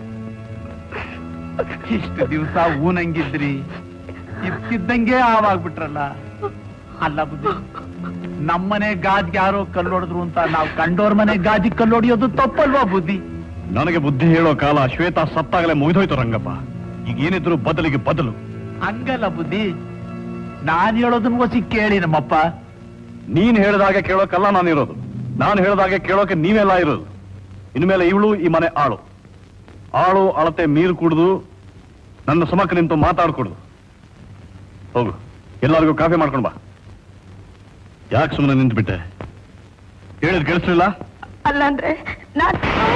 ಇಷ್ಟು ದಿವಸ ಊನಂಗಿದ್ರಿ ಇರ್ತಿದ್ದಂಗೆ ಆವಾಗ್ಬಿಟ್ರಲ್ಲ ಅಲ್ಲ ಬುದ್ಧಿ ನಮ್ಮನೆ ಗಾಜ್ಗೆ ಯಾರೋ ಕಲ್ಲೊಡೆದ್ರು ಅಂತ ನಾವು ಕಂಡೋರ್ ಮನೆ ಗಾಜಿಗೆ ಕಲ್ಲೊಡೆಯೋದು ತಪ್ಪಲ್ವಾ ಬುದ್ಧಿ ನನಗೆ ಬುದ್ಧಿ ಹೇಳೋ ಕಾಲ ಶ್ವೇತಾ ಸತ್ತಾಗಲೇ ಮುಗಿದೋಯ್ತು ರಂಗಪ್ಪ ಈಗ ಏನಿದ್ರು ಬದಲಿಗೆ ಬದಲು ಹಂಗಲ್ಲ ಬುದ್ಧಿ ನಾನ್ ಹೇಳೋದನ್ನ ಒಸಿ ಕೇಳಿ ನಮ್ಮಪ್ಪ ನೀನ್ ಹೇಳಿದಾಗೆ ಕೇಳೋಕಲ್ಲ ನಾನಿರೋದು ನಾನು ಹೇಳಿದಾಗೆ ಕೇಳೋಕೆ ನೀವೆಲ್ಲ ಇರೋದು ಇನ್ಮೇಲೆ ಇವಳು ಈ ಮನೆ ಆಳು ಆಳು ಅಳತೆ ಮೀರು ಕುಡ್ದು ನನ್ನ ಸುಮಕ್ಕೆ ನಿಂತು ಮಾತಾಡ್ಕೊಡ್ದು ಹೋಗು ಎಲ್ಲರಿಗೂ ಕಾಫಿ ಮಾಡ್ಕೊಂಡು ಬಾ ಯಾಕೆ ಸುಮ್ಮನೆ ನಿಂತು ಬಿಟ್ಟೆ ಹೇಳಿದ್ ಕೇಳಿಸ್ಲಿಲ್ಲ ಅಲ್ಲಾಂದ್ರೆ ನಾನ್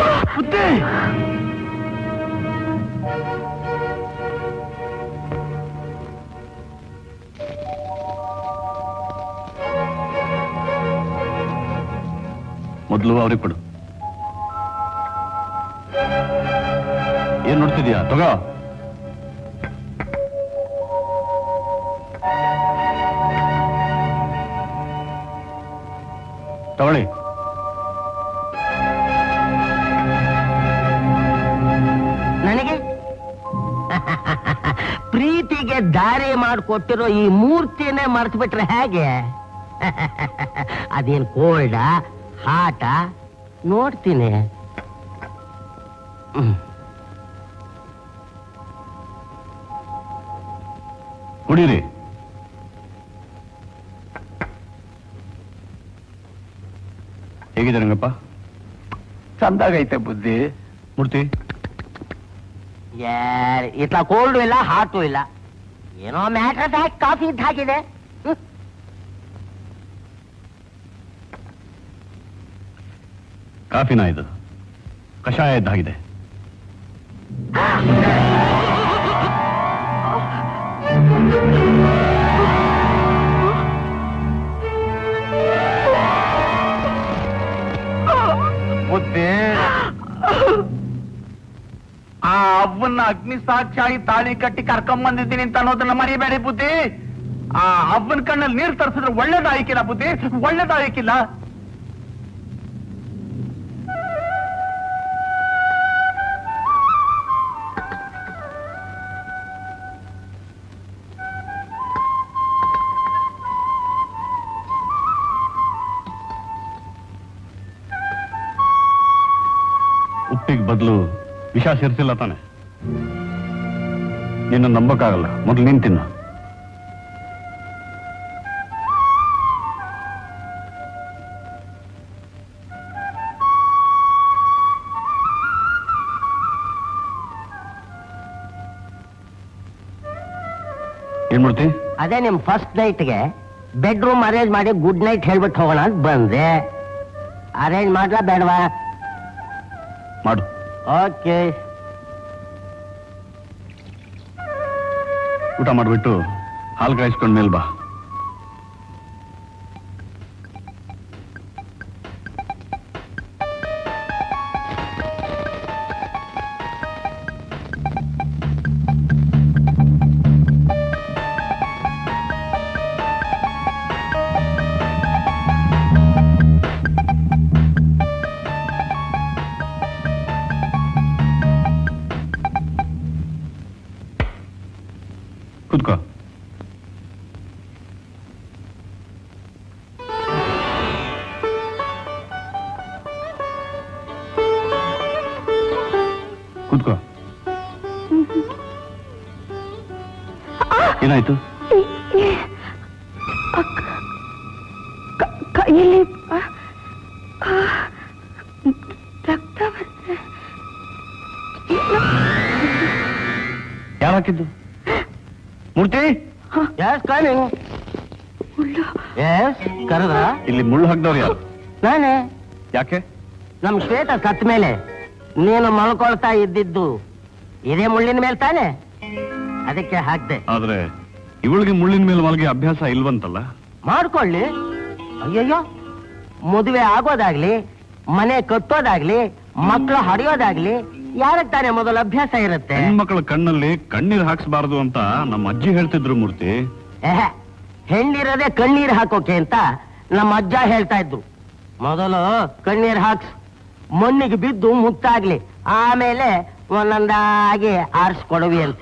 ಮೊದಲು ಅವ್ರಿಗೆ ಕೊಡು ಏನ್ ನೋಡ್ತಿದ್ಯಾ ತಗೋ ತಗೊಳ್ಳಿ ನನಗೆ ಪ್ರೀತಿಗೆ ದಾರಿ ಮಾಡಿಕೊಟ್ಟಿರೋ ಈ ಮೂರ್ತಿನೇ ಮರ್ತು ಬಿಟ್ರೆ ಹೇಗೆ ಅದೇನ್ ಕೋಲ್ಡ ಹಾಟ ನೋಡ್ತೀನಿ ಹ್ಮ್. ಕುಡೀರಿ ಹೇಗಿದೆ ರಂಗಪ್ಪ ಚಂದಾಗೈತೆ ಬುದ್ಧಿ ಮೂರ್ತಿ ಯಾರ್- ಇತ್ಲ ಕೋಲ್ಡು ಇಲ್ಲ ಹಾಟು ಇಲ್ಲ ಏನೋ ಮ್ಯಾಟ್ರಸ್ ಹಾಕಿ ಕಾಫಿ ಇದ್ದು ಹಾಕಿದೆ ಹ್ಮ್. ಕಾಫಿನ ಇದು ಕಷಾಯ ಇದ್ದಾಗಿದೆ ಬುದ್ಧಿ ಆ ಅವ್ವನ್ನ ಅಗ್ನಿ ಸಾಕ್ಷಿಯಾಗಿ ತಾಳಿ ಕಟ್ಟಿ ಕರ್ಕೊಂಡ್ ಬಂದಿದ್ದೀನಿ ಅಂತ ಅನ್ನೋದನ್ನ ಮರಿಬೇಡಿ ಬುದ್ಧಿ ಆ ಅವ್ವನ ಕಣ್ಣಲ್ಲಿ ನೀರು ತರಿಸಿದ್ರೆ ಒಳ್ಳೇದಾಯ್ಕಿಲ್ಲ ಬುದ್ಧಿ ಒಳ್ಳೇದಾಯ್ಕಿಲ್ಲ ಉಪ್ಪಿಗೆ ಬದಲು ವಿಷ ಸೇರಿಸಿಲ್ಲ ತಾನೆ ನಿನ್ನ ನಂಬಕ್ಕಾಗಲ್ಲ ಮೊದಲು ನೀನ್ ತಿನ್ನು ಏನ್ ಮಾಡ್ತಿ ಅದೇ ನಿಮ್ ಫಸ್ಟ್ ನೈಟ್ಗೆ ಬೆಡ್ರೂಮ್ ಅರೇಂಜ್ ಮಾಡಿ ಗುಡ್ ನೈಟ್ ಹೇಳ್ಬಿಟ್ಟು ಹೋಗೋಣ ಅಂತ ಬಂದೆ ಅರೇಂಜ್ ಮಾಡ್ಲಾ ಬೇಡವಾ ಮಾಡು ಓಕೆ ಊಟ ಮಾಡ್ಬಿಟ್ಟು ಹಾಲು ಕಾಯಿಸ್ಕೊಂಡ್ ಮೇಲ್ ಬಾ ಕುತ್ಕೋ ಕೂತ್ಕೋ ಏನಾಯ್ತು ಮೈಯಲ್ಲಿ ಆ, ಆ, ರಕ್ತ ಬರ್ತಿದೆ. ಯಾರು ಹಾಕಿದ್ದು ಮೂರ್ತಿ ಎಸ್ ಕಾಲಿಂಗ್ ಮುಳ್ಳು ಎಸ್ ಕರೆದ ಇಲ್ಲಿ ಮುಳ್ಳು ಹಾಕ್ದವ್ರು ಯಾರು ನಾನೇ ಯಾಕೆ ನಮ್ ಶ್ವೇತ ಸತ್ ಮೇಲೆ ನೀನು ಮಲ್ಕೊಳ್ತಾ ಇದ್ದಿದ್ದು ಇದೇ ಮುಳ್ಳಿನ ಮೇಲೆ ತಾನೆ ಅದಕ್ಕೆ ಹಾಕ್ದೆ ಆದ್ರೆ ಇವಳಿಗೆ ಮುಳ್ಳಿನ ಮೇಲೆ ಮಲಗಿ ಅಭ್ಯಾಸ ಇಲ್ವಂತಲ್ಲ ಮಾಡ್ಕೊಳ್ಳಿ ಅಯ್ಯಯ್ಯೋ ಮದುವೆ ಆಗೋದಾಗ್ಲಿ ಮನೆ ಕಟ್ಟೋದಾಗ್ಲಿ ಮಕ್ಕಳು ಹರಿಯೋದಾಗ್ಲಿ ಯಾರಕ್ ತಾನೇ ಮೊದಲು ಅಭ್ಯಾಸ ಇರುತ್ತೆ ಹೆಣ್ಮಕ್ಳ ಕಣ್ಣಲ್ಲಿ ಕಣ್ಣೀರ್ ಹಾಕ್ಸ್ಬಾರ್ದು ಅಂತ ನಮ್ಮ ಅಜ್ಜಿ ಹೇಳ್ತಿದ್ರು ಮೂರ್ತಿ ಏಹ್, ಹೆಣ್ಣಿರೋದೇ ಕಣ್ಣೀರ್ ಹಾಕೋಕೆ ಅಂತ ನಮ್ಮ ಅಜ್ಜ ಹೇಳ್ತಾ ಇದ್ರು ಮೊದಲು ಕಣ್ಣೀರ್ ಹಾಕ್ಸ್ ಮಣ್ಣಿಗೆ ಬಿದ್ದು ಮುತ್ತಾಗ್ಲಿ ಆಮೇಲೆ ಒಂದೊಂದಾಗಿ ಆರಿಸ್ಕೊಡುವಿ ಅಂತ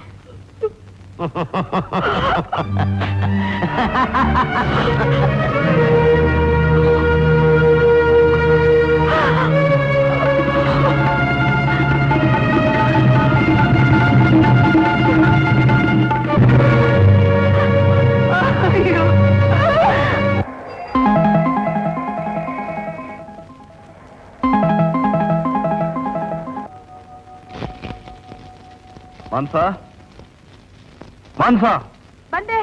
ಮಾನ್ಸ ಮಾನ್ಸ ಬಂದೆ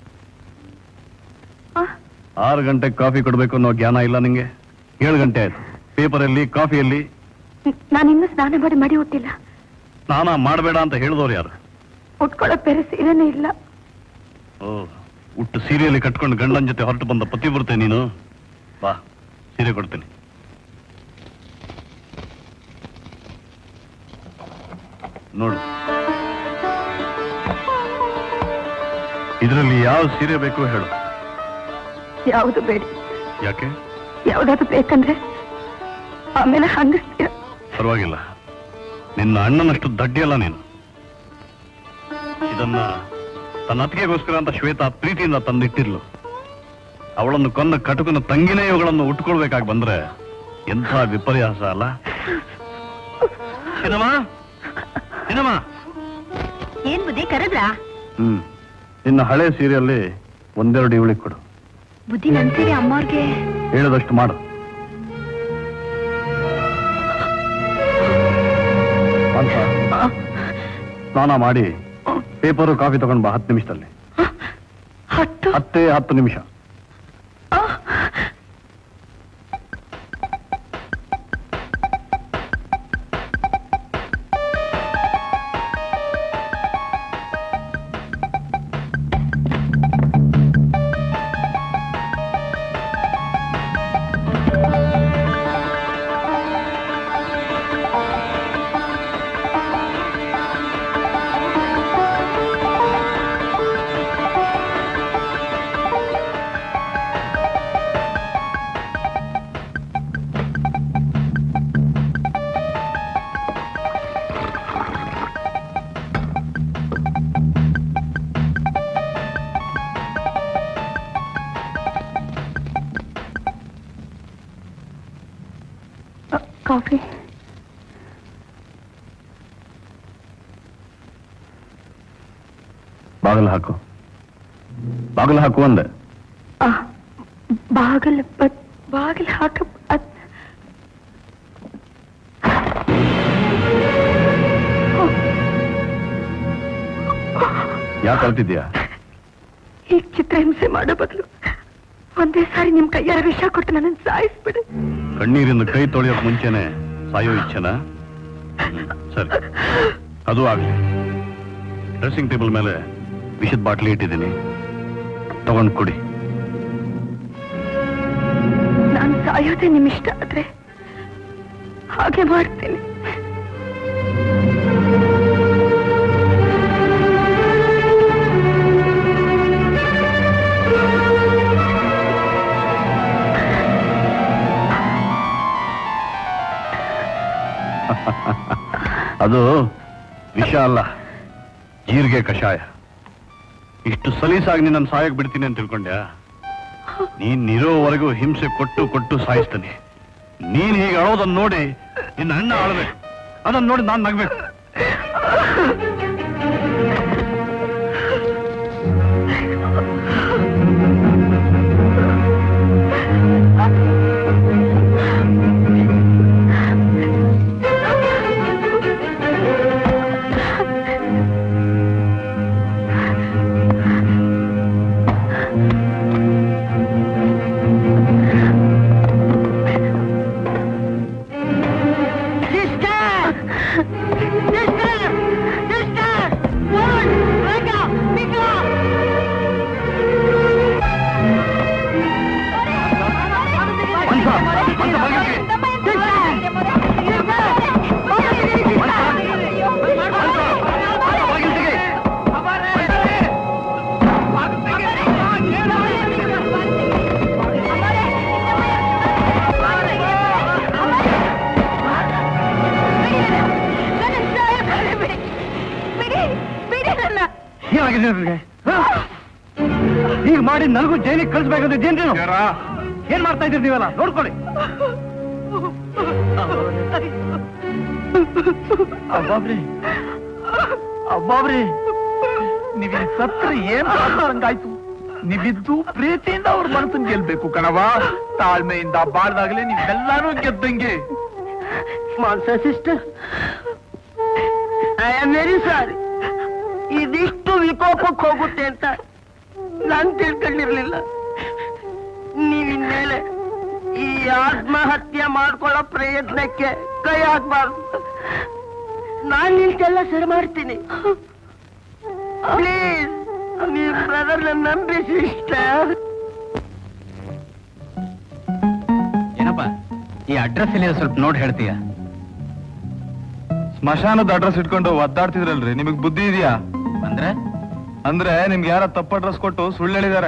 ಆ, ಆರು ಗಂಟೆಗೆ ಕಾಫಿ ಕೊಡ್ಬೇಕು ಅನ್ನೋ ಜ್ಞಾನ ಇಲ್ಲ ನಿಂಗೆ ಏಳು ಗಂಟೆ ಆಯ್ತು ಪೇಪರಲ್ಲಿ ಕಾಫಿಯಲ್ಲಿ ನಾನಿನ್ನೂ ಸ್ನಾನ ಮಾಡಿ ಮಡಿ ಹುಟ್ಟಿಲ್ಲ ಸ್ನಾನ ಮಾಡಬೇಡ ಅಂತ ಹೇಳಿದವ್ರು ಯಾರು ಉಟ್ಕೊಳ್ಳೋಕ್ ಬೇರೆ ಸೀರೆನೇ ಇಲ್ಲ ಓ ಉಟ್ಟು ಸೀರೆಯಲ್ಲಿ ಕಟ್ಕೊಂಡು ಗಂಡನ ಜೊತೆ ಹೊರಟು ಬಂದ ಪತಿವ್ರತೆ ನೀನು ಬಾ ಸೀರೆ ಕೊಡ್ತೀನಿ ನೋಡು ಇದರಲ್ಲಿ ಯಾವ ಸೀರೆ ಬೇಕು ಹೇಳು ಯಾವುದು ಬೇಡಿ ಯಾಕೆ ಯಾವ್ದಾದ್ರು ಬೇಕಂದ್ರೆ ಆಮೇಲೆ ಹಂಗಿಸ್ತೀರ ಪರವಾಗಿಲ್ಲ ನಿನ್ನ ಅಣ್ಣನಷ್ಟು ದಡ್ಡಿಯಲ್ಲ ನೀನು ಇದನ್ನ ತನ್ನ ಅತ್ತಿಗೆಗೋಸ್ಕರ ಅಂತ ಶ್ವೇತಾ ಪ್ರೀತಿಯಿಂದ ತಂದಿಟ್ಟಿರ್ಲು ಅವಳನ್ನು ಕೊಂದ ಕಟುಕನ ತಂಗಿನೇ ಇವುಗಳನ್ನು ಉಟ್ಕೊಳ್ಬೇಕಾಗಿ ಬಂದ್ರೆ ಎಂಥ ವಿಪರ್ಯಾಸ ಅಲ್ಲ ಸಿನಮ್ಮ ಸಿನಮ್ಮ ಏನ್ ಬುದ್ಧಿ ಕರೆದ್ರಾ ಹ್ಮ್ ನಿನ್ನ ಹಳೆ ಸೀರೆಯಲ್ಲಿ ಒಂದೆರಡು ಇವಳಿಗೆ ಕೊಡು ಬುದ್ಧಿ ನನ್ಸೀರಿ ಅಮ್ಮವ್ರಿಗೆ ಹೇಳದಷ್ಟು ಮಾಡು ಅಂತ ಸ್ನಾನ ಮಾಡಿ ಪೇಪರು ಕಾಫಿ ತಗೊಂಡ್ ಬಾ ಹತ್ತು ನಿಮಿಷದಲ್ಲಿ ಹತ್ತು ಹತ್ತೇ ಹತ್ತು ನಿಮಿಷ ಕಾಫಿ ಬಾಗಿಲು ಹಾಕು ಬಾಗಿಲು ಹಾಕು ಅಂದೆ ಆ, ಬಾಗಿಲು ಬ- ಬಾಗಿಲು ಹಾಕ ಅದ್- ಯಾಕೆ ಅಳ್ತಿದ್ಯಾ ಹೀಗ್ ಚಿತ್ರಹಿಂಸೆ ಮಾಡೋ ಬದಲು ಒಂದೇ ಸಾರಿ ನಿಮ್ ಕೈಯಾರ ವಿಷ ಕೊಟ್ಟು ನನ್ನ ಸಾಯಿಸ್ಬಿಡು ಕಣ್ಣೀರಿಂದ ಕೈ ತೊಳೆಯೋಕ್ ಮುಂಚೆನೆ ಸಾಯೋ ಇಚ್ಛೆನಾ ಹ್ಮ್, ಸರಿ ಅದು ಆಗ್ಲಿ ಡ್ರೆಸ್ಸಿಂಗ್ ಟೇಬಲ್ ಮೇಲೆ ವಿಷದ ಬಾಟ್ಲಿ ಇಟ್ಟಿದ್ದೀನಿ ತಗೊಂಡ್ ಕುಡಿ ನಾನು ಸಾಯೋದೇ ನಿಮ್ ಇಷ್ಟ ಆದ್ರೆ ಹಾಗೆ ಮಾಡ್ತೀನಿ ಅದು ವಿಷ ಅಲ್ಲ ಜೀರಿಗೆ ಕಷಾಯ ಇಷ್ಟು ಸಲೀಸಾಗಿ ನಿನ್ನ ಸಾಯಕ್ ಬಿಡ್ತೀನಿ ಅಂತ ತಿಳ್ಕೊಂಡ್ಯಾ ನೀನ್ ಇರೋವರೆಗೂ ಹಿಂಸೆ ಕೊಟ್ಟು ಕೊಟ್ಟು ಸಾಯಿಸ್ತಾನೆ ನೀನ್ ಹೀಗೆ ಅಳೋದನ್ನ ನೋಡಿ ನಿನ್ನ ಅಣ್ಣ ಆಳ್ಬೇಕು ಅದನ್ನ ನೋಡಿ ನಾನ್ ನಗ್ಬೇಕು ಆ ಏನಾಗಿದೆ ಇವ್ರಿಗೆ? ಹ? ಈಗ ಮಾಡಿ ನನಗೂ ಜೈಲಿಗೆ ಕಳಿಸ್ಬೇಕಂತ ಏನ್ರಿ ನೀವು? ಏನ್ ಮಾಡ್ತಾ ಇದ್ದೀರಿ ನೀವೆಲ್ಲ ನೋಡ್ಕೊಳ್ಳಿ ಅಬ್ಬಾಬ್ರಿ ಅಬ್ಬಾಬ್ರಿ ನೀವ್ ಇಲ್ಲಿ ಸತ್ರ ಏನ್ ಹಂಗಾಯ್ತು ನೀವಿದ್ದು ಪ್ರೀತಿಯಿಂದ ಅವ್ರ ಮನಸ್ಸನ್ನ ಗೆಲ್ಬೇಕು ಕಣವ ತಾಳ್ಮೆಯಿಂದ ಬಾಳ್ದಾಗ್ಲೇ ನೀವೆಲ್ಲಾರು ಗೆದ್ದಂಗೆ Manasa sister I am very sorry ಇದಿಷ್ಟು ವಿಕೋಪಕ್ಕೆ ಹೋಗುತ್ತೆ ಅಂತ ನಾನ್ ತಿಳ್ಕೊಂಡಿರ್ಲಿಲ್ಲ ನೀವಿನ್ಮೇಲೆ ಈ ಆತ್ಮಹತ್ಯೆ ಮಾಡ್ಕೊಳ್ಳೋ ಪ್ರಯತ್ನಕ್ಕೆ ಕೈ ಹಾಕ್ಬಾರ್ದು ನಾನ್ ನಿಂತೆಲ್ಲ ಸರಿ ಮಾಡ್ತೀನಿ ಪ್ಲೀಸ್ ನೀವ್ ಬ್ರದರ್ ನಂಬಿ ಸಿಸ್ಟರ್ ಏನಪ್ಪ ಈ ಅಡ್ರೆಸ್ ಇಲ್ಲಿ ಸ್ವಲ್ಪ ನೋಡಿ ಹೇಳ್ತೀಯ ಸ್ಮಶಾನದ ಅಡ್ರೆಸ್ ಇಟ್ಕೊಂಡು ಒದ್ದಾಡ್ತಿದ್ರಲ್ರಿ ನಿಮಗ್ ಬುದ್ಧಿ ಇದೆಯಾ ಅಂದ್ರೆ ಅಂದ್ರೆ ನಿಮ್ಗೆ ಯಾರ ತಪ್ಪ ಅಡ್ರೆಸ್ ಕೊಟ್ಟು ಸುಳ್ಳು ಹೇಳಿದಾರೆ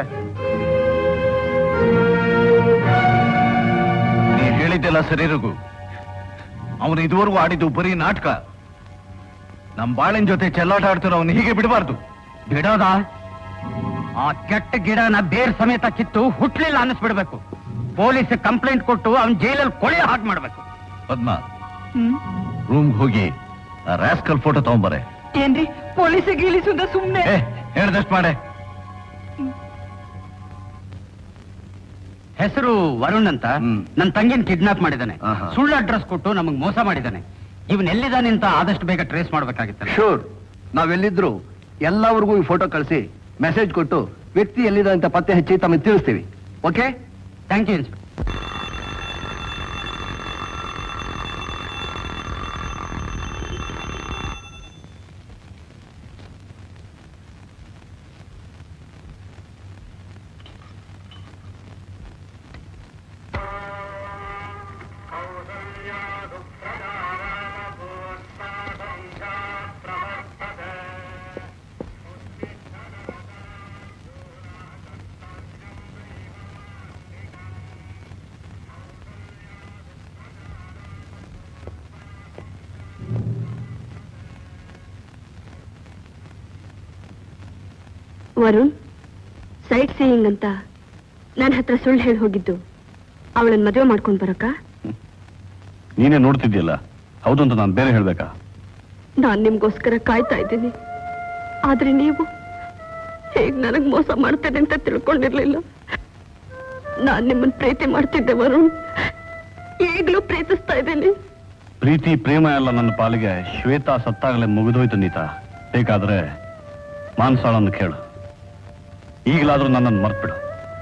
ನೀ ಹೇಳಿದ್ದೆಲ್ಲ ಸರಿ ರಘು ಅವನು ಇದುವರೆಗೂ ಆಡಿದ್ದು ಬರೀ ನಾಟಕ ನಮ್ ಬಾಳಿನ ಜೊತೆ ಚೆಲ್ಲಾಟ ಆಡ್ತಿರೋ ಅವನು ಹೀಗೆ ಬಿಡಬಾರ್ದು ಬಿಡೋದ ಆ ಕೆಟ್ಟ ಗಿಡನ ಬೇರ್ ಸಮೇತ ಕಿತ್ತು ಹುಟ್ಲಿಲ್ಲ ಅನ್ನಿಸ್ಬಿಡ್ಬೇಕು ಪೊಲೀಸ್ ಕಂಪ್ಲೇಂಟ್ ಕೊಟ್ಟು ಅವ್ನ್ ಜೈಲಲ್ಲಿ ಕೊಳೆ ಹಾಕಿ ಮಾಡ್ಬೇಕು ಪದ್ಮ ರೂಮ್ಗೆ ಹೋಗಿ ಆ ರಾಸ್ಕಲ್ ಫೋಟೋ ತಗೊಂಬರೆ ಏನ್ರಿ ಪೊಲೀಸಿಗೆ ಇಳಿಸುದ ಸುಮ್ನೆ ಏ ಹೇಳ್ದಷ್ಟು ಮಾಡೆ ಹೆಸರು ವರುಣ್ ಅಂತ ಹ್ಮ್. ನನ್ನ ತಂಗಿನ ಕಿಡ್ನಾಪ್ ಮಾಡಿದ್ದಾನೆ ಆಹಾ. ಸುಳ್ಳು ಅಡ್ರೆಸ್ ಕೊಟ್ಟು ನಮಗ್ ಮೋಸ ಮಾಡಿದ್ದಾನೆ ಇವನ್ ಎಲ್ಲಿದ್ದಾನೆ ಅಂತ ಆದಷ್ಟು ಬೇಗ ಟ್ರೇಸ್ ಮಾಡ್ಬೇಕಾಗಿತ್ತು ಶೂರ್ ನಾವೆಲ್ಲಿದ್ರು ಎಲ್ಲವರಿಗೂ ಈ ಫೋಟೋ ಕಳಿಸಿ ಮೆಸೇಜ್ ಕೊಟ್ಟು ವ್ಯಕ್ತಿ ಎಲ್ಲಿದೆ ಅಂತ ಪತ್ತೆ ಹಚ್ಚಿ ತಮಗೆ ತಿಳಿಸ್ತೀವಿ okay thank you inspector Varun sightseeing ಅಂತ ನನ್ನ ಹತ್ರ ಸುಳ್ಳು ಹೇಳಿ ಹೋಗಿದ್ದು ಅವಳನ್ನ ಮದುವೆ ಮಾಡ್ಕೊಂಡ್ ಬರಕ್ಕ ನೀನೇ ನೋಡ್ತಿದ್ಯಲ್ಲ ಹೌದು ಅಂತ ನಾನು ಬೇರೆ ಹೇಳ್ಬೇಕಾ ನಾನ್ ನಿಮ್ಗೋಸ್ಕರ ಕಾಯ್ತಾ ಇದ್ದೀನಿ ಆದ್ರೆ ನೀವು ಹೇಗ್ ನನಗ್ ಮೋಸ ಮಾಡ್ತೇನೆ ಅಂತ ತಿಳ್ಕೊಂಡಿರ್ಲಿಲ್ಲ ನಾನ್ ನಿಮ್ಮನ್ನ ಪ್ರೀತಿ ಮಾಡ್ತಿದ್ದೆ ವರುಣ್ ಈಗ್ಲೂ ಪ್ರೀತಿಸ್ತಾ ಇದ್ದೀನಿ ಪ್ರೀತಿ ಪ್ರೇಮ ಎಲ್ಲ ನನ್ನ ಪಾಲಿಗೆ ಶ್ವೇತಾ ಸತ್ತಾಗಲೇ ಮುಗಿದೋಯ್ತು ನೀತಾ ಬೇಕಾದ್ರೆ ಮಾನ್ಸಾಳನ್ನು ಕೇಳು ಈಗಲಾದ್ರೂ ನನ್ನನ್ನು ಮರ್ತ್ಬಿಡು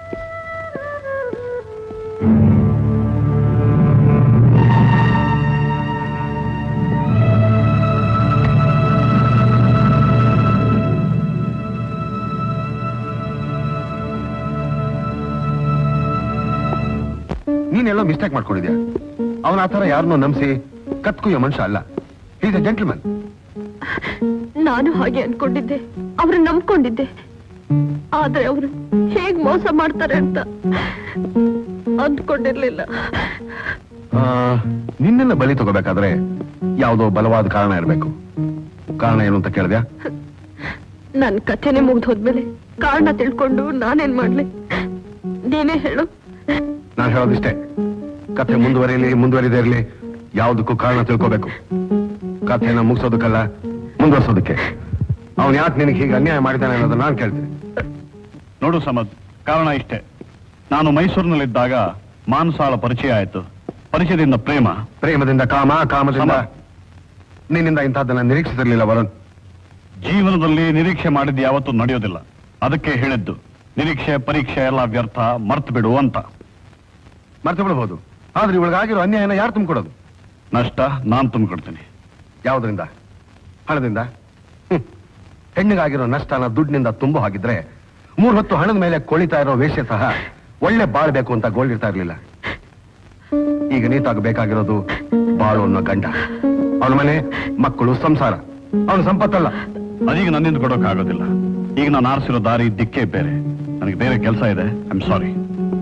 ನೀನೆಲ್ಲೋ ಮಿಸ್ಟೇಕ್ ಮಾಡ್ಕೊಂಡಿದ್ಯಾ ಅವನ ಆ ಥರ ಯಾರನ್ನೋ ನಂಬಿಸಿ ಕತ್ಕುಯ್ಯೋ ಮನುಷ್ಯ ಅಲ್ಲ ಈಸ್ ಎ ಜೆಂಟಲ್ಮನ್ ನಾನು ಹಾಗೆ ಅನ್ಕೊಂಡಿದ್ದೆ ಅವ್ರು ನಂಬ್ಕೊಂಡಿದ್ದೆ ಆದ್ರೆ ಅವರು ಹೇಗ್ ಮೋಸ ಮಾಡ್ತಾರೆ ಅಂತ ಅಂದ್ಕೊಂಡಿರ್ಲಿಲ್ಲ ನಿನ್ನೆಲ್ಲ ಬಲಿ ತಗೋಬೇಕಾದ್ರೆ ಯಾವುದೋ ಬಲವಾದ ಕಾರಣ ಇರಬೇಕು ಕಾರಣ ಏನು ಅಂತ ಕೇಳಿದ್ಯಾ ನನ್ ಕಥೆನೆ ಮುಗ್ದು ಹೋದ್ಮೇಲೆ ಕಾರಣ ತಿಳ್ಕೊಂಡು ನಾನೇನ್ ಮಾಡ್ಲಿ ನೀನೇ ಹೇಳು ನಾನು ಹೇಳೋದಿಷ್ಟೇ ಕಥೆ ಮುಂದುವರಿಯಲಿ ಮುಂದುವರಿದೇ ಇರಲಿ ಯಾವುದಕ್ಕೂ ಕಾರಣ ತಿಳ್ಕೋಬೇಕು ಕಥೆನ ಮುಗಿಸೋದಕ್ಕಲ್ಲ ಮುಂದುವರ್ಸೋದಕ್ಕೆ ಅವನು ಯಾಕೆ ನಿನಗೆ ಹೀಗೆ ಅನ್ಯಾಯ ಮಾಡಿದ್ದಾನೆ ಅನ್ನೋದನ್ನ ನಾನು ಕೇಳ್ತೀನಿ ನೋಡು ಸಮದ್ ಕಾರಣ ಇಷ್ಟೇ ನಾನು ಮೈಸೂರಿನಲ್ಲಿದ್ದಾಗ ಮಾನಸಾಳ ಪರಿಚಯ ಆಯ್ತು ಪರಿಚಯದಿಂದ ಪ್ರೇಮ ಪ್ರೇಮದಿಂದ ಕಾಮ ಕಾಮದಿಂದ ಸಮ. ನಿನ್ನಿಂದ ಇಂಥದ್ದನ್ನ ನಿರೀಕ್ಷಿಸಿರ್ಲಿಲ್ಲ ವರುಣ್ ಜೀವನದಲ್ಲಿ ನಿರೀಕ್ಷೆ ಮಾಡಿದ್ದು ಯಾವತ್ತೂ ನಡೆಯೋದಿಲ್ಲ ಅದಕ್ಕೆ ಹೇಳಿದ್ದು ನಿರೀಕ್ಷೆ ಪರೀಕ್ಷೆ ಎಲ್ಲ ವ್ಯರ್ಥ ಮರ್ತು ಬಿಡು ಅಂತ ಮರ್ತು ಬಿಡಬಹುದು ಆದ್ರೆ ಇವಳಿಗಾಗಿರೋ ಅನ್ಯಾಯನ ಯಾರು ತುಂಬಿಕೊಡೋದು ನಷ್ಟ ನಾನ್ ತುಂಬಿಕೊಡ್ತೀನಿ ಯಾವುದರಿಂದ ಹಣದಿಂದ ಹ್ಮ್. ಹೆಣ್ಣಿಗಾಗಿರೋ ನಷ್ಟನ ದುಡ್ಡಿನಿಂದ ತುಂಬು ಹಾಗಿದ್ರೆ ಮೂರ್ ಹೊತ್ತು ಹಣದ ಮೇಲೆ ಕೊಳಿತಾ ಇರೋ ವೇಷ್ಯ ಸಹ ಒಳ್ಳೆ ಬಾಳ್ಬೇಕು ಅಂತ ಗೋಳಿರ್ತಾ ಇರ್ಲಿಲ್ಲ ಈಗ ನೀತಾಗ ಬೇಕಾಗಿರೋದು ಬಾಳು ಅನ್ನೋ ಗಂಡ ಅವನ ಮನೆ ಮಕ್ಕಳು ಸಂಸಾರ ಅವನ ಸಂಪತ್ತಲ್ಲ ಅದೀಗ ನನ್ನಿಂದ ಕೊಡೋಕ್ಕಾಗೋದಿಲ್ಲ ಈಗ ನಾನು ಆರಿಸಿರೋ ದಾರಿ ದಿಕ್ಕೇ ಬೇರೆ ನನಗೆ ಬೇರೆ ಕೆಲಸ ಇದೆ ಐ ಆಮ್ ಸಾರಿ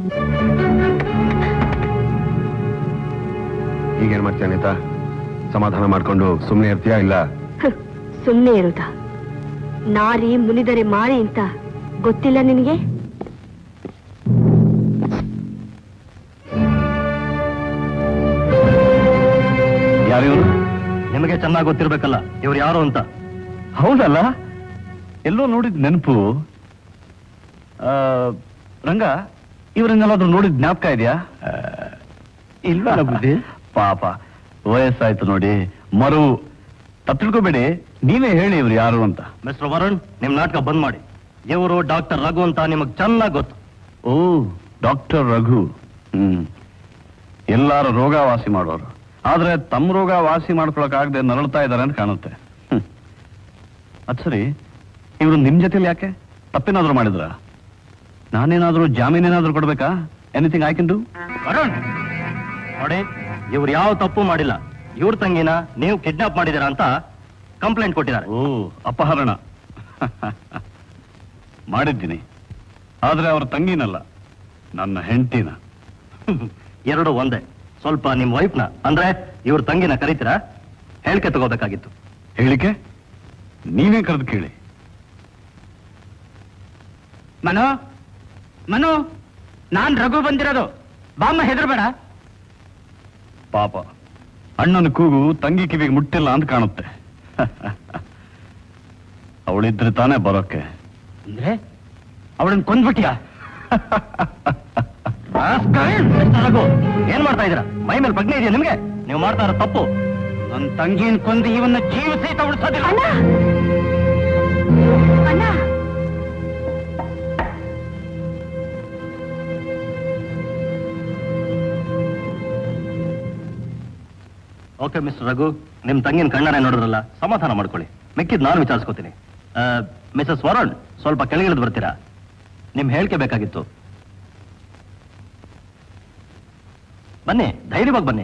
ಈಗೇನ್ ಮಾಡ್ತೀಯ ಅನಿತಾ ಸಮಾಧಾನ ಮಾಡ್ಕೊಂಡು ಸುಮ್ಮನೆ ಇರ್ತೀಯಾ ಇಲ್ಲ ಸುಮ್ಮನೆ ಇರುದ ನಾರಿ ಮುನಿದರೆ ಮಾರಿ ಅಂತ ಗೊತ್ತಿಲ್ಲ ನಿನಗೆ ಯಾರಿವರು ನಿಮಗೆ ಚೆನ್ನಾಗಿ ಗೊತ್ತಿರ್ಬೇಕಲ್ಲ ಇವ್ರು ಯಾರು ಅಂತ ಹೌದಲ್ಲ ಎಲ್ಲೋ ನೋಡಿದ ನೆನಪು ಆ, ರಂಗ ಇವರನ್ನೆಲ್ಲಾದ್ರೂ ನೋಡಿದ ಜ್ಞಾಪಕ ಇದೆಯಾ ಇಲ್ಲ ಬುದ್ಧಿ ಪಾಪ ವಯಸ್ಸಾಯ್ತು ನೋಡಿ ಮರು ತಪ್ಪು ತಿಳ್ಕೊಬೇಡಿ ನೀವೇ ಹೇಳಿ ಇವ್ರು ಯಾರು ಅಂತ ಮಿಸ್ಟರ್ ವರುಣ್ ನಿಮ್ ನಾಟಕ ಬಂದ್ ಮಾಡಿ ಇವರು ಡಾಕ್ಟರ್ ರಘು ಅಂತ ನಿಮಗ್ ಚೆನ್ನಾಗಿ ಗೊತ್ತು ಓ ಡಾಕ್ಟರ್ ರಘು ಹ್ಮ್ ಎಲ್ಲಾರು ರೋಗ ವಾಸಿ ಮಾಡೋರು ಆದ್ರೆ ತಮ್ಮ ರೋಗ ವಾಸಿ ಮಾಡ್ಕೊಳಕ್ಕಾಗದೆ ನರಳ್ತಾ ಇದ್ದಾರೆ ಅಂತ ಕಾಣುತ್ತೆ ಹ್ಮ್. ಅದ್ ಸರಿ ಇವರು ನಿಮ್ ಜೊತೆಲಿ ಯಾಕೆ ತಪ್ಪೇನಾದ್ರೂ ಮಾಡಿದ್ರ ನಾನೇನಾದ್ರೂ ಜಾಮೀನೇನಾದ್ರೂ ಕೊಡ್ಬೇಕಾ anything I can do Varun ನೋಡಿ ಇವ್ರು ಯಾವ ತಪ್ಪು ಮಾಡಿಲ್ಲ ಇವ್ರ ತಂಗಿನ ನೀವು ಕಿಡ್ನಾಪ್ ಮಾಡಿದೀರಾ ಅಂತ ಕಂಪ್ಲೇಂಟ್ ಕೊಟ್ಟಿದ್ದಾರೆ ಓ ಅಪಹರಣ ಮಾಡಿದ್ದೀನಿ ಆದ್ರೆ ಅವ್ರ ತಂಗಿನಲ್ಲ ನನ್ನ ಹೆಂಡತಿನ ಎರಡು ಒಂದೇ ಸ್ವಲ್ಪ ನಿಮ್ ವೈಫ್ನ ಅಂದ್ರೆ ಇವ್ರ ತಂಗಿನ ಕರಿತೀರಾ ಹೇಳಿಕೆ ತಗೋಬೇಕಾಗಿತ್ತು ಹೇಳಿಕೆ ನೀವೇ ಕರೆದು ಕೇಳಿ ಮನು ಮನು ನಾನ್ ರಘು ಬಂದಿರೋದು ಬಾಮ್ಮ ಹೆದರ್ಬೇಡ ಪಾಪ ಅಣ್ಣನ ಕೂಗು ತಂಗಿ ಕಿವಿಗೆ ಮುಟ್ಟಿಲ್ಲ ಅಂತ ಕಾಣುತ್ತೆ ಅವಳಿದ್ರೆ ತಾನೇ ಬರೋಕ್ಕೆ ಅಂದ್ರೆ ಅವಳನ್ನ ಕೊಂದ್ಬಿಟ್ಟಿಯಾ ಮಿಸ್ಟರ್ ರಘು ಏನ್ ಮಾಡ್ತಾ ಇದೀರಾ ಮೈ ಮೇಲೆ ಪ್ರಜ್ಞೆ ಇದೆಯಾ ನಿಮ್ಗೆ ನೀವು ಮಾಡ್ತಾ ಇರೋ ತಪ್ಪು ನನ್ ತಂಗಿನ ಕೊಂದು ಇವನ್ನ ಜೀವ ಸಹಿತ ಉಳಿಸೋದಿಲ್ಲ ಅಣ್ಣ ಅಣ್ಣ ಓಕೆ ಮಿಸ್ಟರ್ ರಘು ನಿಮ್ ತಂಗಿನ ಕಣ್ಣನೆ ನೋಡಿದ್ರಲ್ಲ ಸಮಾಧಾನ ಮಾಡ್ಕೊಳ್ಳಿ ಮಿಕ್ಕಿದ್ ನಾನು ವಿಚಾರಿಸ್ಕೋತೀನಿ ಮಿಸಸ್ ವರುಣ್ ಸ್ವಲ್ಪ ಕೆಳಗಿಳಿದು ಬರ್ತೀರಾ ನಿಮ್ ಹೇಳಿಕೆ ಬೇಕಾಗಿತ್ತು ಬನ್ನಿ ಧೈರ್ಯವಾಗಿ ಬನ್ನಿ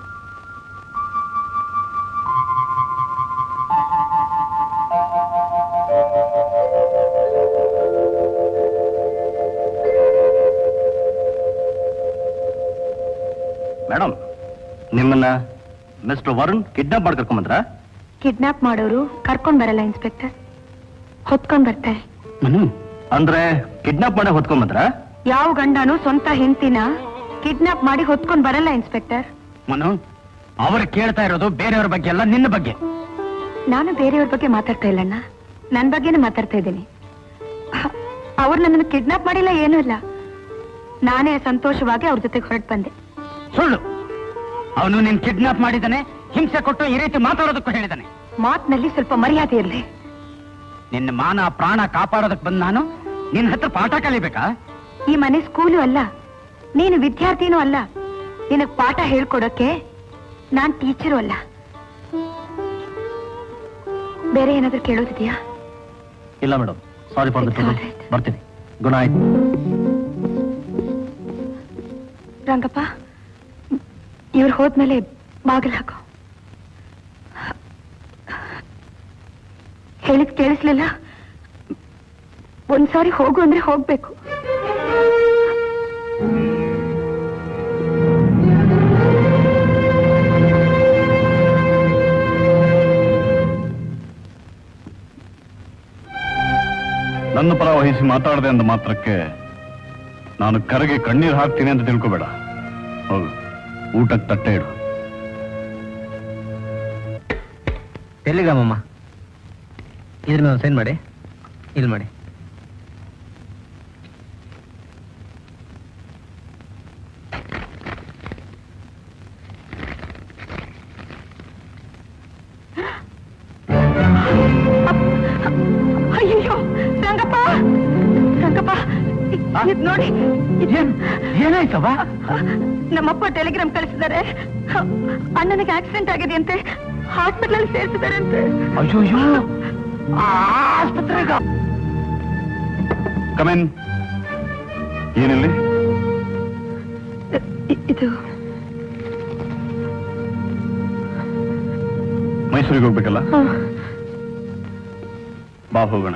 ಮೇಡಮ್ ನಿಮ್ಮನ್ನ ಮಿಸ್ಟರ್ ವರುಣ್ ಕಿಡ್ನಾಪ್ ಮಾಡಿ ಕರ್ಕೊಂಬಂದ್ರ ಕಿಡ್ನಾಪ್ ಮಾಡೋರು ಕರ್ಕೊಂಡ್ ಬರಲ್ಲ ಇನ್ಸ್ಪೆಕ್ಟರ್ ಹೊತ್ಕೊಂಡ್ ಬರ್ತಾರೆ ಮನು ಅಂದ್ರೆ ಕಿಡ್ನಾಪ್ ಮಾಡಿ ಹೊತ್ಕೊಂಬಂದ್ರ ಯಾವ ಗಂಡನು ಸ್ವಂತ ಹೆಂಡತಿನ ಕಿಡ್ನಾಪ್ ಮಾಡಿ ಹೊತ್ಕೊಂಡ್ ಬರಲ್ಲ ಇನ್ಸ್ಪೆಕ್ಟರ್ ಮನು ಅವರು ಕೇಳ್ತಾ ಇರೋದು ಬೇರೆಯವ್ರ ಬಗ್ಗೆ ಅಲ್ಲ ನಿನ್ನ ಬಗ್ಗೆ ನಾನು ಬೇರೆಯವ್ರ ಬಗ್ಗೆ ಮಾತಾಡ್ತಾ ಇಲ್ಲಣ್ಣ ನನ್ ಬಗ್ಗೆನೇ ಮಾತಾಡ್ತಾ ಇದ್ದೀನಿ ಅವ್ರು ನನ್ನನ್ನು ಕಿಡ್ನಾಪ್ ಮಾಡಿಲ್ಲ ಏನೂ ಇಲ್ಲ ನಾನೇ ಸಂತೋಷವಾಗಿ ಅವ್ರ ಜೊತೆಗೆ ಹೊರಟು ಬಂದೆ ಸುಳ್ಳು ಅವನು ನಿನ್ ಕಿಡ್ನಾಪ್ ಮಾಡಿದ್ದಾನೆ ಹಿಂಸೆ ಕೊಟ್ಟು ಈ ರೀತಿ ಮಾತಾಡೋದಕ್ಕೂ ಹೇಳಿದಾನೆ ಮಾತಿನಲ್ಲಿ ಸ್ವಲ್ಪ ಮರ್ಯಾದೆ ಇರಲಿ ನಿನ್ನ ಮಾನ ಪ್ರಾಣ ಕಾಪಾಡೋದಕ್ ಬಂದ್ ನಾನು ನಿನ್ ಹತ್ರ ಪಾಠ ಕಲಿಬೇಕಾ ಈ ಮನೆ ಸ್ಕೂಲು ಅಲ್ಲ ನೀನು ವಿದ್ಯಾರ್ಥಿನೂ ಅಲ್ಲ ನಿನಗ್ ಪಾಠ ಹೇಳ್ಕೊಡೋಕೆ ನಾನ್ ಟೀಚರು ಅಲ್ಲ ಬೇರೆ ಏನಾದ್ರೂ ಕೇಳೋದಿದೆಯಾ ಇಲ್ಲ madam sorry for the It's all right. ಬರ್ತೀನಿ ಗುಡ್ ನೈಟ್ ರಂಗಪ್ಪ ಇವ್ರು ಹೋದ್ಮೇಲೆ ಬಾಗಿಲು ಹಾಕು ಹೇಳಿದ್ ಕೇಳಿಸ್ಲಿಲ್ಲ ಒಂದ್ಸಾರಿ ಹೋಗು ಅಂದ್ರೆ ಹೋಗ್ಬೇಕು ನನ್ನ ಪರ ವಹಿಸಿ ಮಾತಾಡದೆ ಅಂದ ಮಾತ್ರಕ್ಕೆ ನಾನು ಕರೆಗೆ ಕಣ್ಣೀರು ಹಾಕ್ತೀನಿ ಅಂತ ತಿಳ್ಕೊಬೇಡ ಹೋಗು ಊಟಕ್ಕೆ ತಟ್ಟೆ ಇಡು ಎಲ್ಲಿಗಮ್ಮಮ್ಮ ಇದ್ರ ಮೇಲೆ ಸೈನ್ ಮಾಡಿ ಇಲ್ಲಿ ಮಾಡಿ ಅಯ್ಯೋ ರಂಗಪ್ಪ ರಂಗಪ್ಪ ಇದ್ ನೋಡಿ ಏನಾಯ್ತವ ನಮ್ಮಪ್ಪ ಟೆಲಿಗ್ರಾಮ್ ಕಳಿಸಿದ್ದಾರೆ ಅಣ್ಣನಿಗೆ ಆಕ್ಸಿಡೆಂಟ್ ಆಗಿದೆ ಅಂತೆ ಹಾಸ್ಪಿಟಲ್ ಅಲ್ಲಿ ಸೇರಿಸಿದ್ದಾರೆ ಅಂತೆ ಅಯ್ಯೋ ಆಸ್ಪತ್ರೆಗ ಕಮೆನ್ ಏನಿಲ್ಲಿ ಇ- ಇದು ಮೈಸೂರಿಗೆ ಹೋಗ್ಬೇಕಲ್ಲ ಹ, ಬಾ ಹೋಗೋಣ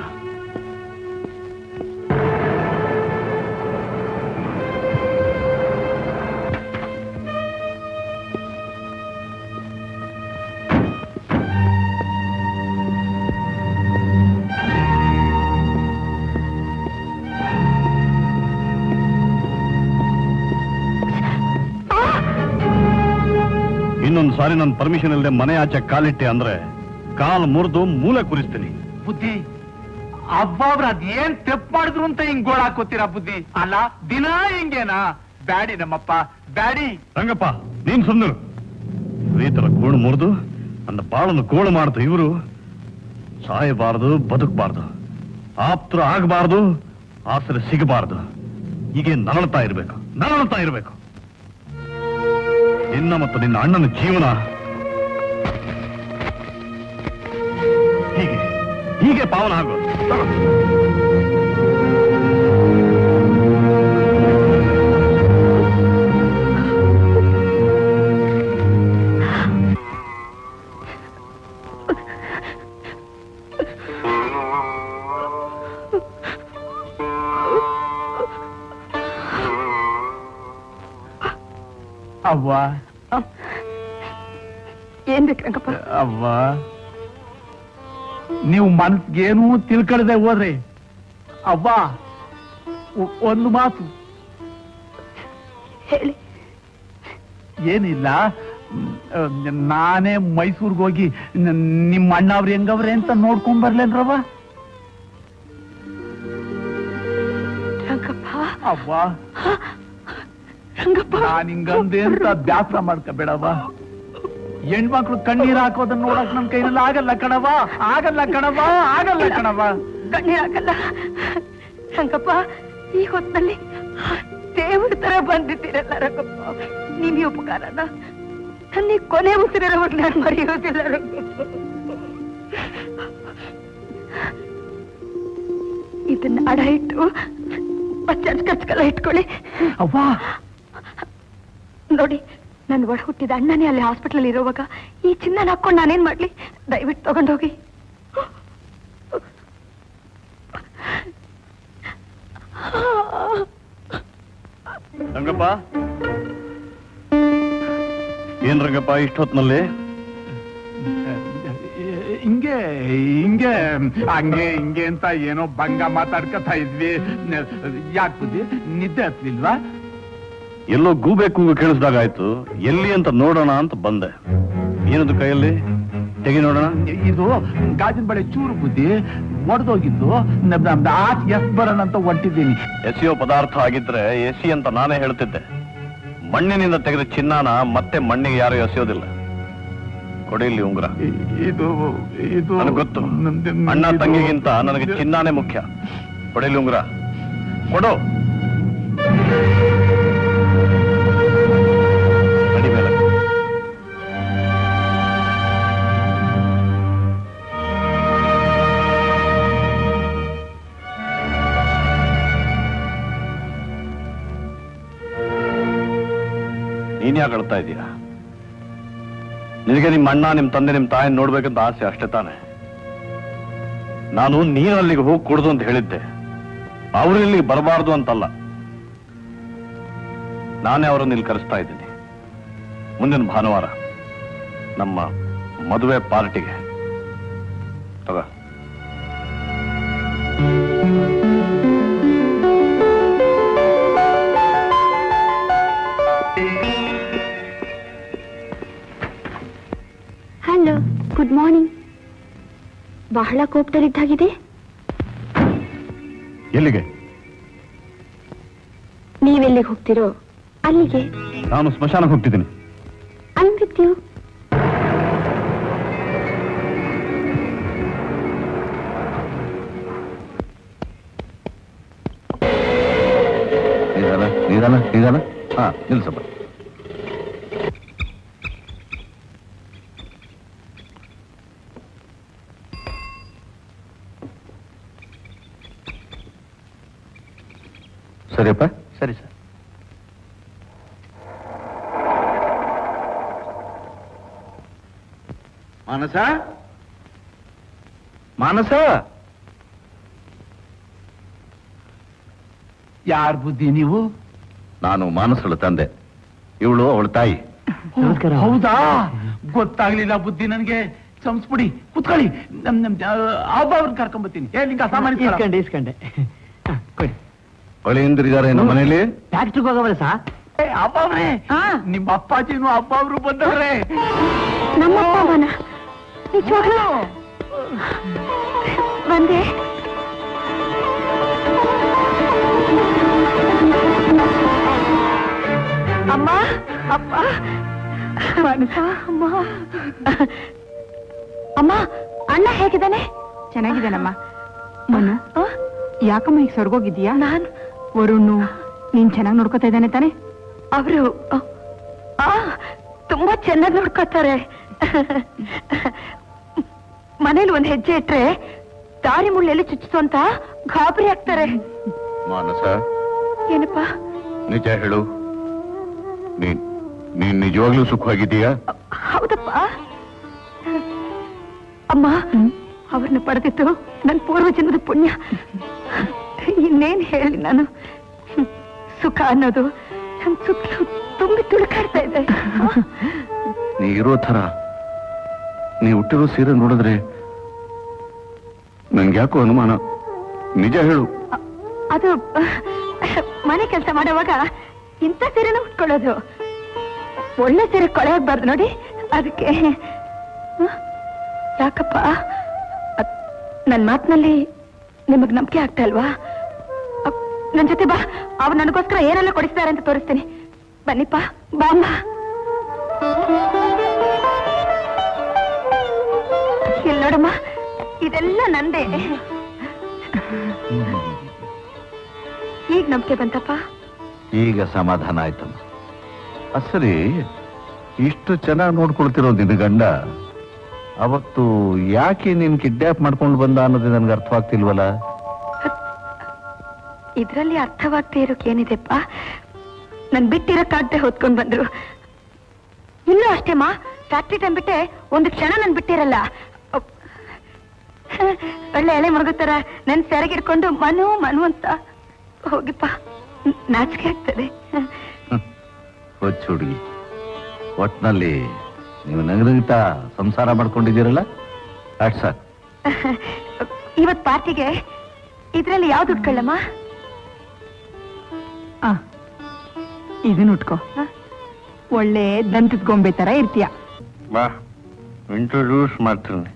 ಸಾರಿ ನನ್ನ ಪರ್ಮಿಷನ್ ಇಲ್ಲದೆ ಮನೆ ಆಚೆ ಕಾಲಿಟ್ಟೆ ಅಂದ್ರೆ ಕಾಲ್ ಮುರಿದು ಮೂಲೆ ಕುರಿಸ್ತೀನಿ ಬುದ್ಧಿ ಅಬ್ಬಾಬ್ರ ಅದ್ ಏನ್ ತೆಪ್ ಮಾಡಿದ್ರು ಅಂತ ಹಿಂಗ್ ಗೋಳ ಹಾಕೋತೀರಾ ಬುದ್ಧಿ ಅಲ್ಲ ದಿನ ಹಿಂಗೇನಾ ಬ್ಯಾಡಿ ನಮ್ಮಪ್ಪ ಬ್ಯಾಡಿ ರಂಗಪ್ಪ ನೀನ್ ಸುಂದರು ಈ ತರ ಗೋಣು ಮುರಿದು ನನ್ನ ಬಾಳನ್ನು ಗೋಳು ಮಾಡ್ತು ಇವರು ಸಾಯಬಾರದು ಬದುಕಬಾರ್ದು ಆಪ್ತರ ಆಗಬಾರ್ದು ಆಸರೆ ಸಿಗಬಾರ್ದು ಹೀಗೆ ನರಳ್ತಾ ಇರ್ಬೇಕು ನರಳ್ತಾ ಇರ್ಬೇಕು ನಿನ್ನ ಮತ್ತು ನಿನ್ನ ಅಣ್ಣನ ಜೀವನ ಹೀಗೆ ಹೀಗೆ ಪಾವನ ಆಗೋದು ತಗೋ. ಅವ್ವ ಏನ್ ಬೇಕು ರಂಗಪ್ಪ ಅವ್ವ ನೀವು ಮನ್ಸ್ಗೇನು ತಿಳ್ಕಳ್ದೆ ಹೋದ್ರಿ ಅವ್ವ ಒ- ಒಂದು ಮಾತು ಹೇಳಿ ಏನಿಲ್ಲ ಮ್, ಅಹ್, ನಾನೇ ಮೈಸೂರ್ಗೆ ಹೋಗಿ ನ- ನಿಮ್ಮ ಅಣ್ಣ ಅವ್ರು ಹೆಂಗವ್ರೆ ಅಂತ ನೋಡ್ಕೊಂಡ್ ಬರ್ಲೇನ್ರವ್ವ ರಂಗಪ್ಪ ಅವ್ವ ರಂಗಪ್ಪ ನಾನ್ ಹಿಂಗಂದೆ ಅಂತ ಬ್ಯಾಸರ ಮಾಡ್ಕೋಬೇಡವ್ವ ಹೆಣ್ಮಕ್ಳು ಕಣ್ಣೀರ್ ಹಾಕೋದನ್ನ ನೋಡಕ್ ನನ್ ಕೈನಲ್ಲಿ ಆಗಲ್ಲ ಕಣವ ಆಗಲ್ಲ ಕಣವ ಆಗಲ್ಲ ಕಣವ ಕಣ್ಣೀರಾಗಲ್ಲ ರಂಗಪ್ಪ ಈ ಹೊತ್ತಿನಲ್ಲಿ ದೇವರ ತರ ಬಂದಿದ್ದೀರಲ್ಲ ರಂಗಪ್ಪ ನಿಮ್ ಈ ಉಪಕಾರನ ನನ್ನ ಈ ಕೊನೆ ಉಸಿರಿರೋವಾಗ ನಾನು ಮರೆಯೋದಿಲ್ಲ ರಂಗಪ್ಪ ಇದನ್ನ ಅಡ ಇಟ್ಟು ಪಚ್ಚ ಕಚ್ಕಲ್ಲ ಇಟ್ಕೊಳ್ಳಿ ಅವ್ವ ನೋಡಿ ನನ್ ಒಳ ಹುಟ್ಟಿದ ಅಣ್ಣನೇ ಅಲ್ಲಿ ಹಾಸ್ಪಿಟಲ್ ಇರುವಾಗ ಈ ಚಿನ್ನ ಹಾಕೊಂಡು ನಾನೇನ್ ಮಾಡ್ಲಿ ದಯವಿಟ್ಟು ತಗೊಂಡೋಗಿ ರಂಗಪ್ಪ ಏನ್ ರಂಗಪ್ಪ ಇಷ್ಟೊತ್ನಲ್ಲಿ ಹಿಂಗೆ ಹಿಂಗೆ ಹಂಗೆ ಹಿಂಗೆ ಅಂತ ಏನೋ ಭಂಗ ಮಾತಾಡ್ಕೊತಾ ಇದ್ವಿ ಯಾಕೆ ಬುದ್ಧಿ ನಿದ್ದೆ ಹತ್ಲಿಲ್ವಾ ಎಲ್ಲೋ ಗೂಬೆ ಕೂಗು ಕೇಳಿಸ್ದಾಗಾಯ್ತು ಎಲ್ಲಿ ಅಂತ ನೋಡೋಣ ಅಂತ ಬಂದೆ ಏನದು ಕೈಯಲ್ಲಿ ತೆಗಿ ನೋಡೋಣ ಇದು ಗಾಜಿನ ಬಳೆ ಚೂರು ಬುದ್ಧಿ ಒಡೆದೋಗಿದ್ದು ಆಚೆ ಎಸ್ ಬರೋಣ ಅಂತ ಹೊಂಟಿದ್ದೀನಿ ಎಸೆಯೋ ಪದಾರ್ಥ ಆಗಿದ್ರೆ ಎಸಿ ಅಂತ ನಾನೇ ಹೇಳ್ತಿದ್ದೆ ಮಣ್ಣಿನಿಂದ ತೆಗೆದ ಚಿನ್ನಾನ ಮತ್ತೆ ಮಣ್ಣಿಗೆ ಯಾರು ಎಸೆಯೋದಿಲ್ಲ ಕೊಡಿ ಇಲ್ಲಿ ಉಂಗುರ ಇದು ಇದು ನನಗೆ ಗೊತ್ತು ಅಣ್ಣ ತಂಗಿಗಿಂತ ನನಗೆ ಚಿನ್ನಾನೇ ಮುಖ್ಯ ಕೊಡಿಲಿ ಉಂಗುರ ಕೊಡು ನಡಿ ಮೇಲೆ ನೀನ್ ಯಾಕೆ ಅಳ್ತಾ ಇದೀಯ ನಿನಗೆ ನಿಮ್ಮ ಅಣ್ಣ ನಿಮ್ ತಂದೆ ನಿಮ್ ತಾಯಿ ನೋಡ್ಬೇಕಂತ ಆಸೆ ಅಷ್ಟೇ ತಾನೆ ನಾನು ನೀನು ಅಲ್ಲಿಗೆ ಹೋಗಿ ಕುಡ್ದು ಅಂತ ಹೇಳಿದ್ದೆ ಅವರು ಇಲ್ಲಿಗೆ ಬರಬಾರ್ದು ಅಂತಲ್ಲ ನಾನೇ ಅವರನ್ನು ಇಲ್ಲಿ ಕರೆಸ್ತಾ ಇದ್ದೀನಿ ಮುಂದಿನ ಭಾನುವಾರ ನಮ್ಮ ಮದುವೆ ಪಾರ್ಟಿಗೆ ತಗೋ ಹಲೋ ಗುಡ್ ಮಾರ್ನಿಂಗ್ ಬಹಳ ಕೋಪದಲ್ಲಿದ್ದಾಗಿದೆ ಎಲ್ಲಿಗೆ ನೀವೆಲ್ಲಿಗೆ ಹೋಗ್ತಿರೋ ಅಲ್ಲಿಗೆ ನಾನು ಸ್ಮಶಾನಕ್ಕೆ ಹೋಗ್ತಿದ್ದೀನಿ ಐ ವಿತ್ ಯು ನಿಧಾನ ನಿಧಾನ ನಿಧಾನ ಹಾ ನಿಲ್ಸಪ್ಪ ಸರಿಯಪ್ಪ ಸರಿ ಸರ್ ಮಾನಸ ಮಾನಸ ಯಾರ್ ಬುದ್ಧಿ ನೀವು ನಾನು ಮಾನಸಳ ತಂದೆ ಇವಳು ಅವಳ ತಾಯಿ ಹೌದಾ ಗೊತ್ತಾಗ್ಲಿಲ್ಲ ಬುದ್ಧಿ ನನ್ಗೆ ಸಂಸ್ಬಿಡಿ ಕುತ್ಕೊಳ್ಳಿ ನಮ್ ನಮ್ ಹಬ್ಬ ಅವ್ರನ್ನ ಕರ್ಕೊಂಬತ್ತೀನಿ ಏ ನಿಂಗ ಸಾಮಾನ್ಯ ಇಸ್ಕೊಂಡೆ ಇಸ್ಕೊಂಡೆ ಕೊಡಿ ಹೊಳೆಯಿಂದ್ರಿದ್ದಾರೆ ನಮ್ಮ ಮನೇಲಿ ಫ್ಯಾಕ್ಟ್ರಿಗೆ ಹೋಗವಲ್ಲ ಸಾ ಅಬ್ಬವ್ರೆ ನಿಮ್ಮ ಅಪ್ಪಾಜಿನೂ ಅಪ್ಪ ಅವರು ಬಂದವ್ರೆ ನಮ್ಮ ಅಪ್ಪ ಅಮ್ಮನ ನಿಜವಾಗ್ಲೂ ಬಂದೆ ಅಮ್ಮ ಅಪ್ಪ ಮನಸ ಅಮ್ಮ ಅಮ್ಮ ಅಣ್ಣ ಹೇಗಿದ್ದಾನೆ ಚೆನ್ನಾಗಿದ್ದಾನಮ್ಮ ಮನು ಯಾಕಮ್ಮ ಈಗ ಸೊರ್ಗೋಗಿದ್ದೀಯಾ ನಾನು ವರುಣ್ ನೀನ್ ಚೆನ್ನಾಗಿ ನೋಡ್ಕೊತಾ ಇದ್ದಾನೆ ತಾನೆ ಅವರು ಆ ತುಂಬಾ ಚೆನ್ನಾಗಿ ನೋಡ್ಕೋತಾರೆ ಮನೇಲಿ ಒಂದ್ ಹೆಜ್ಜೆ ಇಟ್ರೆ ದಾರಿ ಮುಳ್ಳೆಲ್ಲಿ ಚುಚ್ಚಿತು ಅಂತ ಗಾಬರಿ ಆಗ್ತಾರೆ ಮಾನಸ ಏನಪ್ಪ ನಿಜ ಹೇಳು ನೀನ್ ನೀನ್ ನಿಜವಾಗ್ಲೂ ಸುಖವಾಗಿದ್ದೀಯಾ ಹೌದಪ್ಪ ಅಮ್ಮ ಅವ್ರನ್ನ ಪಡೆದಿತ್ತು ನನ್ ಪೂರ್ವ ಜನ್ಮದ ಪುಣ್ಯ ಇನ್ನೇನ್ ಹೇಳಿ ನಾನು ಸುಖ ಅನ್ನೋದು ನನ್ ಸುತ್ತಲೂ ತುಂಬಿ ತುಳುಕಾಡ್ತಾ ಇದೆ ನೀ ಇರೋ ಥರ ನೀ ಹುಟ್ಟಿರೋ ಸೀರೆ ನೋಡಿದ್ರೆ ನಂಗೆ ಯಾಕೋ ಅನುಮಾನ ನಿಜ ಹೇಳು ಅದು ಮನೆ ಕೆಲಸ ಮಾಡುವಾಗ ಇಂಥ ಸೀರೆನ ಉಟ್ಕೊಳ್ಳೋದು ಒಳ್ಳೆ ಸೀರೆ ಕೊಳೆಯಾಗ್ಬಾರ್ದು ನೋಡಿ ಅದಕ್ಕೆ ಹ? ಯಾಕಪ್ಪ ಅದ್- ನನ್ ಮಾತಿನಲ್ಲಿ ನಿಮಗ್ ನಂಬಿಕೆ ಆಗ್ತಾ ಇಲ್ವಾ ಅಪ್- ನನ್ ಜೊತೆ ಬಾ ಅವ್ರು ನನಗೋಸ್ಕರ ಏನೆಲ್ಲ ಕೊಡಿಸ್ತಾರೆ ಅಂತ ತೋರಿಸ್ತೀನಿ ಬನ್ನಿಪ್ಪ ಬಾಮ್ಮ ಇಲ್ಲಿ ನೋಡಮ್ಮ ಇದೆಲ್ಲ ನಂದೇ ಈಗ ನಂಬಿಕೆ ಬಂತಪ್ಪ ಈಗ ಸಮಾಧಾನ ಆಯ್ತಮ್ಮ ಅದ್ ಸರಿ ಇಷ್ಟು ಚೆನ್ನಾಗಿ ನೋಡ್ಕೊಳ್ತಿರೋ ನಿನ್ನ ಗಂಡ ಅವತ್ತು ಯಾಕೆ ನೀನ್ ಕಿಡ್ನಾಪ್ ಮಾಡ್ಕೊಂಡು ಬಂದ ಅನ್ನೋದು ನನ್ಗೆ ಅರ್ಥವಾಗ್ತಿಲ್ವಲ್ಲ ಇದ್ರಲ್ಲಿ ಅರ್ಥವಾಗ್ತಾ ಇರೋಕ್ ಏನಿದೆಪ್ಪ ನನ್ ಬಿಟ್ಟಿರಕ್ಕಾಗ್ದೆ ಹೊತ್ಕೊಂಡ್ ಬಂದ್ರು ಇಲ್ಲೂ ಅಷ್ಟೇಮ್ಮ ಫ್ಯಾಕ್ಟ್ರಿ ಟೈಮ್ ಬಿಟ್ಟೆ ಒಂದು ಕ್ಷಣ ನನ್ ಬಿಟ್ಟಿರಲ್ಲ ಅಪ್. ಒಳ್ಳೆ ಎಳೆ ಮರಗುತ್ತರ ನನ್ ಸೆರಗಿಡ್ಕೊಂಡು ಮನು ಮನು ಅಂತ ಹೋಗಿಪ್ಪ ನ್- ನಾಚಿಕೆ ಆಗ್ತದೆ ಹೊಚ್ಚ ಹುಡುಗಿ ಒಟ್ನಲ್ಲಿ ನೀವು ನಗನಗ್ತಾ ಸಂಸಾರ ಮಾಡ್ಕೊಂಡಿದ್ದೀರಲ್ಲ ಅಟ್ ಸಾಕು ಇವತ್ ಪಾರ್ಟಿಗೆ ಇದ್ರಲ್ಲಿ ಯಾವ್ದು ಉಟ್ಕೊಳ್ಳಮ್ಮ ಆ ಇದನ್ನ ಉಟ್ಕೋ ಒಳ್ಳೆ ದಂತದ ಗೊಂಬೆ ತರ ಇರ್ತೀಯ ಬಾ ಇಂಟ್ರೊಡ್ಯೂಸ್ ಮಾಡ್ತೀನಿ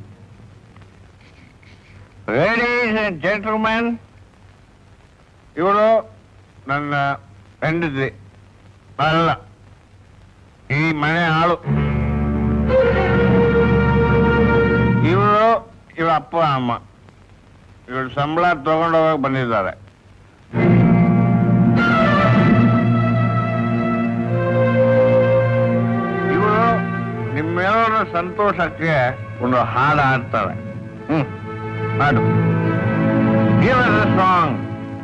ಲೇಡೀಸ್ ಅಂಡ್ ಜೆಂಟಲ್ಮ್ಯಾನ್ ಇವಳು ನನ್ನ ಹೆಂಡತಿ ಅಲ್ಲ ಈ ಮನೆ ಆಳು ಇವಳು ಇವಳ ಅಪ್ಪ ಅಮ್ಮ ಇವಳು ಸಂಬಳ ತಗೊಂಡೋಗಕ್ ಬಂದಿದ್ದಾರೆ ಇವಳು ನಿಮ್ಮೆಲ್ಲರ ಸಂತೋಷಕ್ಕೆ ಒಂದು ಹಾಡು ಹಾಡ್ತಾರೆ ಹ್ಮ್ ಹಾಡು ಸಾಂಗ್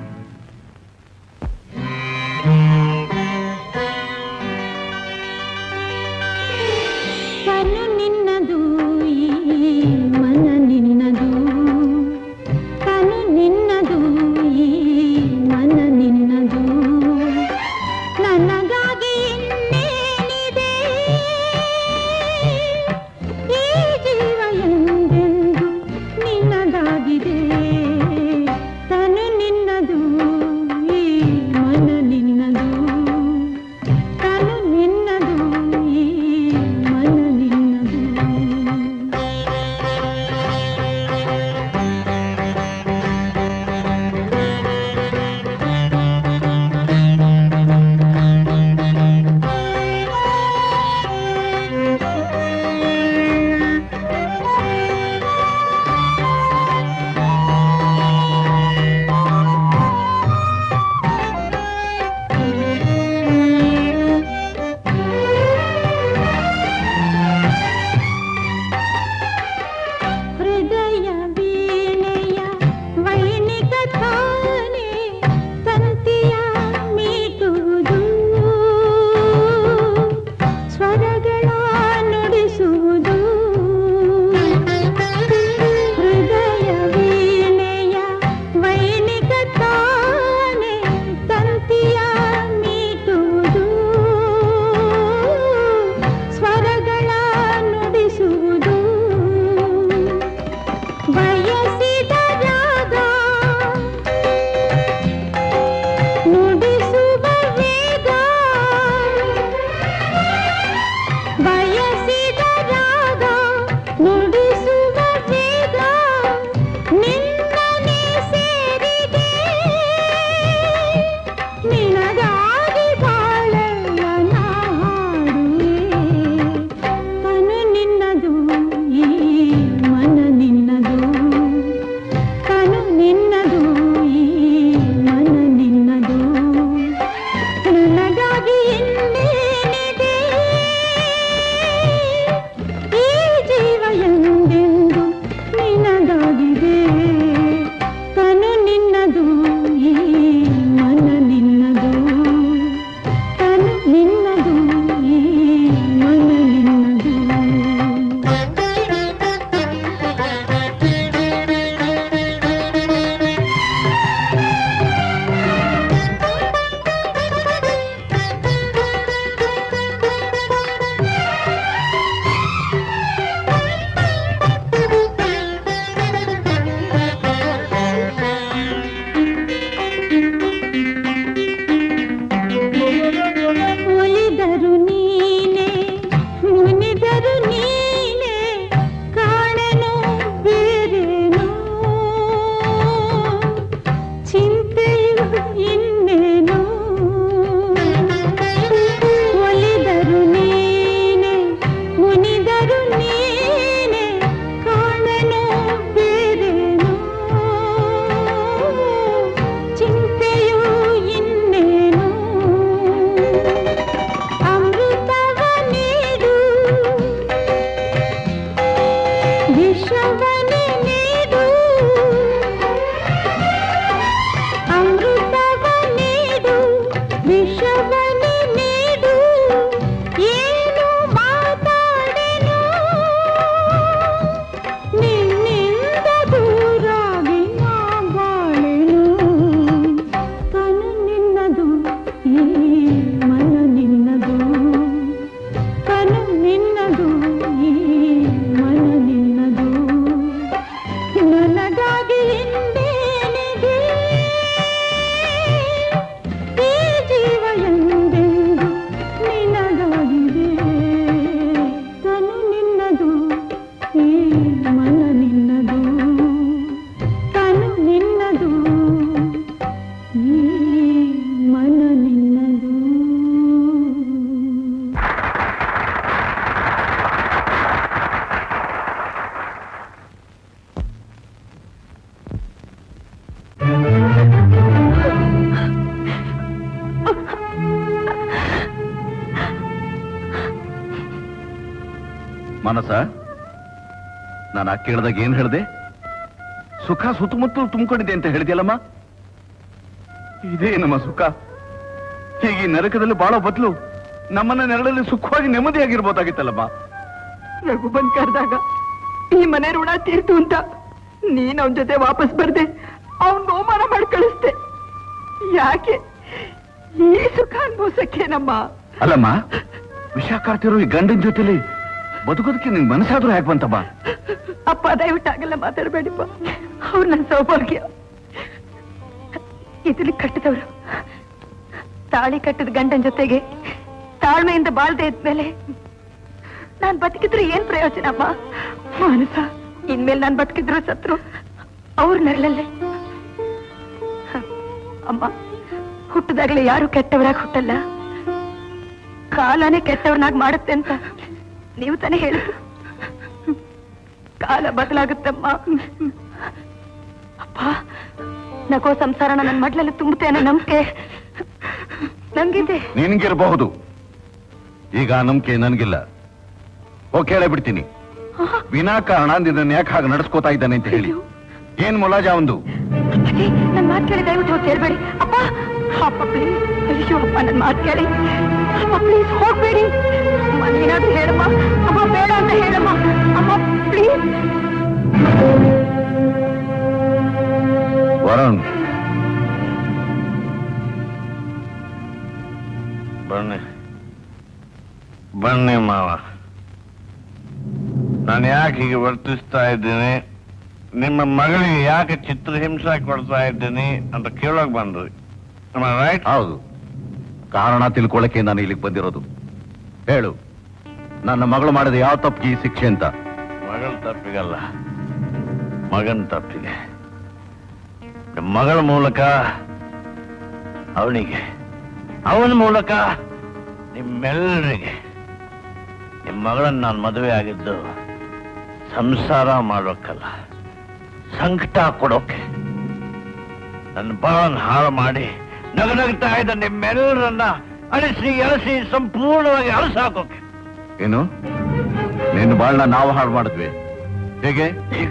ಕನು ನಿನ್ನದು ಈ ಮನ ನಿನ್ನದು ಕನು ನಿನ್ನದು ಈ ಮನ ನಿನ್ನದು ನನಗಾಗಿ ಇನ್ನೇನಿದೆ ಈ ಜೀವ ಎಂದೆಂದು ನಿನ್ನದಾಗಿದೆ ತನು ನಿನ್ನ ಅಮೃತವನೆ ನೀಡು ಅಮೃತವ ನೀಡು ವಿಷವನೆ ನೀಡು ಏನು ಮಾತಾಡೆನು ನಿನ್ನಿಂದ ದೂರಾಗಿ ನಾ ಬಾಳೆನು ಕನು ನಿನ್ನದು ಈ ಮನ ನಿನ್ನದು ಕನು ನಿನ್ನದು ಈ ಮನ ನಿನ್ನದು ನನಗಾಗಿ ಹಿಂದೇನಿದೆ ಈ ಜೀವ ಎಂದೆಂದು ನಿನಗಾಗಿದೆ ಕನು ನಿನ್ನದು ಈ ಮನ ನಿನ್ನದು ಕನು ನಿನ್ನದು ಈ ಮನ ನಿನ್ನದು ಮನಸ ನಾನು ಆ ಕೇಳಿದಾಗ ಏನ್ ಹೇಳ್ದೆ ಸುಖ ಸುತ್ತಮುತ್ತಲು ತುಂಬಿಕೊಂಡಿದೆ ಅಂತ ಹೇಳಿದ್ಯಲ್ಲಮ್ಮ ಇದೇ ನಮ್ಮ ಸುಖ ಹೀಗೆ ಈ ನರಕದಲ್ಲಿ ಬಾಳೋ ಬದಲು ನಮ್ಮನ್ನ ನೆರಳಲ್ಲಿ ಸುಖವಾಗಿ ನೆಮ್ಮದಿಯಾಗಿರ್ಬೋದಾಗಿತ್ತಲ್ಲಮ್ಮ ರಘು ಬಂದ್ ಕರೆದಾಗ ಈ ಮನೆ ಋಣ ತೀರ್ತು ಅಂತ ನೀನ್ ಅವನ್ ಜೊತೆ ವಾಪಸ್ ಬರ್ದೆ ಅವನ್ ಅವಮಾನ ಮಾಡಿ ಕಳಿಸ್ದೆ ಯಾಕೆ ಈ ಸುಖ ಅನ್ಭವಿಸಕ್ಕೇನಮ್ಮ ಅಲ್ಲಮ್ಮ ವಿಷ ಕಾರ್ತಿರೋ ಈ ಗಂಡನ ಜೊತೆಲಿ ಬದುಕೋದಕ್ಕೆ ನಿನ್ ಮನಸ್ಸಾದ್ರೂ ಯಾಕೆ ಬಂತಮ್ಮ ಅಪ್ಪ ದಯವಿಟ್ಟು ಹಾಗೆಲ್ಲ ಮಾತಾಡಬೇಡಿಪ್ಪ ಅವ್ರು ನನ್ನ ಸೌಭಾಗ್ಯ ಇದ್ರಲ್ಲಿ ಕಟ್ಟಿದವರು ತಾಳಿ ಕಟ್ಟಿದ ಗಂಡನ ಜೊತೆಗೆ ತಾಳ್ಮೆಯಿಂದ ಬಾಳ್ದೆ ಇದ್ಮೇಲೆ ನಾನ್ ಬದುಕಿದ್ರೆ ಏನ್ ಪ್ರಯೋಜನಮ್ಮ ಮಾನಸ ಇನ್ಮೇಲೆ ನಾನ್ ಬದುಕಿದ್ರು ಸತ್ರು ಅವ್ರ ನೆರಳಲ್ಲೇ ಹ, ಅಮ್ಮ ಹುಟ್ಟಿದಾಗಲೇ ಯಾರು ಕೆಟ್ಟವರಾಗಿ ಹುಟ್ಟಲ್ಲ ಕಾಲನೇ ಕೆಟ್ಟವ್ರನಾಗ್ ಮಾಡುತ್ತೆ ಅಂತ ನೀವು ತಾನೇ ಹೇಳಿದ್ರು ಕಾಲ ಬದಲಾಗುತ್ತಮ್ಮ ಅಪ್ಪ ನಗೋ ಸಂಸಾರನ ನನ್ನ ಮಡ್ಲಲ್ಲಿ ತುಂಬುತ್ತೆ ಅನ್ನೋ ನಂಬಿಕೆ ನಂಗಿದೆ ನಿನ್ಗಿರಬಹುದು ಈಗ ಆ ನಂಬಿಕೆ ನನ್ಗಿಲ್ಲ ಹೋಗಿ ಕೇಳೇ ಬಿಡ್ತೀನಿ ವಿನಾಕಾರಣ ನಿನ್ನ ಯಾಕೆ ಹಾಗೆ ನಡೆಸ್ಕೋತಾ ಇದ್ದಾನೆ ಅಂತ ಹೇಳಿ ಏನ್ ಮೊಲಾಜ ಒಂದು ಅಪ್ಪಾಜಿ ನನ್ ಮಾತು ಕೇಳಿ ದಯವಿಟ್ಟು ಹೋಗಿ ಕೇಳ್ಬೇಡಿ ಅಪ್ಪ ಅಪ್ಪ ಪ್ಲೀಸ್ ಅಯ್ಯೋ ಅಪ್ಪ ನನ್ ಮಾತು ಕೇಳಿ ಅಮ್ಮ ಪ್ಲೀಸ್ ಹೋಗ್ಬೇಡಿ ಅಮ್ಮ ನೀನಾದ್ರೂ ಹೇಳಮ್ಮ ಅಮ್ಮ ಬೇಡ ಅಂತ ಹೇಳಮ್ಮ ಅಮ್ಮ ಪ್ಲೀಸ್ ವರುಣ್ ಬನ್ನಿ ಬನ್ನಿ ಮಾವ ನಾನು ಯಾಕೆ ಹೀಗೆ ವರ್ತಿಸ್ತಾ ಇದ್ದೀನಿ ನಿಮ್ಮ ಮಗಳಿಗೆ ಯಾಕೆ ಚಿತ್ರಹಿಂಸೆ ಕೊಡ್ತಾ ಇದ್ದೀನಿ ಅಂತ ಕೇಳೋಕ್ ಬಂದ್ರಿ ರೈಟ್ ಹೌದು ಕಾರಣ ತಿಳ್ಕೊಳ್ಳಕ್ಕೆ ನಾನು ಇಲ್ಲಿಗೆ ಬಂದಿರೋದು ಹೇಳು ನನ್ನ ಮಗಳು ಮಾಡಿದ ಯಾವ ತಪ್ಪಿಗೆ ಈ ಶಿಕ್ಷೆ ಅಂತ ಮಗಳ ತಪ್ಪಿಗಲ್ಲ ಮಗನ ತಪ್ಪಿಗೆ ನಿಮ್ಮ ಮಗಳ ಮೂಲಕ ಅವನಿಗೆ ಅವನ ಮೂಲಕ ನಿಮ್ಮೆಲ್ಲರಿಗೆ ನಿಮ್ಮ ಮಗಳನ್ನ ನಾನು ಮದುವೆ ಆಗಿದ್ದು ಸಂಸಾರ ಮಾಡೋಕ್ಕಲ್ಲ ಸಂಕಟ ಕೊಡೋಕೆ ನನ್ನ ಬಾಳನ್ನ ಹಾಳು ಮಾಡಿ ನಗನಗ್ತಾ ಇದ್ದ ನಿಮ್ಮೆಲ್ಲರನ್ನ ಅಳಿಸಿ ಅಳಿಸಿ ಸಂಪೂರ್ಣವಾಗಿ ಅಳಸಾಕೋಕೆ ಏನು ನಿನ್ನ ಬಾಳ್ನ ನಾವು ಹಾಳು ಮಾಡಿದ್ವಿ ಹೇಗೆ ಈಗ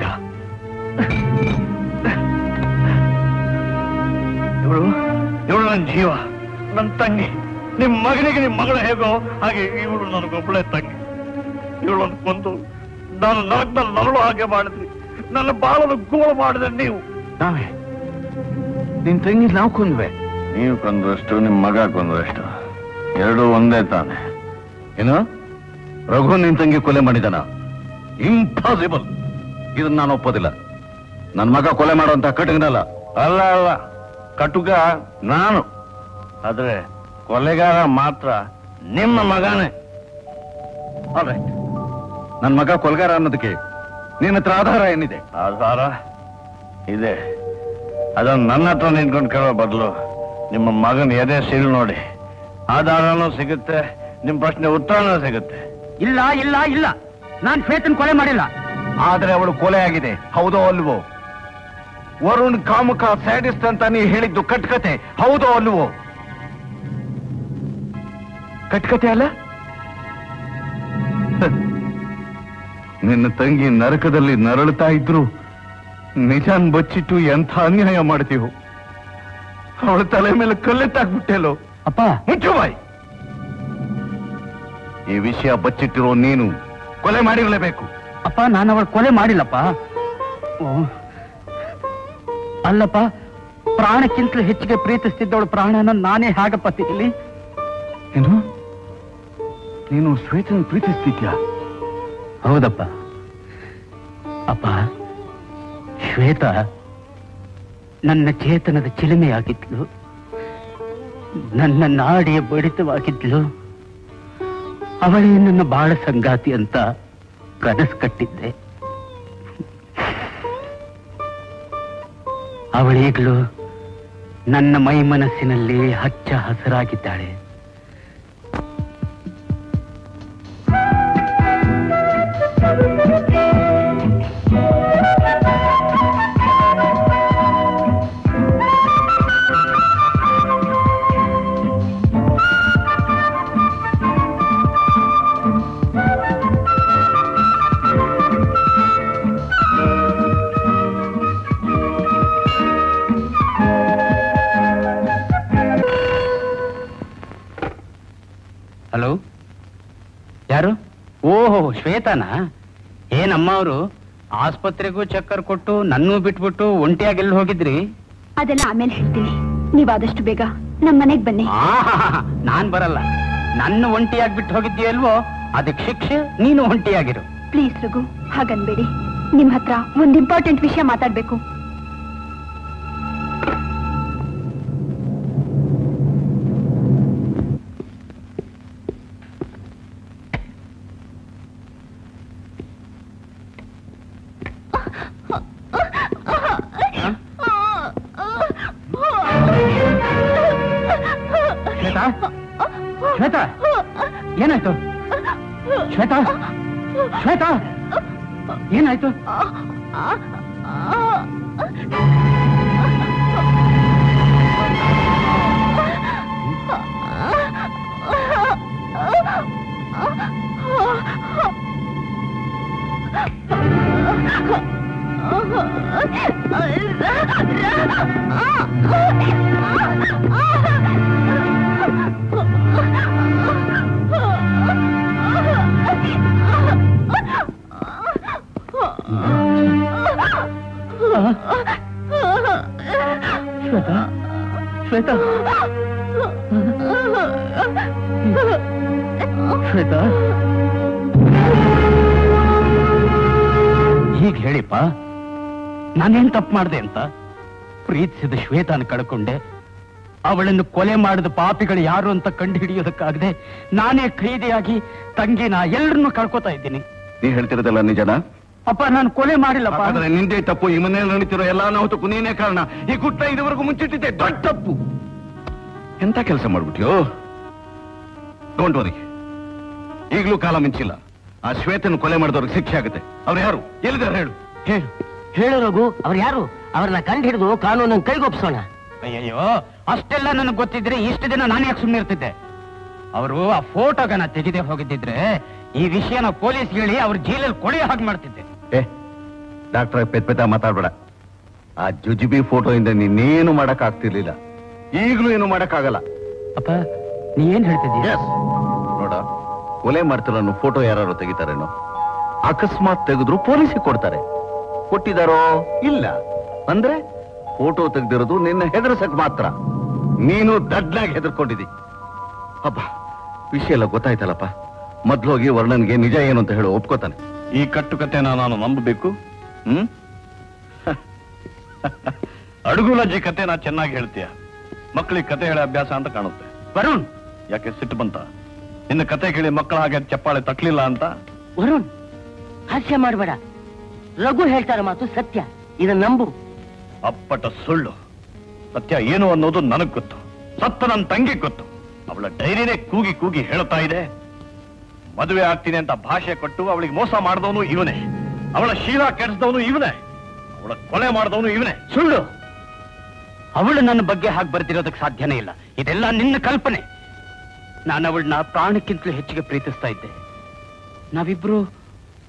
ಇವಳು ಇವಳು ನನ್ನ ಜೀವ ನನ್ನ ತಂಗಿ ನಿಮ್ ಮಗನಿಗೆ ನಿಮ್ ಮಗಳು ಹೇಗೋ ಹಾಗೆ ಇವಳು ನನಗೊಬ್ಬಳೆ ತಂಗಿ ಇವಳನ್ನು ಕೊಂದು ನಾನು ನರಕದಲ್ಲಿ ನರಳು ಹಾಗೆ ಮಾಡಿದ್ರಿ ನನ್ನ ಬಾಳನ್ನು ಗೋಳು ಮಾಡಿದ್ರೆ ನೀವು ನಾವೇ ನಿನ್ ತಂಗಿ ನಾವು ಕೊಂದ್ವೆ ನೀವು ಕೊಂದಷ್ಟು ನಿಮ್ ಮಗ ಕೊಂದಷ್ಟು ಎರಡೂ ಒಂದೇ ತಾನೆ ಏನು ರಘು ನಿನ್ ತಂಗಿ ಕೊಲೆ ಮಾಡಿದಾನ ಇಂಪಾಸಿಬಲ್ ಇದನ್ನ ನಾನು ಒಪ್ಪೋದಿಲ್ಲ ನನ್ನ ಮಗ ಕೊಲೆ ಮಾಡುವಂತ ಕಟಕನಲ್ಲ ಅಲ್ಲ ಅಲ್ಲ ಕಟುಕ ನಾನು ಆದ್ರೆ ಕೊಲೆಗಾರ ಮಾತ್ರ ನಿಮ್ಮ ಮಗನೇ ಆಲ್ರೈಟ್ ನನ್ನ ಮಗ ಕೊಲೆಗಾರ ಅನ್ನೋದಕ್ಕೆ ನಿನ್ನ ಹತ್ರ ಆಧಾರ ಏನಿದೆ ಆಧಾರ ಇದೆ ಅದನ್ನ ನನ್ನ ಹತ್ರ ನಿಂತ್ಕೊಂಡು ಕೇಳೋ ಬದಲು ನಿಮ್ಮ ಮಗನ ಎದೆ ಸೀಳು ನೋಡಿ ಆಧಾರನೂ ಸಿಗುತ್ತೆ ನಿಮ್ ಪ್ರಶ್ನೆ ಉತ್ತರನೂ ಸಿಗುತ್ತೆ ಇಲ್ಲ ಇಲ್ಲ ಇಲ್ಲ ನಾನ್ ಶ್ವೇತನ್ ಕೊಲೆ ಮಾಡಿಲ್ಲ ಆದ್ರೆ ಅವಳು ಕೊಲೆ ಆಗಿದೆ ಹೌದೋ ಅಲ್ವೋ ವರುಣ್ ಕಾಮುಕ ಸ್ಯಾಡಿಸ್ಟ್ ಅಂತ ನೀ ಹೇಳಿದ್ದು ಕಟ್ಕತೆ ಹೌದೋ ಅಲ್ವೋ ಕಟ್ಕತೆ ಅಲ್ಲ ಹ. ನಿನ್ನ ತಂಗಿ ನರಕದಲ್ಲಿ ನರಳುತ್ತಾ ಇದ್ರು ನಿಜಾನ್ ಬಚ್ಚಿಟ್ಟು ಎಂಥ ಅನ್ಯಾಯ ಮಾಡ್ತೀವು ಅವಳ ತಲೆ ಮೇಲೆ ಕಲ್ಲೆತ್ತಾಕ್ಬಿಟ್ಟೆಲೋ ಅಪ್ಪ ಮುಚ್ಚು ಬಾಯ್ ಈ ವಿಷಯ ಬಚ್ಚಿಟ್ಟಿರೋ ನೀನು ಕೊಲೆ ಮಾಡಿರಲೇಬೇಕು ಅಪ್ಪ ನಾನು ಅವಳು ಕೊಲೆ ಮಾಡಿಲ್ಲಪ್ಪ ಓ. ಅಲ್ಲಪ್ಪ ಪ್ರಾಣಕ್ಕಿಂತಲೂ ಹೆಚ್ಚಿಗೆ ಪ್ರೀತಿಸ್ತಿದ್ದವಳು ಪ್ರಾಣನ ನಾನೇ ಹೇಗಪ್ಪ ತಿಳಿ ಏನು ನೀನು ಶ್ವೇತನ್ ಪ್ರೀತಿಸ್ತಿದ್ಯಾ ಹೌದಪ್ಪ ಅಪ್ಪ ಶ್ವೇತ ನನ್ನ ಚೇತನದ ಚಿಲುಮೆಯಾಗಿದ್ಲು ನನ್ನ ನಾಡಿಯ ಬಡಿತವಾಗಿದ್ಲು ಅವಳೇ ನನ್ನ ಬಾಳ ಸಂಗಾತಿ ಅಂತ ಕನಸು ಕಟ್ಟಿದ್ದೆ ಅವಳೀಗಲೂ ನನ್ನ ಮೈ ಮನಸ್ಸಿನಲ್ಲಿ ಹಚ್ಚ ಹಸಿರಾಗಿದ್ದಾಳೆ ಹಲೋ ಯಾರು ಓಹೋ ಶ್ವೇತಾನಾ ಏನಮ್ಮ ಅವರು ಆಸ್ಪತ್ರೆಗೂ ಚಕ್ಕರ್ ಕೊಟ್ಟು ನನ್ನೂ ಬಿಟ್ಬಿಟ್ಟು ಒಂಟಿಯಾಗಿ ಎಲ್ಲಿ ಹೋಗಿದ್ರಿ ಅದೆಲ್ಲ ಆಮೇಲೆ ಹೇಳ್ತೀನಿ ನೀವಾದಷ್ಟು ಬೇಗ ನಮ್ಮ ಮನೆಗ್ ಬನ್ನಿ ಆಹಾಹಾಹಾ, ನಾನ್ ಬರಲ್ಲ ನನ್ನ ಒಂಟಿಯಾಗಿ ಬಿಟ್ಟು ಹೋಗಿದ್ದೀಯ ಅಲ್ವೋ ಅದಕ್ಕೆ ಶಿಕ್ಷೆ ನೀನು ಒಂಟಿಯಾಗಿರು ಪ್ಲೀಸ್ ರಘು ಹಾಗನ್ಬೇಡಿ ನಿಮ್ ಹತ್ರ ಒಂದ್ ಇಂಪಾರ್ಟೆಂಟ್ ವಿಷಯ ಮಾತಾಡ್ಬೇಕು ಶ್ವೇತಾ ಶ್ವೇತಾ ಏನಾಯ್ತು ಶ್ವೇತಾ ಶ್ವೇತಾ ಏನಾಯ್ತು ಶ್ವೇತಾ ಶ್ವೇತಾ ಶ್ವೇತಾ ಹೀಗೆ ಹೇಳಿಪ್ಪ ನಾನೇನ್ ತಪ್ಪು ಮಾಡಿದೆ ಅಂತ ಪ್ರೀತಿಸಿದ ಶ್ವೇತಾನ ಕಳ್ಕೊಂಡೆ ಅವಳನ್ನು ಕೊಲೆ ಮಾಡಿದ ಪಾಪಿಗಳು ಯಾರು ಅಂತ ಕಂಡು ಹಿಡಿಯೋದಕ್ಕಾಗದೆ ನಾನೇ ಖೈದಿಯಾಗಿ ತಂಗಿನ ಎಲ್ಲರನ್ನೂ ಕಳ್ಕೊತಾ ಇದ್ದೀನಿ ನೀ ಹೇಳ್ತಿರೋದಲ್ಲ ನಿಜನಾ ಅಪ್ಪ ನಾನು ಕೊಲೆ ಮಾಡಿಲ್ಲಪ್ಪ ಹಾಗಾದ್ರೆ ನಿಂದೇ ತಪ್ಪು ಈ ಮನೆಯಲ್ಲಿ ನಡೀತಿರೋ ಎಲ್ಲಾ ಅನಾಹುತಕ್ಕೂ ನೀನೇ ಕಾರಣ ಈ ಕುಟ್ಟ ಇದುವರೆಗೂ ಮುಚ್ಚಿಟ್ಟಿದ್ದೆ ದೊಡ್ಡ ತಪ್ಪು ಎಂತ ಕೆಲಸ ಮಾಡ್ಬಿಟ್ಯೋ ಡೋಂಟ್ ವರಿ ಈಗಲೂ ಕಾಲ ಮಿಂಚಿಲ್ಲ ಆ ಶ್ವೇತನ ಕೊಲೆ ಮಾಡಿದವ್ರಿಗೆ ಶಿಕ್ಷೆ ಆಗುತ್ತೆ ಅವ್ರು ಯಾರು ಎಲ್ಲಿದ್ದಾರೆ ಹೇಳು ಹೇಳು ಹೇಳು ರಘು ಅವ್ರು ಯಾರು ಅವ್ರನ್ನ ಕಂಡು ಹಿಡಿದು ಕಾನೂನನ್ನು ಕೈಗೊಪ್ಸೋಣ ಅಯ್ಯಯ್ಯೋ ಅಷ್ಟೆಲ್ಲ ನನಗೆ ಗೊತ್ತಿದ್ರೆ ಇಷ್ಟು ದಿನ ನಾನು ಯಾಕೆ ಸುಮ್ಮನೆ ಇರ್ತಿದ್ದೆ ಅವರು ಆ ಫೋಟೋಗನ ತೆಗೆದೇ ಹೋಗಿದ್ದಿದ್ರೆ ಈ ವಿಷಯನ ಪೊಲೀಸ್ ಹೇಳಿ ಅವ್ರ ಜೈಲಲ್ಲಿ ಕೊಳೆಯೋ ಹಾಗೆ ಮಾಡ್ತಿದ್ದೆ ಏ ಡಾಕ್ಟರ್ ಪೆತ್ ಮಾತಾಡ್ಬೇಡ ಆ ಜುಜುಬಿ ಫೋಟೋ ಇಂದ ನೀನೇನು ಮಾಡಕ್ ಆಗ್ತಿರ್ಲಿಲ್ಲ ಈಗಲೂ ಏನು ಮಾಡಕ್ಕಾಗಲ್ಲ ಅಪ್ಪ ನೀ ಏನ್ ಹೇಳ್ತಿದ್ದೀಯ ನೋಡ ಕೊಲೆ ಮಾಡ್ತಿರೋ ಫೋಟೋ ಯಾರು ತೆಗಿತಾರೇನೋ ಅಕಸ್ಮಾತ್ ತೆಗೆದ್ರು ಪೊಲೀಸಿಗೆ ಕೊಡ್ತಾರೆ ಕೊಟ್ಟಿದಾರೋ ಇಲ್ಲ ಅಂದ್ರೆ ಫೋಟೋ ತೆಗ್ದಿರೋದು ನಿನ್ನ ಹೆದರ್ಸಕ್ ಮಾತ್ರ ನೀನು ದಡ್ಲಾಗಿ ಹೆದರ್ಕೊಂಡಿದ್ದಿ ಅಪ್ಪ ವಿಷಯ ಎಲ್ಲ ಗೊತ್ತಾಯ್ತಲ್ಲಪ್ಪ ಮೊದ್ಲು ಹೋಗಿ ವರ್ಣನ್ಗೆ ನಿಜ ಏನು ಅಂತ ಹೇಳಿ ಒಪ್ಕೋತಾನೆ ಈ ಕಟ್ಟುಕತೆನ ನಾನು ನಂಬಬೇಕು ಹ್ಮ್ ಅಡುಗುಲಜ್ಜಿ ಕತೆ ನಾ ಚೆನ್ನಾಗಿ ಹೇಳ್ತೀಯ ಮಕ್ಕಳಿಗೆ ಕತೆ ಹೇಳೋ ಅಭ್ಯಾಸ ಅಂತ ಕಾಣುತ್ತೆ ವರುಣ್ ಯಾಕೆ ಸಿಟ್ಟು ಬಂತ ನಿನ್ನ ಕತೆ ಕೇಳಿ ಮಕ್ಕಳ ಹಾಗೆ ಚಪ್ಪಾಳೆ ತಟ್ಲಿಲ್ಲ ಅಂತ ವರುಣ್ ಹಾಸ್ಯ ಮಾಡಬೇಡ ರಘು ಹೇಳ್ತಾರ ಮಾತು ಸತ್ಯ ಇದನ್ನ ನಂಬು ಅಪ್ಪಟ ಸುಳ್ಳು ಸತ್ಯ ಏನು ಅನ್ನೋದು ನನಗ್ ಗೊತ್ತು ಸತ್ತ ನನ್ನ ತಂಗಿ ಗೊತ್ತು ಅವಳ ಡೈರಿನೇ ಕೂಗಿ ಕೂಗಿ ಹೇಳ್ತಾ ಇದೆ ಮದುವೆ ಆಗ್ತೀನಿ ಅಂತ ಭಾಷೆ ಕೊಟ್ಟು ಅವಳಿಗೆ ಮೋಸ ಮಾಡಿದವನು ಇವನೇ ಅವಳ ಶೀಲ ಕೆಡಿಸಿದವನು ಇವನೇ ಅವಳ ಕೊಲೆ ಮಾಡಿದವನು ಇವನೇ ಸುಳ್ಳು ಅವಳು ನನ್ನ ಬಗ್ಗೆ ಹಾಗೆ ಬರ್ತಿರೋದಕ್ಕೆ ಸಾಧ್ಯನೇ ಇಲ್ಲ ಇದೆಲ್ಲ ನಿನ್ನ ಕಲ್ಪನೆ ನಾನು ಅವಳನ್ನ ಪ್ರಾಣಕ್ಕಿಂತಲೂ ಹೆಚ್ಚಿಗೆ ಪ್ರೀತಿಸ್ತಾ ಇದ್ದೆ ನಾವಿಬ್ರು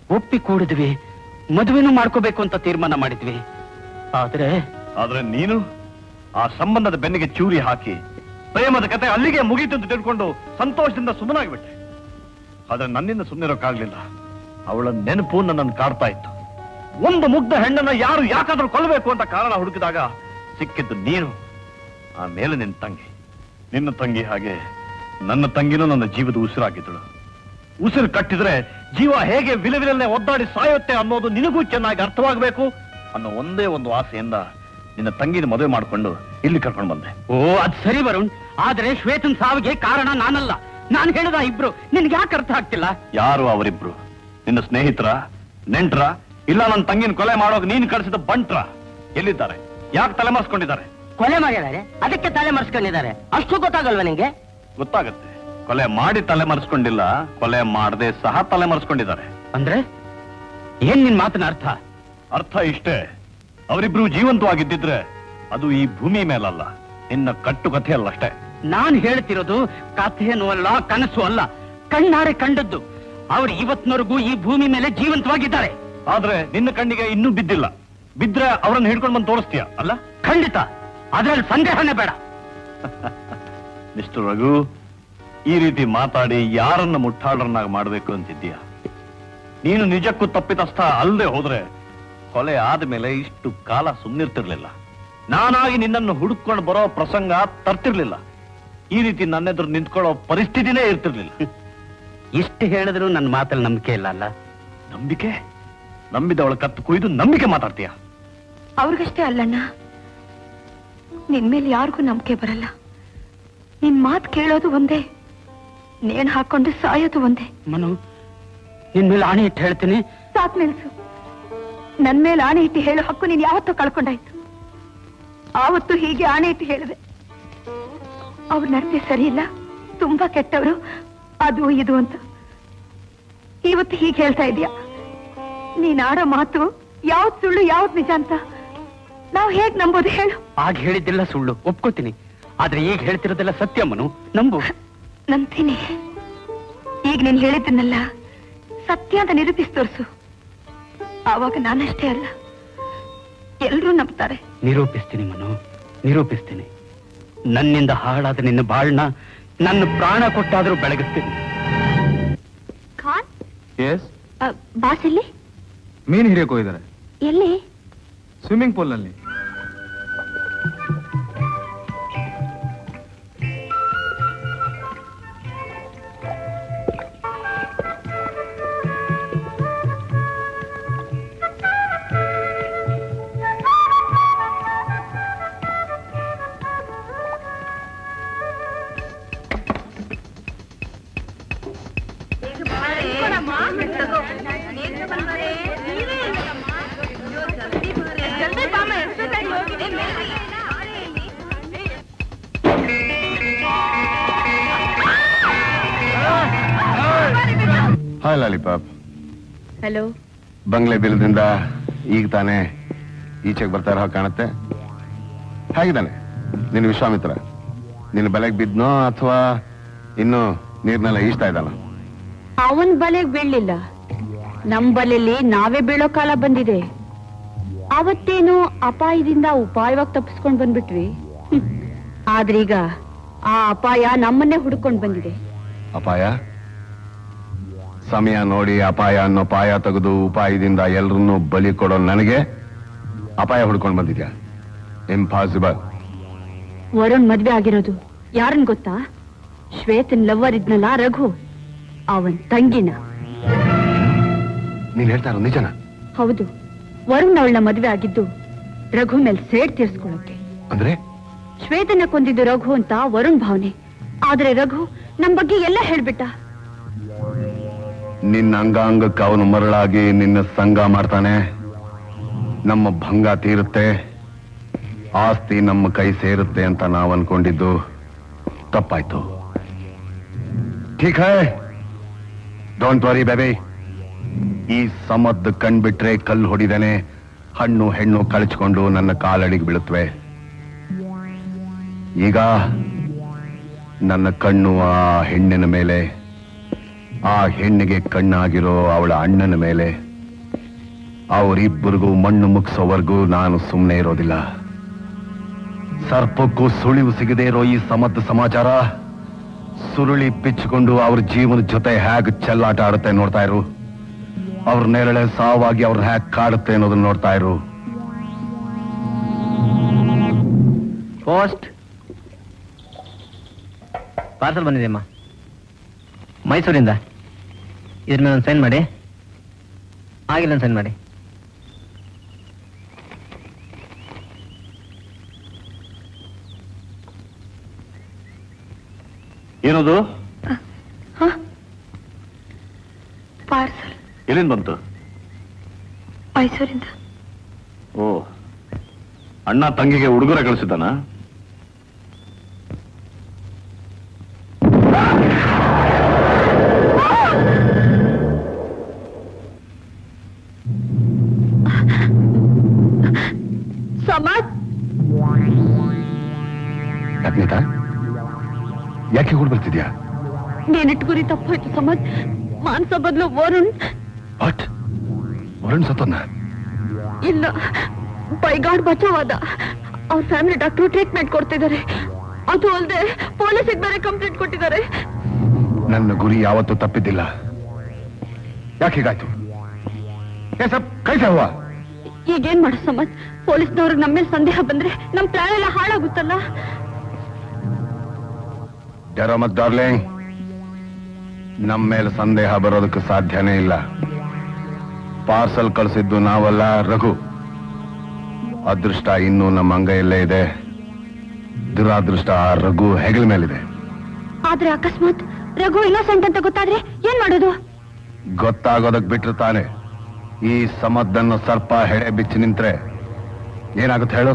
ಒಪ್ಪಿ ಕೂಡಿದ್ವಿ ಮದುವೆನೂ ಮಾಡ್ಕೋಬೇಕು ಅಂತ ತೀರ್ಮಾನ ಮಾಡಿದ್ವಿ ಆದ್ರೆ ಆದ್ರೆ ನೀನು ಆ ಸಂಬಂಧದ ಬೆನ್ನಿಗೆ ಚೂರಿ ಹಾಕಿ ಪ್ರೇಮದ ಕತೆ ಅಲ್ಲಿಗೆ ಮುಗೀತು ಅಂತ ತಿಳ್ಕೊಂಡು ಸಂತೋಷದಿಂದ ಸುಮ್ಮನಾಗ್ಬಿಟ್ಟೆ ಆದ್ರೆ ನನ್ನಿಂದ ಸುಮ್ಮನಿರೋಕ್ಕಾಗ್ಲಿಲ್ಲ ಅವಳ ನೆನಪು ನನ್ನನ್ನು ಕಾಡ್ತಾ ಇತ್ತು ಒಂದು ಮುಗ್ಧ ಹೆಣ್ಣನ್ನ ಯಾರು ಯಾಕಾದ್ರೂ ಕೊಲ್ಲಬೇಕು ಅಂತ ಕಾರಣ ಹುಡುಕಿದಾಗ ಸಿಕ್ಕಿದ್ದು ನೀನು ಆಮೇಲೆ ನಿನ್ನ ತಂಗಿ ನಿನ್ನ ತಂಗಿ ಹಾಗೆ ನನ್ನ ತಂಗಿನೂ ನನ್ನ ಜೀವದ ಉಸಿರಾಗಿದ್ದಳು ಉಸಿರು ಕಟ್ಟಿದ್ರೆ ಜೀವ ಹೇಗೆ ವಿಲವಿಲನೆ ಒದ್ದಾಡಿ ಸಾಯುತ್ತೆ ಅನ್ನೋದು ನಿನಗೂ ಚೆನ್ನಾಗಿ ಅರ್ಥವಾಗಬೇಕು ಅನ್ನೋ ಒಂದೇ ಒಂದು ಆಸೆಯಿಂದ ನಿನ್ನ ತಂಗಿನ ಮದುವೆ ಮಾಡಿಕೊಂಡು ಇಲ್ಲಿ ಕರ್ಕೊಂಡು ಬಂದೆ ಓ ಅದ್ ಸರಿ ವರುಣ್ ಆದ್ರೆ ಶ್ವೇತನ್ ಸಾವಿಗೆ ಕಾರಣ ನಾನಲ್ಲ ನಾನು ಹೇಳಿದ ಇಬ್ರು ನಿನ್ಗೆ ಯಾಕೆ ಅರ್ಥ ಆಗ್ತಿಲ್ಲ ಯಾರು ಅವರಿಬ್ರು ನಿನ್ನ ಸ್ನೇಹಿತರ ನೆಂಟ್ರ ಇಲ್ಲ ನನ್ನ ತಂಗಿನ ಕೊಲೆ ಮಾಡೋಕ್ ನೀನು ಕಳಿಸಿದ ಬಂಟ್ರ ಎಲ್ಲಿದ್ದಾರೆ ಯಾಕೆ ತಲೆಮರೆಸ್ಕೊಂಡಿದ್ದಾರೆ ಕೊಲೆ ಮಾಡಿದ್ದಾರೆ ಅದಕ್ಕೆ ತಲೆ ಮರೆಸ್ಕೊಂಡಿದ್ದಾರೆ ಅಷ್ಟು ಗೊತ್ತಾಗಲ್ವಾ ನಿಂಗೆ ಗೊತ್ತಾಗತ್ತೆ ಕೊಲೆ ಮಾಡಿ ತಲೆಮರೆಸ್ಕೊಂಡಿಲ್ಲ ಕೊಲೆ ಮಾಡದೆ ಸಹ ತಲೆಮರೆಸ್ಕೊಂಡಿದ್ದಾರೆ ಅಂದ್ರೆ ಏನ್ ನಿನ್ ಮಾತಿನ ಅರ್ಥ ಅರ್ಥ ಇಷ್ಟೇ ಅವರಿಬ್ರು ಜೀವಂತವಾಗಿದ್ದಿದ್ರೆ ಅದು ಈ ಭೂಮಿ ಮೇಲಲ್ಲ ನಿನ್ನ ಕಟ್ಟು ಕಥೆ ಅಲ್ಲ ಅಷ್ಟೇ ನಾನ್ ಹೇಳ್ತಿರೋದು ಕಥೆನೂ ಅಲ್ಲ ಕನಸು ಅಲ್ಲ ಕಣ್ಣಾರೆ ಕಂಡದ್ದು ಅವ್ರು ಇವತ್ತಿನವರೆಗೂ ಈ ಭೂಮಿ ಮೇಲೆ ಜೀವಂತವಾಗಿದ್ದಾರೆ ಆದ್ರೆ ನಿನ್ನ ಕಣ್ಣಿಗೆ ಇನ್ನೂ ಬಿದ್ದಿಲ್ಲ ಬಿದ್ರೆ ಅವರನ್ನು ಹಿಡ್ಕೊಂಡು ಬಂದು ತೋರಿಸ್ತೀಯ ಅಲ್ಲ ಖಂಡಿತ ಅದ್ರಲ್ಲಿ ಸಂದೇಹನೇ ಬೇಡ ಮಿಸ್ಟರ್ ರಘು ಈ ರೀತಿ ಮಾತಾಡಿ ಯಾರನ್ನ ಮುಟ್ಟಾಳರನ್ನಾಗಿ ಮಾಡಬೇಕು ಅಂತಿದ್ದೀಯ ನೀನು ನಿಜಕ್ಕೂ ತಪ್ಪಿತಸ್ಥ ಅಲ್ಲದೆ ಹೋದ್ರೆ ಕೊಲೆ ಆದ್ಮೇಲೆ ಇಷ್ಟು ಕಾಲ ಸುಮ್ಮನಿರ್ತಿರ್ಲಿಲ್ಲ ನಾನಾಗಿ ನಿನ್ನನ್ನು ಹುಡುಕೊಂಡು ಬರೋ ಪ್ರಸಂಗ ತರ್ತಿರ್ಲಿಲ್ಲ ಈ ರೀತಿ ನನ್ನೆದುರು ನಿಂತ್ಕೊಳ್ಳೋ ಪರಿಸ್ಥಿತಿನೇ ಇರ್ತಿರ್ಲಿಲ್ಲ ಇಷ್ಟು ಹೇಳಿದ್ರು ನನ್ನ ಮಾತಲ್ಲಿ ನಂಬಿಕೆ ಇಲ್ಲ ಅಲ್ಲ ನಂಬಿಕೆ ನಂಬಿದವಳ ಕತ್ತು ಕುಯ್ದು ನಂಬಿಕೆ ಮಾತಾಡ್ತೀಯ ಅವ್ರಿಗಷ್ಟೇ ಅಲ್ಲಣ್ಣ ನಿನ್ ಮೇಲೆ ಯಾರಿಗೂ ನಂಬಿಕೆ ಬರಲ್ಲ ನಿನ್ ಮಾತ್ ಕೇಳೋದು ಒಂದೇ ನೇಣ್ ಹಾಕೊಂಡು ಸಾಯೋದು ಒಂದೇ ಮನು ನಿನ್ ಮೇಲೆ ಆಣೆ ಇಟ್ಟು ಹೇಳ್ತೀನಿ ಸಾಕ್ ನಿಲ್ಸು ನನ್ ಮೇಲೆ ಆಣೆ ಇಟ್ಟು ಹೇಳೋ ಹಕ್ಕು ನೀನ್ ಯಾವತ್ತೂ ಕಳ್ಕೊಂಡಾಯ್ತು ಆವತ್ತು ಹೀಗೆ ಆಣೆ ಇಟ್ಟು ಹೇಳಿದೆ ಅವ್ರ ನಡತೆ ಸರಿ ಇಲ್ಲ ತುಂಬಾ ಕೆಟ್ಟವರು ಅದು ಇದು ಅಂತ ಇವತ್ತು ಹೀಗೆ ಹೇಳ್ತಾ ಇದೀಯ ನೀನ್ ಆಡೋ ಮಾತು ಯಾವ್ದ್ ಸುಳ್ಳು ಯಾವ್ದ್ ನಿಜ ಅಂತ ನಾವ್ ಹೇಗ್ ನಂಬೋದು ಹೇಳು ಆಗ ಹೇಳಿದ್ದೆಲ್ಲ ಸುಳ್ಳು ಒಪ್ಕೋತೀನಿ ಆದ್ರೆ ಈಗ ಹೇಳ್ತಿರೋದೆಲ್ಲ ಸತ್ಯ ಮನು ನಂಬು ನಂಬ್ತೀನಿ ಈಗ ನೀನ್ ಹೇಳಿದ್ದನ್ನೆಲ್ಲ ಸತ್ಯ ಅಂತ ನಿರೂಪಿಸಿ ತೋರ್ಸು ಆವಾಗ ನಾನಷ್ಟೇ ಅಲ್ಲ ಎಲ್ರೂ ನಂಬ್ತಾರೆ ನಿರೂಪಿಸ್ತೀನಿ ಮನು ನಿರೂಪಿಸ್ತೀನಿ ನನ್ನಿಂದ ಹಾಳಾದ ನಿನ್ನ ಬಾಳ್ನ ನನ್ನ ಪ್ರಾಣ ಕೊಟ್ಟಾದ್ರೂ ಬೆಳಗಿಸ್ತೀನಿ ಖಾನ್ ಎಸ್ ಬಾಸ್ ಎಲ್ಲಿ ಮೀನ್ ಹಿಡಿಯಕ್ ಹೋಗಿದ್ದಾರೆ ಎಲ್ಲಿ ಸ್ವಿಮ್ಮಿಂಗ್ ಪೂಲ್ ನಲ್ಲಿ ಹಾಯ್ ಲಾಲಿಪಾಪ್ ಹಲೋ ಬಂಗ್ಲೆ ಬಿಲ್ದಿಂದ ಈಗ ತಾನೇ ಈಚೆಗೆ ಬರ್ತಾ ಇರೋ ಹಾಗೆ ಕಾಣುತ್ತೆ ಹೇಗಿದ್ದಾನೆ ನಿನ್ನ ವಿಶ್ವಾಮಿತ್ರ ನಿನ್ನ ಬಲೆಗೆ ಬಿದ್ನೋ ಅಥವಾ ಇನ್ನು ನೀರ್ನೆಲ್ಲ ಈಸ್ತಾ ಇದ್ದಾನ ಅವನ್ ಬಲೆಗ್ ಬೀಳ್ಲಿಲ್ಲ ನಮ್ ಬಲೆಯಲ್ಲಿ ನಾವೇ ಬೀಳೋ ಕಾಲ ಬಂದಿದೆ ಅವತ್ತೇನು ಅಪಾಯದಿಂದ ಉಪಾಯವಾಗಿ ತಪ್ಪಿಸ್ಕೊಂಡ್ ಬಂದ್ಬಿಟ್ವಿ ಹ್ಮ್. ಆದ್ರೀಗ ಆ ಅಪಾಯ ನಮ್ಮನ್ನೇ ಹುಡ್ಕೊಂಡ್ ಬಂದಿದೆ ಅಪಾಯ ಸಮಯ ನೋಡಿ ಅಪಾಯ ಅನ್ನೋ ಪಾಯ ತೆಗೆದು ಉಪಾಯದಿಂದ ಎಲ್ರನ್ನೂ ಬಲಿ ಕೊಡೋ ನನಗೆ ಅಪಾಯ ಹುಡ್ಕೊಂಡು ಬಂದಿದ್ಯಾ ಇಂಪಾಸಿಬಲ್ ವರುಣ್ ಮದ್ವೆ ಆಗಿರೋದು ಯಾರನ್ ಗೊತ್ತಾ ಶ್ವೇತನ್ ಲವ್ವರ್ ಇದ್ನಲ್ಲ ರಘು ಅವನ್ ತಂಗಿನ ನೀನ್ ಹೇಳ್ತಾ ಇರೋ ನಿಜನಾ ಹೌದು ವರುಣ್ ಅವಳನ್ನ ಮದ್ವೆ ಆಗಿದ್ದು ರಘು ಮೇಲ್ ಸೇಡ್ ತೀರ್ಸ್ಕೊಳಕ್ಕೆ ಅಂದ್ರೆ ಶ್ವೇತನ ಕೊಂದಿದ್ದು ರಘು ಅಂತ ವರುಣ್ ಭಾವನೆ ಆದ್ರೆ ರಘು ನಮ್ ಬಗ್ಗೆ ಎಲ್ಲ ಹೇಳ್ಬಿಟ್ಟ ನಿನ್ನ ಅಂಗಾಂಗಕ್ಕೆ ಅವನು ಮರಳಾಗಿ ನಿನ್ನ ಸಂಗ ಮಾಡ್ತಾನೆ ನಮ್ಮ ಭಂಗ ತೀರುತ್ತೆ ಆಸ್ತಿ ನಮ್ಮ ಕೈ ಸೇರುತ್ತೆ ಅಂತ ನಾವು ಅನ್ಕೊಂಡಿದ್ದು ತಪ್ಪಾಯ್ತು ಠೀಕ್ ಹೈ ಡೋಂಟ್ ವರಿ ಬೇಬಿ ಈ ಸಮದ್ ಕಣ್ಬಿಟ್ರೆ ಕಲ್ಲು ಹೊಡಿದೇನೆ ಹಣ್ಣು ಹೆಣ್ಣು ಕಳಚ್ಕೊಂಡು ನನ್ನ ಕಾಲಡಿಗೆ ಬೀಳುತ್ತವೆ ಈಗ ನನ್ನ ಕಣ್ಣು ಆ ಹೆಣ್ಣಿನ ಮೇಲೆ ಆ ಹೆಣ್ಣಿಗೆ ಕಣ್ಣಾಗಿರೋ ಅವಳ ಅಣ್ಣನ ಮೇಲೆ ಅವರಿಬ್ಬರಿಗೂ ಮಣ್ಣು ಮುಗಿಸೋವರೆಗೂ ನಾನು ಸುಮ್ಮನೆ ಇರೋದಿಲ್ಲ ಸರ್ಪಕ್ಕೂ ಸುಳಿವು ಸಿಗದೆ ಇರೋ ಈ ಸಮರ್ಥ ಸಮಾಚಾರ ಸುರುಳಿ ಬಿಚ್ಚಿಕೊಂಡು ಅವ್ರ ಜೀವನದ ಜೊತೆ ಹೇಗ್ ಚೆಲ್ಲಾಟ ಆಡುತ್ತೆ ನೋಡ್ತಾ ಇರು ಅವ್ರ ನೆರಳೆ ಸಾವಾಗಿ ಅವ್ರ ಹ್ಯಾಕ್ ಕಾಡುತ್ತೆ ಅನ್ನೋದನ್ನ ನೋಡ್ತಾ ಇರು ಪೋಸ್ಟ್ ಪಾರ್ಸಲ್ ಬಂದಿದೆ ಅಮ್ಮ ಮೈಸೂರಿಂದ ಇದ್ರ ಮೇಲೆ ಒಂದು ಸೈನ್ ಮಾಡಿ ಆಗಿಲ್ಲ ಒಂದು ಸೈನ್ ಮಾಡಿ ಏನದು ಪಾರ್ಸಲ್ ಎಲ್ಲಿಂದ ಬಂತು ಮೈಸೂರಿಂದ ಓ ಅಣ್ಣ ತಂಗಿಗೆ ಉಡುಗೊರೆ ಕಳಿಸಿದ್ದಾನ ಸಮಾಜ್ ಯಾಕೆ ಯಾಕೆ ಹುಡ್ ಬರ್ತಿದ್ಯಾ ನೀನಿಟ್ ಗುರಿ ತಪ್ಪಾಯ್ತು ಸಮಾಜ್ ಮಾನ್ಸ ಬದಲು ವರುಣ್ ವಾಟ್ ವರುಣ್ ಸತ್ತನ್ನ ಇಲ್ಲ ಬೈಗಾಡ್ ಬಚಾವಾದ ಅವ್ರ ಫ್ಯಾಮಿಲಿ ಡಾಕ್ಟರ್ ಟ್ರೀಟ್ಮೆಂಟ್ ಕೊಡ್ತಿದ್ದಾರೆ ಅದು ಅಲ್ಲದೆ ಪೊಲೀಸಿಗೆ ಬೇರೆ ಕಂಪ್ಲೇಂಟ್ ಕೊಟ್ಟಿದ್ದಾರೆ ನನ್ನ ಗುರಿ ಯಾವತ್ತೂ ತಪ್ಪಿದ್ದಿಲ್ಲ ಯಾಕೆ ಹೀಗಾಯ್ತು ಏ ಸಬ್ ಕೈಸ ಹೂವ ಈಗೇನ್ ಮಾಡೋ ಸಮಾಜ್ ಪೊಲೀಸ್ನವ್ರಿಗೆ ನಮ್ಮ ಮೇಲೆ ಸಂದೇಹ ಬಂದ್ರೆ ನಮ್ ಪ್ಲಾನ್ ಎಲ್ಲ ಹಾಳಾಗುತ್ತಲ್ಲ ಯಾರೋ ಮತ್ ಡಾರ್ಲಿಂಗ್ ನಮ್ಮ ಮೇಲೆ ಸಂದೇಹ ಬರೋದಕ್ಕೆ ಸಾಧ್ಯನೇ ಇಲ್ಲ ಪಾರ್ಸಲ್ ಕಳಿಸಿದ್ದು ನಾವಲ್ಲ ರಘು ಅದೃಷ್ಟ ಇನ್ನೂ ನಮ್ಮ ಅಂಗೈಯಲ್ಲೇ ಇದೆ ದುರಾದೃಷ್ಟ ಆ ರಘು ಹೆಗಲ ಮೇಲಿದೆ ಆದ್ರೆ ಅಕಸ್ಮಾತ್ ರಘು ಇನ್ನೋಸೆಂಟ್ ಅಂತ ಗೊತ್ತಾದ್ರೆ ಏನ್ ಮಾಡೋದು ಗೊತ್ತಾಗೋದಕ್ ಬಿಟ್ರೆ ತಾನೆ ಈ ಸಮದ್ದನ್ನು ಸರ್ಪ ಹೆಡೆ ಬಿಚ್ಚಿ ನಿಂತ್ರೆ ಏನಾಗುತ್ತೆ ಹೇಳು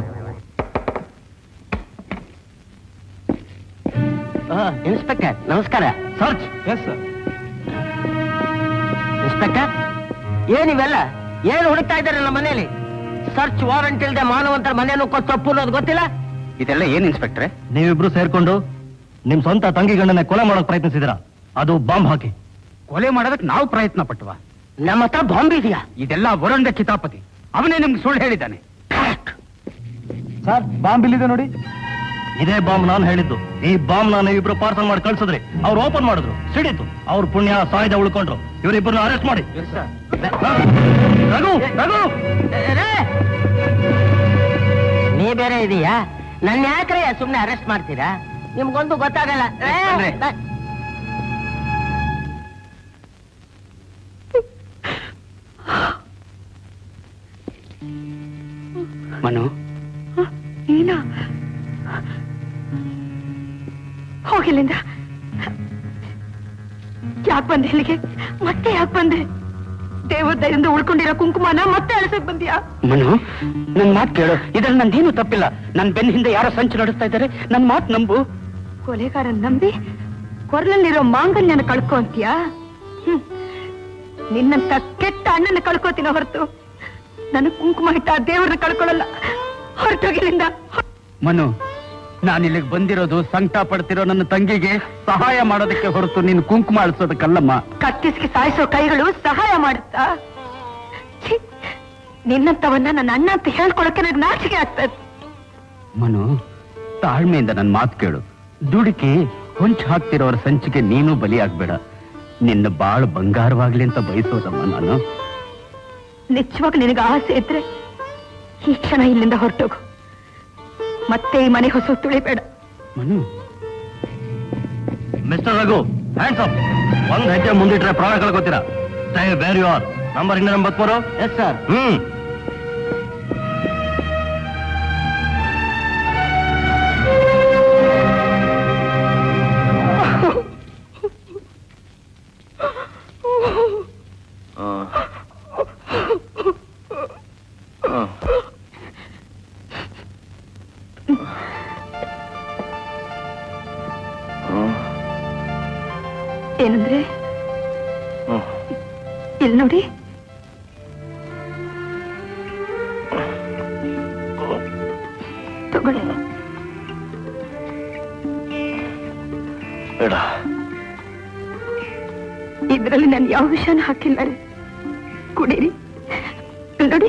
ಇನ್ಸ್ಪೆಕ್ಟರ್ ನಮಸ್ಕಾರ ಸರ್ಚ್ ಎಸ್ ಸರ್ ಇನ್ಸ್ಪೆಕ್ಟರ್ ಏನಿವೆಲ್ಲ ಏನು ಹುಡುಕ್ತಾ ಇದ್ದಾರೆ ನಮ್ಮ ಮನೆಯಲ್ಲಿ ಸರ್ಚ್ ವಾರಂಟ್ ಇಲ್ಲದೆ ಮಾನವಂತರ ಮನೆ ನುಕ್ಕೋದ್ ತಪ್ಪು ಅನ್ನೋದು ಗೊತ್ತಿಲ್ಲ ಇದೆಲ್ಲ ಏನ್ ಇನ್ಸ್ಪೆಕ್ಟ್ರೆ ನೀವಿಬ್ರು ಸೇರ್ಕೊಂಡು ನಿಮ್ ಸ್ವಂತ ತಂಗಿ ಗಂಡನ ಕೊಲೆ ಮಾಡಕ್ ಪ್ರಯತ್ನಿಸಿದಿರ ಅದು ಬಾಂಬ್ ಹಾಕಿ ಕೊಲೆ ಮಾಡೋದಕ್ಕೆ ನಾವು ಪ್ರಯತ್ನ ಪಟ್ಟವ ನಮ್ಮ ಹತ್ರ ಬಾಂಬ್ ಇದೆಯಾ ಇದೆಲ್ಲ ವರುಣ್ದ ಕಿತಾಪತಿ ಅವನೇ ನಿಮ್ಗೆ ಸುಳ್ಳು ಹೇಳಿದ್ದಾನೆ ಸರ್ ಬಾಂಬ್ ಇಲ್ಲಿದೆ ನೋಡಿ ಇದೇ ಬಾಂಬ್ ನಾನು ಹೇಳಿದ್ದು ಈ ಬಾಂಬ್ ನಾನು ಇಬ್ರು ಪಾರ್ಸಲ್ ಮಾಡಿ ಕಳ್ಸಿದ್ರಿ ಅವ್ರು ಓಪನ್ ಮಾಡಿದ್ರು ಸಿಡಿತು ಅವ್ರ ಪುಣ್ಯ ಸಾಯ್ದ ಉಳ್ಕೊಂಡ್ರು ಇವರಿಬ್ಬರನ್ನ ಅರೆಸ್ಟ್ ಮಾಡಿ ರಘು ರಘು ರೇ! ನೀ ಬೇರೆ ಇದೀಯಾ ನನ್ನ ಯಾಕ್ರೆ ಸುಮ್ನೆ ಅರೆಸ್ಟ್ ಮಾಡ್ತೀರಾ ನಿಮ್ಗೊಂದು ಗೊತ್ತಾಗಲ್ಲ ರೇ! ಅಂದ್ರೆ? ನ- ಮನು ನೀನ ಹೋಗಿಲ್ಲಿಂದ ಯಾಕೆ ಬಂದೆ ಇಲ್ಲಿಗೆ ಮತ್ತೆ ಯಾಕೆ ಬಂದೆ ದೇವ್ರ ದಯದಿಂದ ಉಳ್ಕೊಂಡಿರೋ ಕುಂಕುಮನ ಮತ್ತೆ ಅಳಿಸಕ್ ಬಂದ್ಯಾ ಮನು ನನ್ ಮಾತು ಕೇಳು ಇದ್ರಲ್ಲಿ ನಂದೇನು ತಪ್ಪಿಲ್ಲ ನನ್ ಬೆನ್ನ ಹಿಂದೆ ಯಾರೋ ಸಂಚು ನಡೆಸ್ತಾ ಇದ್ದಾರೆ ನನ್ ಮಾತು ನಂಬು ಕೊಲೆಗಾರನ್ ನಂಬಿ ಕೊರಲಲ್ಲಿರೋ ಮಾಂಗಲ್ಯನ ಕಳ್ಕೊ ಅಂತೀಯಾ ಹ್ಮ್. ನಿನ್ನಂತ ಕೆಟ್ಟ ಅಣ್ಣನ ಕಳ್ಕೋತೀನ ಹೊರತು ನನಗ್ ಕುಂಕುಮ ಇಟ್ಟ ಆ ದೇವ್ರನ್ನ ಕಳ್ಕೊಳ್ಳಲ್ಲ ಹೊರಟೋಗಿಲಿಂದ ಮನು ನಾನು ಇಲ್ಲಿಗೆ ಬಂದಿರೋದು ಸಂಕಟ ಪಡ್ತಿರೋ ನನ್ನ ತಂಗಿಗೆ ಸಹಾಯ ಮಾಡೋದಕ್ಕೆ ಹೊರತು ನೀನು ಕುಂಕುಮ ಅಳಿಸೋದಕ್ಕಲ್ಲಮ್ಮ ಕತ್ತಿಸ್ಗೆ ಸಾಯಿಸೋ ಕೈಗಳು ಸಹಾಯ ಮಾಡುತ್ತಾ ಛೀ, ನಿನ್ನಂತವನ್ನ ನನ್ನ ಅಣ್ಣ ಅಂತ ಹೇಳ್ಕೊಳಕ್ಕೆ ನನಗೆ ನಾಚಿಕೆ ಆಗ್ತದೆ ಮನು ತಾಳ್ಮೆಯಿಂದ ನನ್ನ ಮಾತು ಕೇಳು ದುಡುಕಿ ಹೊಂಚು ಹಾಕ್ತಿರೋರ ಸಂಚಿಗೆ ನೀನು ಬಲಿಯಾಗ್ಬೇಡ ನಿನ್ನ ಬಾಳು ಬಂಗಾರವಾಗ್ಲಿ ಅಂತ ಬಯಸೋದಮ್ಮ ನಾನು ನಿಜವಾಗ ನಿನಗೆ ಆಸೆ ಇದ್ರೆ ಈ ಕ್ಷಣ ಇಲ್ಲಿಂದ ಹೊರಟೋಗು ಮತ್ತೆ ಈ ಮನೆ ಹೊಸ ತುಳಿಬೇಡ Manu mister Raghu hands up ಒಂದ್ ಹೆಜ್ಜೆ ಮುಂದಿಟ್ರೆ ಪ್ರಾಣ ಕಳ್ಕೊತೀರಾ stay where you are number ಇನ್ನೂರ ಎಂಬತ್ಮೂರು ಎಸ್ ಸರ್ ಹ್ಮ್ ಏನಂದ್ರೆ ಇಲ್ಲಿ ನೋಡಿ ತಗೊಳ್ಳಿ ಬೇಡ ಇದು ಅದರಲ್ಲಿ ನಾನು ಯಾವ ವಿಷಯನ ಹಾಕಿಲ್ಲ ರೀ ಕುಡೀರಿ ನೋಡಿ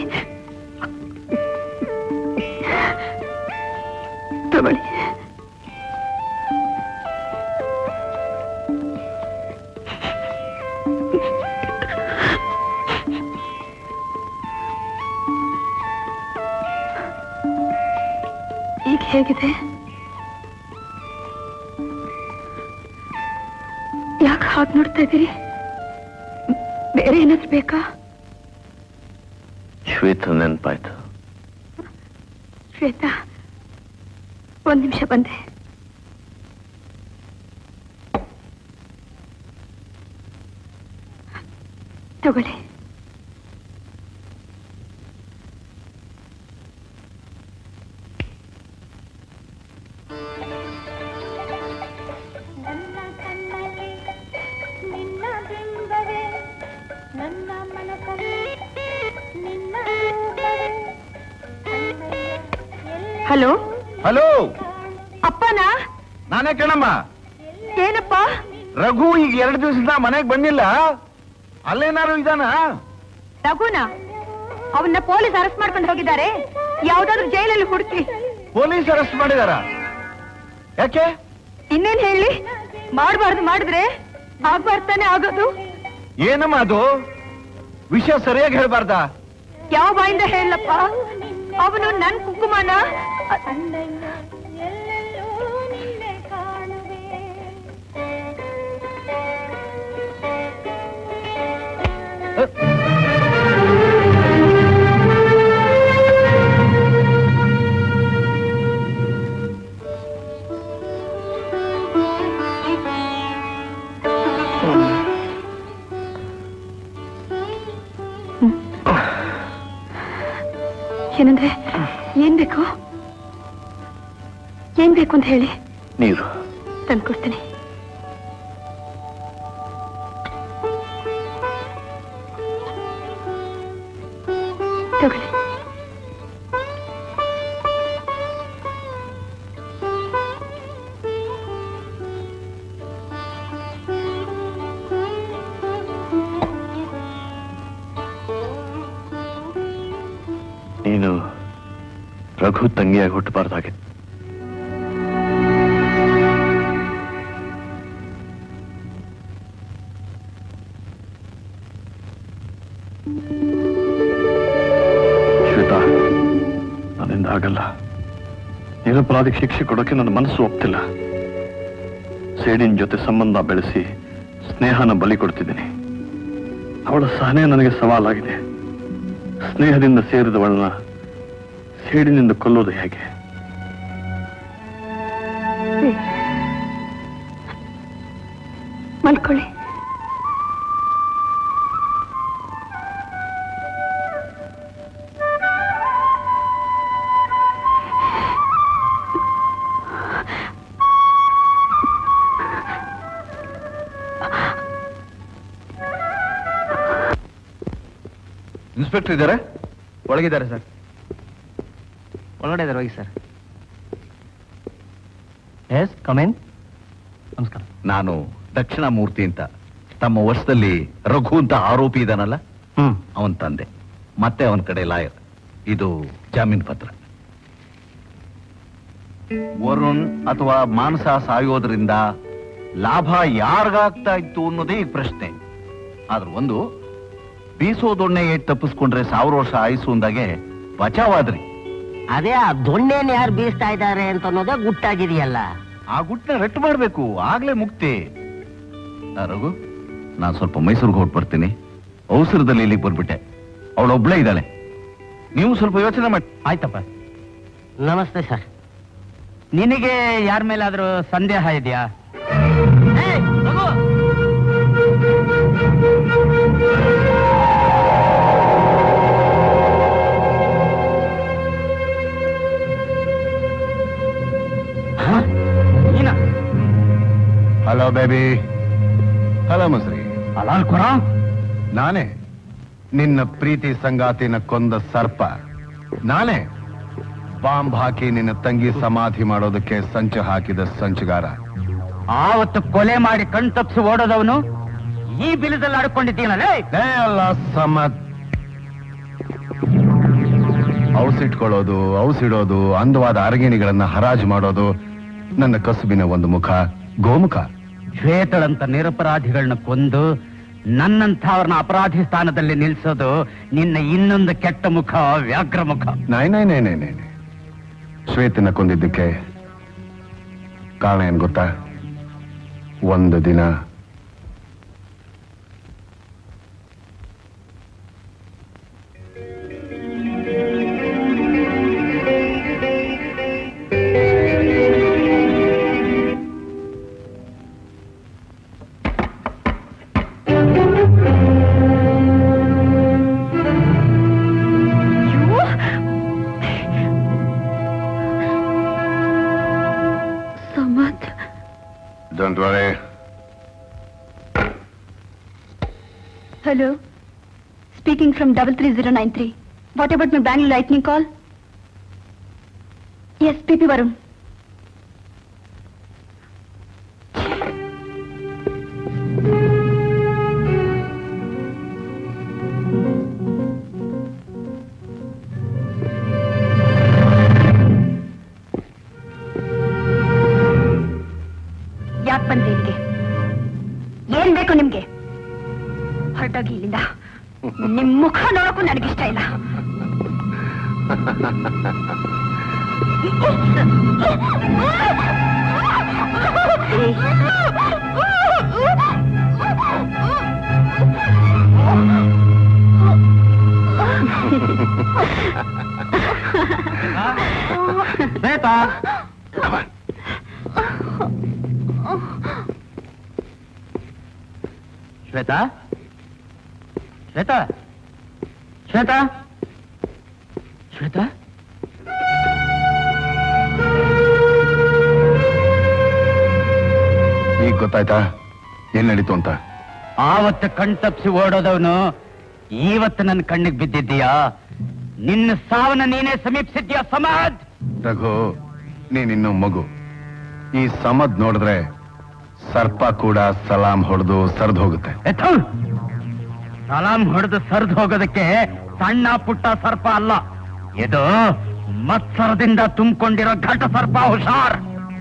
ತಗೊಳ್ಳಿ ಈಗ ಹೇಗಿದೆ ಯಾಕೆ ಹಾಗೆ ನೋಡ್ತಾ ಇದ್ದೀರಿ ಬೇರೆ ಏನಾದ್ರು ಬೇಕಾ ಶ್ವೇತ ನೆನ್ಪಾಯ್ತು ಶ್ವೇತಾ ಒಂದ್ ನಿಮಿಷ ಬಂದೆ ತಗೊಳ್ಳಿ ನನ್ನ ಕಣ್ಣಲ್ಲಿ ನಿನ್ನ ಬಿಂಬವೇ ನನ್ನ ಮನಸ್ಸಲ್ಲಿ ನಿನ್ನ ರೂಪವೇ ಹಲೋ ಹಲೋ ಅಪ್ಪನಾ ನಾನೇ ಕಣಮ್ಮ ಏನಪ್ಪ ರಘು ಈಗ ಎರಡು ದಿವಸದಿಂದ ಮನೆಗೆ ಬಂದಿಲ್ಲ ಅಲ್ಲೇನಾರು ಇದಾನ ರಘುನ ಅವನ್ನ ಪೊಲೀಸ್ ಅರೆಸ್ಟ್ ಮಾಡ್ಕೊಂಡು ಹೋಗಿದ್ದಾರೆ ಯಾವ್ದಾದ್ರು ಜೈಲಲ್ಲಿ ಹುಡುಕಿ ಪೊಲೀಸ್ ಅರೆಸ್ಟ್ ಮಾಡಿದಾರ ಯಾಕೆ ಇನ್ನೇನ್ ಹೇಳಿ ಮಾಡಬಾರ್ದು ಮಾಡಿದ್ರೆ ಆಗ್ಬಾರ್ತಾನೆ ಆಗೋದು ಏನಮ್ಮ ಅದು ವಿಷಯ ಸರಿಯಾಗಿ ಹೇಳ್ಬಾರ್ದಾ ಯಾವ ಬಾಯಿಂದ ಹೇಳಪ್ಪ ಅವನು ನನ್ ಕುಂಕುಮನ ಎಲ್ಲೆಲ್ಲೂ ನಿನ್ನೆ ಕಾಣುವೆ ಏನಂದ್ರೆ ಏನ್ ಬೇಕು ಏನ್ ಬೇಕು ಅಂತ ಹೇಳಿ ನೀರು ತಂದ್ಕೊಡ್ತೀನಿ ತಗೊಳ್ಳಿ ನೀನು ರಘು ತಂಗಿಯಾಗಿ ಹುಟ್ಟಬಾರ್ದಾಗಿತ್ತು ಶ್ವೇತಾ ನನ್ನಿಂದ ಆಗಲ್ಲ ನಿರಪರಾಧಿಗೆ ಶಿಕ್ಷೆ ಕೊಡೋಕೆ ನನ್ನ ಮನಸ್ಸು ಒಪ್ತಿಲ್ಲ ಸೇಡಿನ ಜೊತೆ ಸಂಬಂಧ ಬೆಳೆಸಿ ಸ್ನೇಹನ ಬಲಿ ಕೊಡ್ತಿದ್ದೀನಿ ಅವಳ ಸಹನೆ ನನಗೆ ಸವಾಲಾಗಿದೆ ಸ್ನೇಹದಿಂದ ಸೇರಿದವಳನ್ನ ಸೇಡಿನಿಂದ ಕೊಲ್ಲೋದು ಹೇಗೆ ಮಲ್ಕೊಳ್ಳಿ ಇನ್ಸ್ಪೆಕ್ಟರ್ ಇದ್ದಾರೆ ಒಳಗಿದ್ದಾರೆ ಸರ್ ಒಳಗಡೆ ಇದ್ದಾರೆ ಹೋಗಿ ಸರ್ ಎಸ್ ಕಮೇನ್ ನಮಸ್ಕಾರ ನಾನು ದಕ್ಷಿಣಾಮೂರ್ತಿ ಅಂತ ತಮ್ಮ ವರ್ಷದಲ್ಲಿ ರಘು ಅಂತ ಆರೋಪಿ ಇದಾನಲ್ಲ ಹ್ಮ್ ಅವನ್ ತಂದೆ ಮತ್ತೆ ಅವನ ಕಡೆ ಲಾಯರ್ ಇದು ಜಾಮೀನ್ ಪತ್ರ ವರುಣ್ ಅಥವಾ ಮಾನಸ ಸಾಯೋದ್ರಿಂದ ಲಾಭ ಯಾರಿಗಾಗ್ತಾ ಇತ್ತು ಅನ್ನೋದೇ ಈಗ ಪ್ರಶ್ನೆ ಆದ್ರೆ ಒಂದು ಬೀಸೋ ದೊಣ್ಣೆ ಏಟ್ ತಪ್ಪಿಸ್ಕೊಂಡ್ರೆ ಸಾವಿರ ವರ್ಷ ಆಯುಸು ಅಂದಾಗೆ ಬಚಾವಾದ್ರಿ ಅದೇ ಆ ದೊಣ್ಣೆನ್ ಯಾರು ಬೀಸ್ತಾ ಇದ್ದಾರೆ ಅಂತ ಅನ್ನೋದೇ ಗುಟ್ಟಾಗಿದೆಯಲ್ಲ ಆ ಗುಟ್ಟನ್ನ ರೆಟ್ಟು ಮಾಡ್ಬೇಕು ಆಗ್ಲೇ ಮುಕ್ತಿ ಆ, ರಘು ನಾನ್ ಸ್ವಲ್ಪ ಮೈಸೂರಿಗೆ ಹೊರಟು ಬರ್ತೀನಿ ಅವಸರದಲ್ಲಿ ಇಲ್ಲಿಗೆ ಬಂದ್ಬಿಟ್ಟೆ ಅವಳೊಬ್ಳೇ ಇದ್ದಾಳೆ ನೀವು ಸ್ವಲ್ಪ ಯೋಚನೆ ಮಾಡಿ ಆಯ್ತಪ್ಪ ನಮಸ್ತೆ ಸರ್ ನಿನಗೆ ಯಾರ ಮೇಲಾದ್ರೂ ಸಂದೇಹ ಇದೆಯಾ ಹಲೋ ಬೇಬಿ ಹಲೋ ಮಸ್ರಿ ಅಲಾಲ್ ಕೊರ ನಾನೇ ನಿನ್ನ ಪ್ರೀತಿ ಸಂಗಾತಿನ ಕೊಂದ ಸರ್ಪ ನಾನೇ ಬಾಂಬ್ ಹಾಕಿ ನಿನ್ನ ತಂಗಿ ಸಮಾಧಿ ಮಾಡೋದಕ್ಕೆ ಸಂಚು ಹಾಕಿದ ಸಂಚುಗಾರ ಆವತ್ತು ಕೊಲೆ ಮಾಡಿ ಕಣ್ ತಪ್ಪಿಸಿ ಓಡೋದವನು ಈ ಬಿಲದಲ್ಲಿ ಆಡ್ಕೊಂಡಿದ್ದೀನಲ್ಲೇ ಏ ಅಲ್ಲ ಸಮತ್ ಔಸಿಟ್ಕೊಳ್ಳೋದು ಔಸಿಡೋದು ಅಂದವಾದ ಅರಗಿಣಿಗಳನ್ನ ಹರಾಜು ಮಾಡೋದು ನನ್ನ ಕಸುಬಿನ ಒಂದು ಮುಖ ಗೋಮುಖ ಶ್ವೇತಳಂತ ನಿರಪರಾಧಿಗಳನ್ನ ಕೊಂದು ನನ್ನಂಥವ್ರನ್ನ ಅಪರಾಧಿ ಸ್ಥಾನದಲ್ಲಿ ನಿಲ್ಸೋದು ನಿನ್ನ ಇನ್ನೊಂದು ಕೆಟ್ಟ ಮುಖ ವ್ಯಾಘ್ರ ಮುಖ ನಾಯ್ ನಾಯ್ ನಾಯ್ ನಾಯ್ ನಾಯ್ ಶ್ವೇತನ ಕೊಂದಿದ್ದಕ್ಕೆ ಕಾರಣ ಏನ್ ಗೊತ್ತಾ ಒಂದು ದಿನ Samad don't worry hello speaking from double three zero nine three what about my Bangalore lightning call S P P Varun ಯಾಕೆ ಬಂದ್ರಿ ಇಲ್ಲಿಗೆ ಏನ್ ಬೇಕು ನಿಮ್ಗೆ ಹೊರಟೋಗಿ ಇಲ್ಲಿಂದ ನಿಮ್ ಮುಖ ನೋಡಕ್ಕೂ ನನಗಿಷ್ಟ ಇಲ್ಲ ಶ್ವೇತಾ ಶ್ವೇತಾ ಶ್ವೇತಾ ಶ್ವೇತಾ ಶ್ವೇತಾ ಈಗ ಗೊತ್ತಾಯ್ತಾ ಏನ್ ನಡೀತು ಅಂತ ಆವತ್ತು ಕಣ್ತಪ್ಸಿ ಓಡೋದವನು ಇವತ್ತು ನನ್ನ ಕಣ್ಣಿಗೆ ಬಿದ್ದಿದ್ದೀಯಾ ನಿನ್ನ ಸಾವನ್ನ ನೀನೇ ಸಮೀಪಿಸಿದ್ಯಾ ಸಮಾಜ್ ರಘು ನೀನಿನ್ನು ಮಗು ಈ ಸಮದ್ ನೋಡಿದ್ರೆ ಸರ್ಪ ಕೂಡ ಸಲಾಂ ಹೊಡೆದು ಸರ್ದ್ ಹೋಗುತ್ತೆ ಎತ್ತು ಸಲಾಂ ಹೊಡೆದು ಸರ್ದು ಹೋಗೋದಕ್ಕೆ ಸಣ್ಣ ಪುಟ್ಟ ಸರ್ಪ ಅಲ್ಲ ಇದು ಮತ್ಸರದಿಂದ ತುಂಬಿಕೊಂಡಿರೋ ಘಟ ಸರ್ಪ ಹುಷಾರ್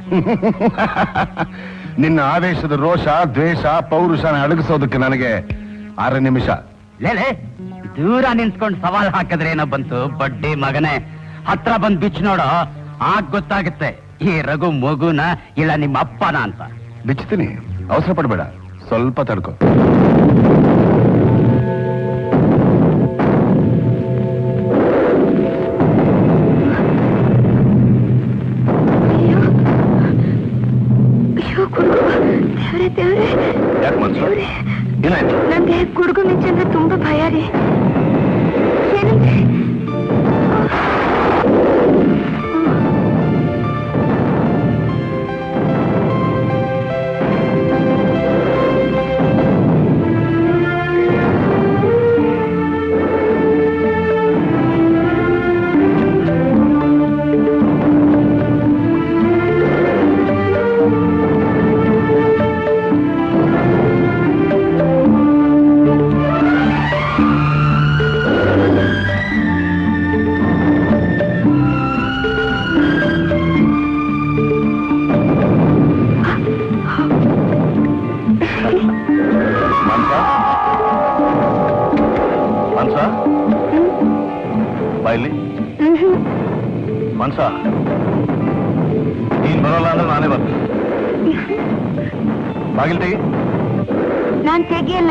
ನಿನ್ನ ಆವೇಶದ ರೋಷ ದ್ವೇಷ ಪೌರುಷನ ಅಡಗಿಸೋದಕ್ಕೆ ನನಗೆ ಆರು ನಿಮಿಷ ಲೇಲೆ ದೂರ ನಿಂತ್ಕೊಂಡು ಸವಾಲ್ ಹಾಕಿದ್ರೆ ಏನೋ ಬಂತು ಬಡ್ಡಿ ಮಗನೇ ಹತ್ರ ಬಂದ್ ಬಿಚ್ಚ ನೋಡೋ ಆಗ ಗೊತ್ತಾಗುತ್ತೆ ಈ ರಘು ಮಗುನ ಇಲ್ಲ ನಿಮ್ಮ ಅಪ್ಪನ ಅಂತ ಬಿಚ್ಚುತ್ತೀನಿ ಅವಸರ ಪಡಬೇಡ ಸ್ವಲ್ಪ ತಡ್ಕೊ ಅಯ್ಯೋ ಕುಡುಗು ದೇವ್ರೆ ದೇವ್ರೆ ಯಾಕೆ ಮನ್ಸು ಏನಾಯ್ತು ನಂಗೆ ಕುಡುಗು ಮಿಂಚು ಅಂದ್ರೆ ತುಂಬಾ ಭಯ ರೀ ಏನಂದ್ರೆ ಮನ್ಸ ಮನ್ಸ ಬಾಯ್ಲಿ ಮನ್ಸ ನೀನ್ ಬರೋಲ್ಲ ಅಂದ್ರೆ ನಾನೇ ಬರ್ತೀನಿ ಬಾಗಿಲ್ ತೆಗಿ ನಾನ್ ತೆಗಿಯಲ್ಲ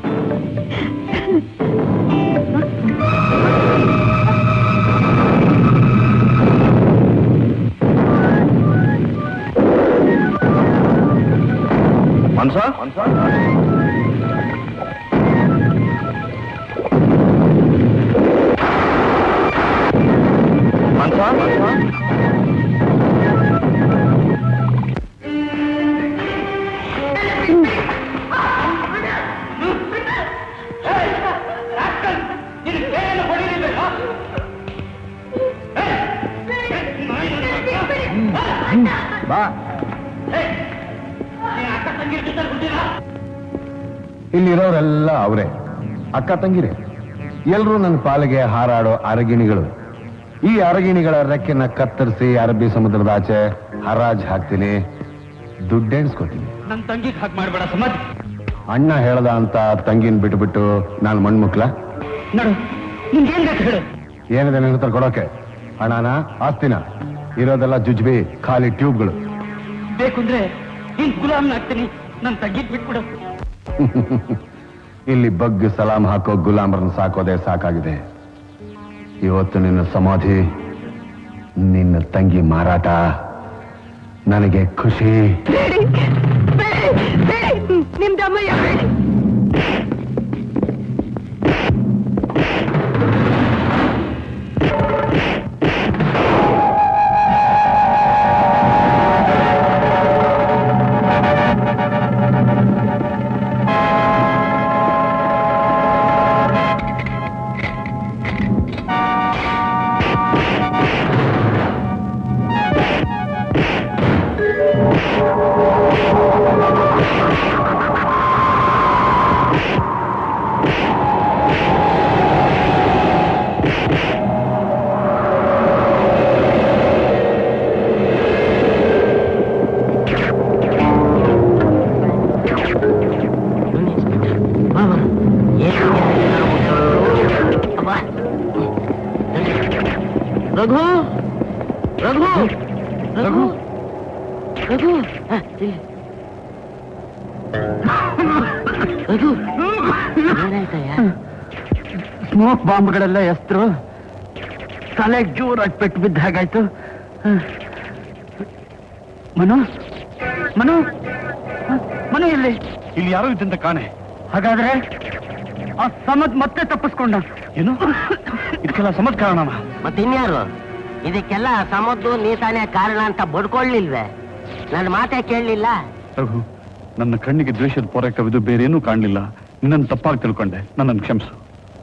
ಮನ್ಸ ಮನ್ಸ ಬಾ ಇಲ್ಲಿರೋರೆಲ್ಲ ಅವರೇ ಅಕ್ಕ ತಂಗಿರೇ ಎಲ್ರೂ ನನ್ನ ಪಾಲಿಗೆ ಹಾರಾಡೋ ಅರಗಿಣಿಗಳು ಈ ಅರಗಿಣಿಗಳ ರೆಕ್ಕೆನ ಕತ್ತರಿಸಿ ಅರಬ್ಬಿ ಸಮುದ್ರದ ಆಚೆ ಹರಾಜ್ ಹಾಕ್ತೀನಿ ದುಡ್ಡೆಣಿಸ್ಕೊತೀನಿ ನನ್ ತಂಗಿಗೆ ಹಾಗೆ ಮಾಡ್ಬೇಡ ಸಮಾಜ್ ಅಣ್ಣ ಹೇಳ್ದ ಅಂತ ತಂಗಿನ ಬಿಟ್ಬಿಟ್ಟು ನಾನು ಮಣ್ಮುಕ್ಲ ನೋಡು ನಿಂಗೇನ್ ಬೇಕು ಹೇಳು ಏನಿದೆ ನನ್ನ ಹತ್ರ ಕೊಡೋಕೆ ಹಣನ ಆಸ್ತಿನ ಇರೋದೆಲ್ಲ ಜುಜ್ಬಿ ಖಾಲಿ ಟ್ಯೂಬ್ಗಳು ಬೇಕು ಅಂದ್ರೆ ನಿನ್ ಗುಲಾಮ್ನ ಹಾಕ್ತೀನಿ ನನ್ ತಂಗಿಗ್ ಬಿಟ್ಬಿಡು ಇಲ್ಲಿ ಬಗ್ಗಿ ಸಲಾಂ ಹಾಕೋ ಗುಲಾಮರನ್ನ ಸಾಕೋದೇ ಸಾಕಾಗಿದೆ ಇವತ್ತು ನಿನ್ನ ಸಮಾಧಿ ನಿನ್ನ ತಂಗಿ ಮಾರಾಟ ನನಗೆ ಖುಷಿ ಬೇಡಿ ಬೇಡಿ ಬೇಡಿ ನಿಮ್ ದಮ್ಮಯ್ಯ ಬೇಡಿ ರಘು ರಘು ರಘು ರಘು ಹ, ಇಲ್ಲಿ. ರಘು ಏನಾಯ್ತಯ್ಯ ಸ್ಮೋಕ್ ಬಾಂಬ್ಗಳೆಲ್ಲ ಎಸ್ತರು ತಲೆಗೆ ಜೋರಾಗಿ ಪೆಟ್ಟು ಬಿದ್ದ ಹಾಗಾಯ್ತು ಹ. ಮನು ಮನು ಹ, ಮನು ಎಲ್ಲಿ ಇಲ್ಲಿ ಯಾರೋ ಇದ್ದಂತ ಕಾಣೆ ಹಾಗಾದ್ರೆ ಆ ಸಮದ್ ಮತ್ತೆ ತಪ್ಪಿಸ್ಕೊಂಡ ಏನು ಇದಕ್ಕೆಲ್ಲ ಸಮತ್ ಕಾರಣನ ಮತ್ತಿನ್ಯಾರು ಇದಕ್ಕೆಲ್ಲ ಸಮದ್ದು ನೀ ತಾನೇ ಕಾರಣ ಅಂತ ಬಡ್ಕೊಳ್ಳಿಲ್ವೇ ನನ್ನ ಮಾತೇ ಕೇಳಲಿಲ್ಲ ರಘು ನನ್ನ ಕಣ್ಣಿಗೆ ದ್ವೇಷದ ಪೂರಕವಿದು ಬೇರೇನೂ ಕಾಣಲಿಲ್ಲ ನಿನ್ನನ್ನು ತಪ್ಪಾಗಿ ತಿಳ್ಕೊಂಡೆ ನನ್ನನ್ನು ಕ್ಷಮಿಸು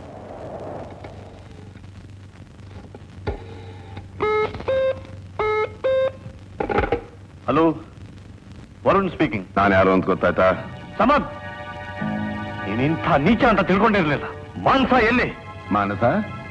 ಹಲೋ ವರುಣ್ ಸ್ಪೀಕಿಂಗ್ ನಾನು ಯಾರು ಅಂತ ಗೊತ್ತಾಯ್ತಾ ಸಮದ್ ನೀನ್ ಇಂಥ ನೀಚ ಅಂತ ತಿಳ್ಕೊಂಡಿರ್ಲಿಲ್ಲ ಮಾಂಸ ಎಲ್ಲಿ ಮಾನಸ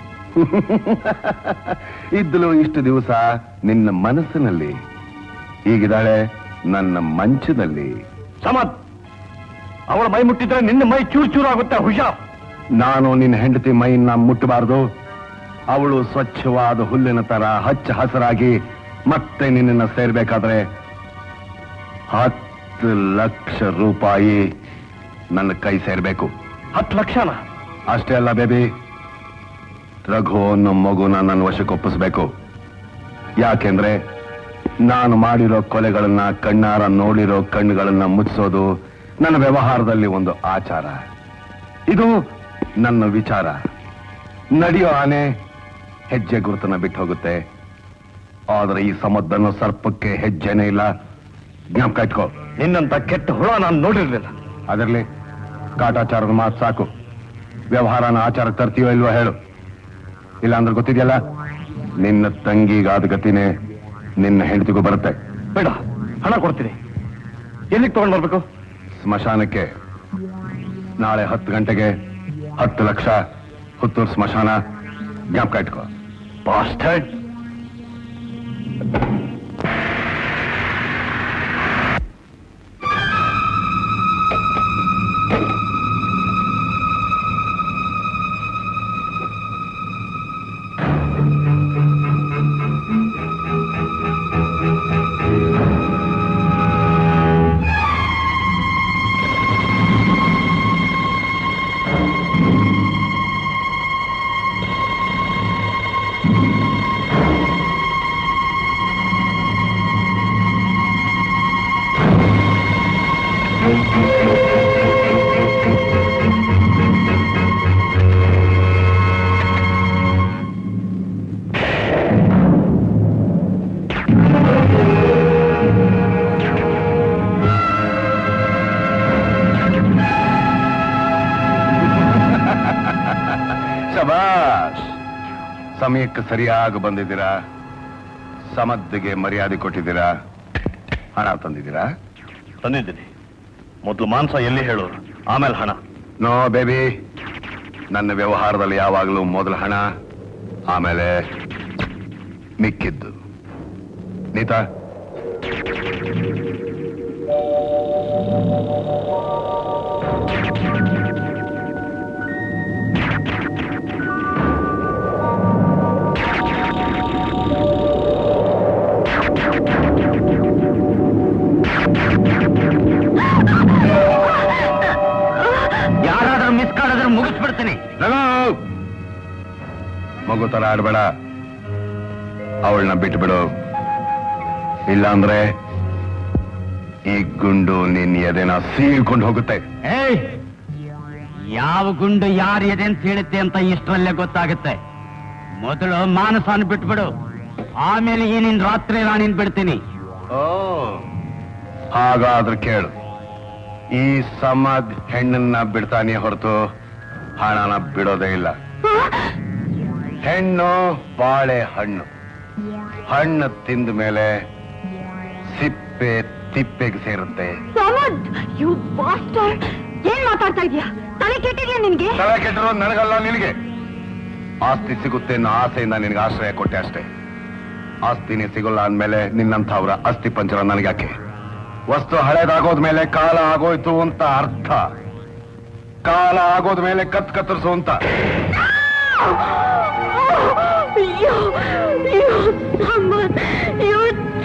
ಇದ್ದಲು ಇಷ್ಟು ದಿವಸ ನಿನ್ನ ಮನಸ್ಸಿನಲ್ಲಿ ಹೀಗಿದ್ದಾಳೆ ನನ್ನ ಮಂಚದಲ್ಲಿ ಸಮದ್ ಅವಳ ಮೈ ಮುಟ್ಟಿದ್ರೆ ನಿನ್ನ ಮೈ ಚೂರ್ ಚೂರು ಆಗುತ್ತೆ ಹುಷಾರ್ ನಾನು ನಿನ್ನ ಹೆಂಡತಿ ಮೈಯನ್ನ ಮುಟ್ಟಬಾರದು ಅವಳು ಸ್ವಚ್ಛವಾದ ಹುಲ್ಲಿನ ತರ ಹಚ್ಚ ಹಸರಾಗಿ ಮತ್ತೆ ನಿನ್ನನ್ನ ಸೇರ್ಬೇಕಾದ್ರೆ ಹತ್ತು ಲಕ್ಷ ರೂಪಾಯಿ ನನ್ನ ಕೈ ಸೇರ್ಬೇಕು ಹತ್ತು ಲಕ್ಷನ ಅಷ್ಟೇ ಅಲ್ಲ ಬೇಬಿ ರಘು ಅನ್ನೋ ಮಗುನ ನನ್ನ ವಶಕ್ಕೆ ಒಪ್ಪಿಸ್ಬೇಕು ಯಾಕೆಂದ್ರೆ ನಾನು ಮಾಡಿರೋ ಕೊಲೆಗಳನ್ನ ಕಣ್ಣಾರ ನೋಡಿರೋ ಕಣ್ಣುಗಳನ್ನ ಮುಚ್ಚಿಸೋದು ನನ್ನ ವ್ಯವಹಾರದಲ್ಲಿ ಒಂದು ಆಚಾರ ಇದು ನನ್ನ ವಿಚಾರ ನಡೆಯೋ ಆನೆ ಹೆಜ್ಜೆ ಗುರುತನ್ನ ಬಿಟ್ಟು ಹೋಗುತ್ತೆ ಆದ್ರೆ ಈ ಸಮದ್ದನ್ನು ಸರ್ಪಕ್ಕೆ ಹೆಜ್ಜೆನೇ ಇಲ್ಲ ಜ್ಞಾಪಕ ಇಟ್ಕೋ ನಿನ್ನಂತ ಕೆಟ್ಟ ಹುಳ ನಾನು ನೋಡಿರ್ಲಿಲ್ಲ ಅದರಲ್ಲಿ ಕಾಟಾಚಾರದ ಮಾತು ಸಾಕು ವ್ಯವಹಾರನ ಆಚಾರ ತರ್ತೀಯೋ ಇಲ್ವೋ ಹೇಳು ಇಲ್ಲ ಅಂದ್ರೆ ಗೊತ್ತಿದೆಯಲ್ಲ ನಿನ್ನ ತಂಗಿಗಾದ ಗತಿನೇ ನಿನ್ನ ಹೆಂಡತಿಗೂ ಬರುತ್ತೆ ಬೇಡ ಹಣ ಕೊಡ್ತೀನಿ ಎಲ್ಲಿಗೆ ತಗೊಂಡ್ ಬರ್ಬೇಕು ಸ್ಮಶಾನಕ್ಕೆ ನಾಳೆ ಹತ್ತು ಗಂಟೆಗೆ ಹತ್ತು ಲಕ್ಷ ಹುತ್ತೂರು ಸ್ಮಶಾನ ಜ್ಞಾಪಕ ಇಟ್ಕೋ ಬಾಸ್ಟರ್ಡ್ ಶಬಾಷ್ ಸಮಯಕ್ಕೆ ಸರಿಯಾಗಿ ಬಂದಿದ್ದೀರಾ ಸಮದ್ದಿಗೆ ಮರ್ಯಾದೆ ಕೊಟ್ಟಿದ್ದೀರಾ ಹಣ ತಂದಿದ್ದೀರಾ ತಂದಿದ್ದೀನಿ ಮೊದಲು ಮಾಂಸ ಎಲ್ಲಿ ಹೇಳು ಆಮೇಲೆ ಹಣ ನೋ ಬೇಬಿ ನನ್ನ ವ್ಯವಹಾರದಲ್ಲಿ ಯಾವಾಗಲೂ ಮೊದಲ ಹಣ ಆಮೇಲೆ ಮಿಕ್ಕಿದ್ದು ನೀತಾ ಯಾರಾದ್ರೂ ಮಿಸ್ ಕಾಡಿದ್ರೆ ಮುಗಿಸ್ಬಿಡ್ತೀನಿ ರಘು! ಮಗು ತರ ಆಡ್ಬೇಡ ಅವಳನ್ನ ಬಿಟ್ಟು ಬಿಡು ಇಲ್ಲಾಂದ್ರೆ ಈ ಗುಂಡು ನಿನ್ ಎದೆನ ಸೀಳ್ಕೊಂಡು ಹೋಗುತ್ತೆ ಏಯ್ ಯಾವ ಗುಂಡು ಯಾರು ಎದೆ ಅಂತ ಹೇಳುತ್ತೆ ಅಂತ ಇಷ್ಟರಲ್ಲೇ ಗೊತ್ತಾಗುತ್ತೆ ಮೊದಲು ಮಾನಸಾನ ಬಿಟ್ಬಿಡು ಆಮೇಲೆ ಈ ನಿನ್ ರಾತ್ರಿ ರಾಣಿನ್ ಬಿಡ್ತೀನಿ ಓ ಹಾಗಾದ್ರೆ ಕೇಳು ಈ ಸಮಾಜ್ ಹೆಣ್ಣನ್ನ ಬಿಡ್ತಾನೆ ಹೊರತು ಹಣನ ಬಿಡೋದೇ ಇಲ್ಲ ಹೆಣ್ಣು ಬಾಳೆ ಹಣ್ಣು ಹಣ್ಣು ತಿಂದ ಮೇಲೆ ಸಿಪ್ಪೆ ತಿಪ್ಪೆಗೆ ಸೇರುತ್ತೆ ಸಮದ್ ಯು ಬಾಸ್ಟರ್ ಏನ್ ಮಾತಾಡ್ತಾ ಇದೀಯಾ ತಲೆ ಕೆಟ್ಟಿದ್ಯಾ ನಿನ್ಗೆ ತಲೆ ಕೆಟ್ಟರು ನನಗಲ್ಲ ನಿನಗೆ ಆಸ್ತಿ ಸಿಗುತ್ತೆ ಅನ್ನೋ ಆಸೆಯಿಂದ ನಿನಗೆ ಆಶ್ರಯ ಕೊಟ್ಟೆ ಅಷ್ಟೇ ಆಸ್ತಿನೇ ಸಿಗೋಲ್ಲ ಅಂದ್ಮೇಲೆ ನಿನ್ನಂಥವ್ರ ಅಸ್ಥಿ ಪಂಜರ ನನಗ್ಯಾಕೆ ವಸ್ತು ಹಳೇದಾಗೋದ್ಮೇಲೆ ಕಾಲ ಆಗೋಯ್ತು ಅಂತ ಅರ್ಥ ಕಾಲ ಆಗೋದ್ಮೇಲೆ ಕತ್ ಕತ್ತರಿಸು ಅಂತ ಅಯ್ಯೋ ಅಯ್ಯೋ ಸಮದ್ ಯು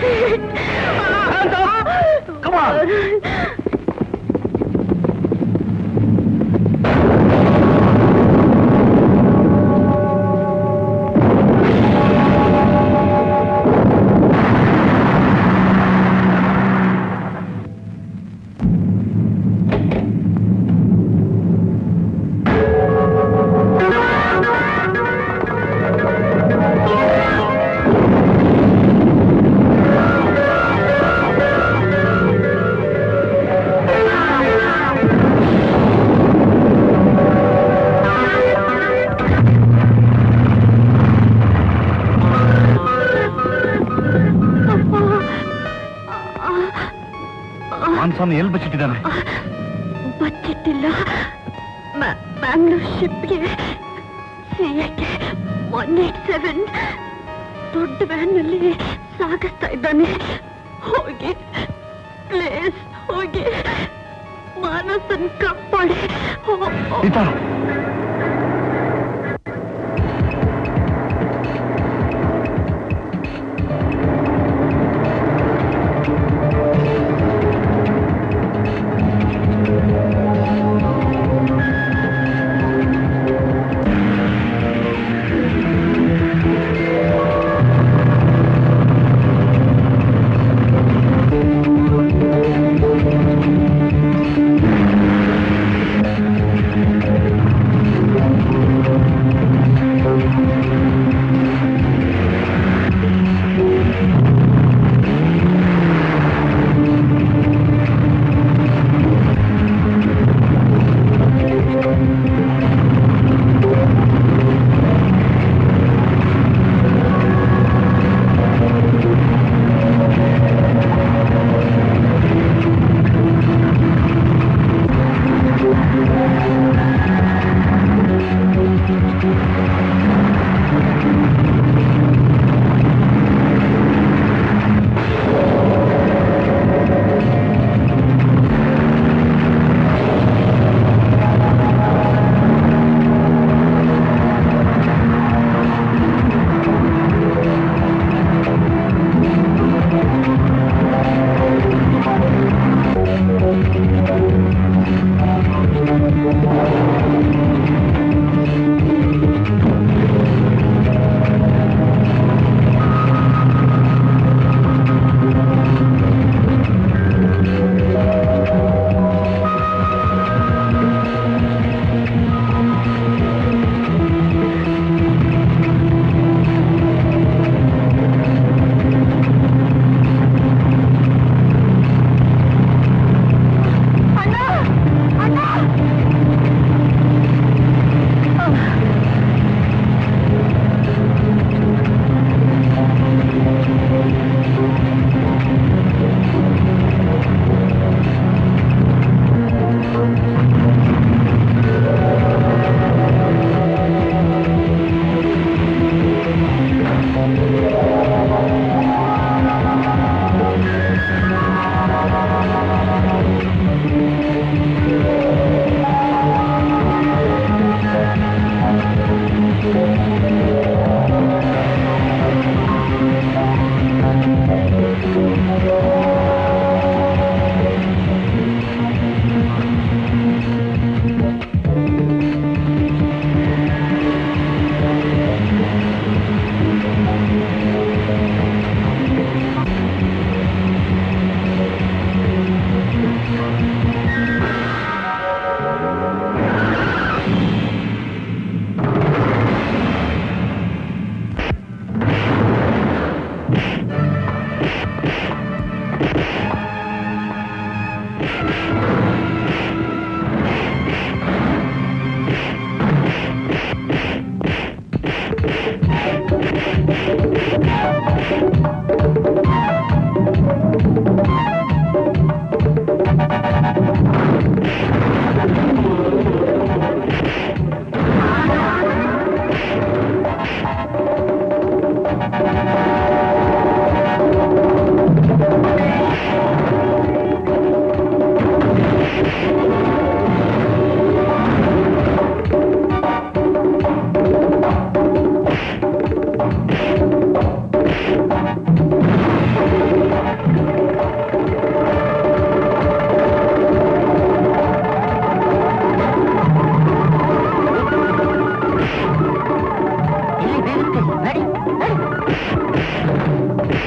ಮಾನ್ಸನ್ ಎಲ್ಲಿ ಬಚ್ಚಿಟ್ಟಿದ್ದಾನೆ ಬಚ್ಚಿಟ್ಟಿಲ್ಲ ಮ- ಬ್ಯಾಂಗ್ಳೂರ್ ಶಿಪ್ಗೆ ಸಿಎಕ್ಕೆ ಒನ್ ಏಟ್ ಸೆವೆನ್ ದೊಡ್ಡ ವ್ಯಾನ್ ನಲ್ಲಿ ಸಾಗಿಸ್ತಾ ಇದ್ದಾನೆ ಹೋಗಿ ಪ್ಲೇಸ್ ಹೋಗಿ ಮಾನಸನ್ ಕಾಪಾಡಿ ಹೋ- ಗೀತಾ ಆ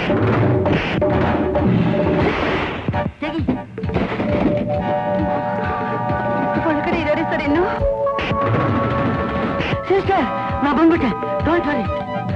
ಒಳಗಡೆ ಇದ್ದಾರೆ ಸರ್ ಇನ್ನು ಸಿಸ್ಟರ್ ನಾ ಬಂದ್ಬಿಟ್ಟೆ ಡೋಂಟ್ ವರಿ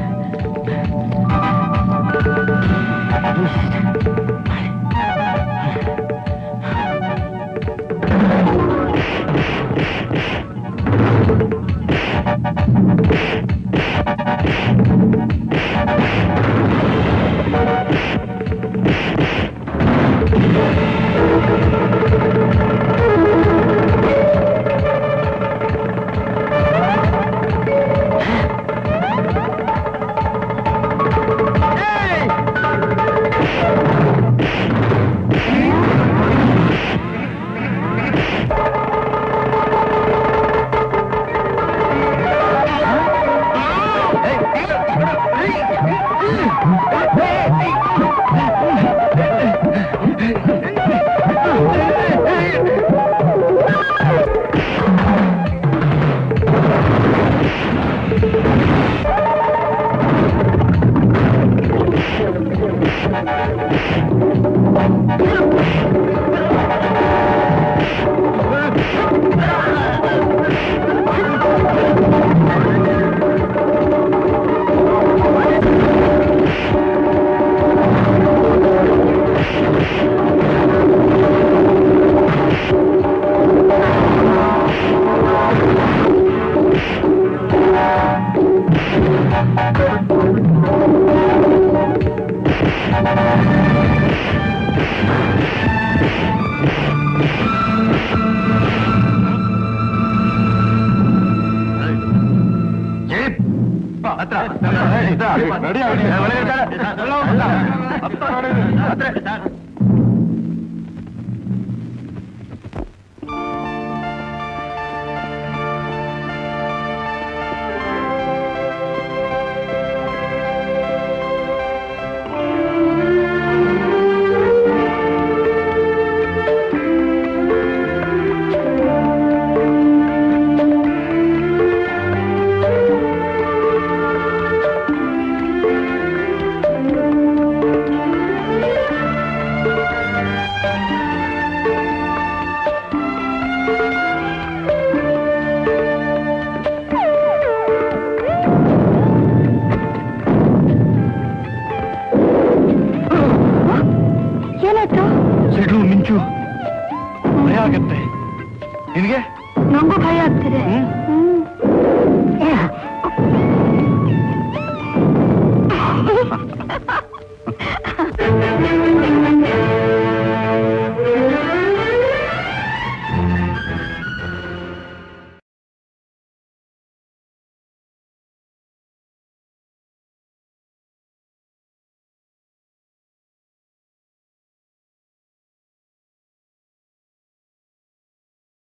ಏನಾಯ್ತು ಸಿಡ್ಲು ಮಿಂಚು ಭಯ ಆಗತ್ತೆ ನಿನಗೆ ನಂಗೂ ಭಯ ಆಗ್ತಿದೆ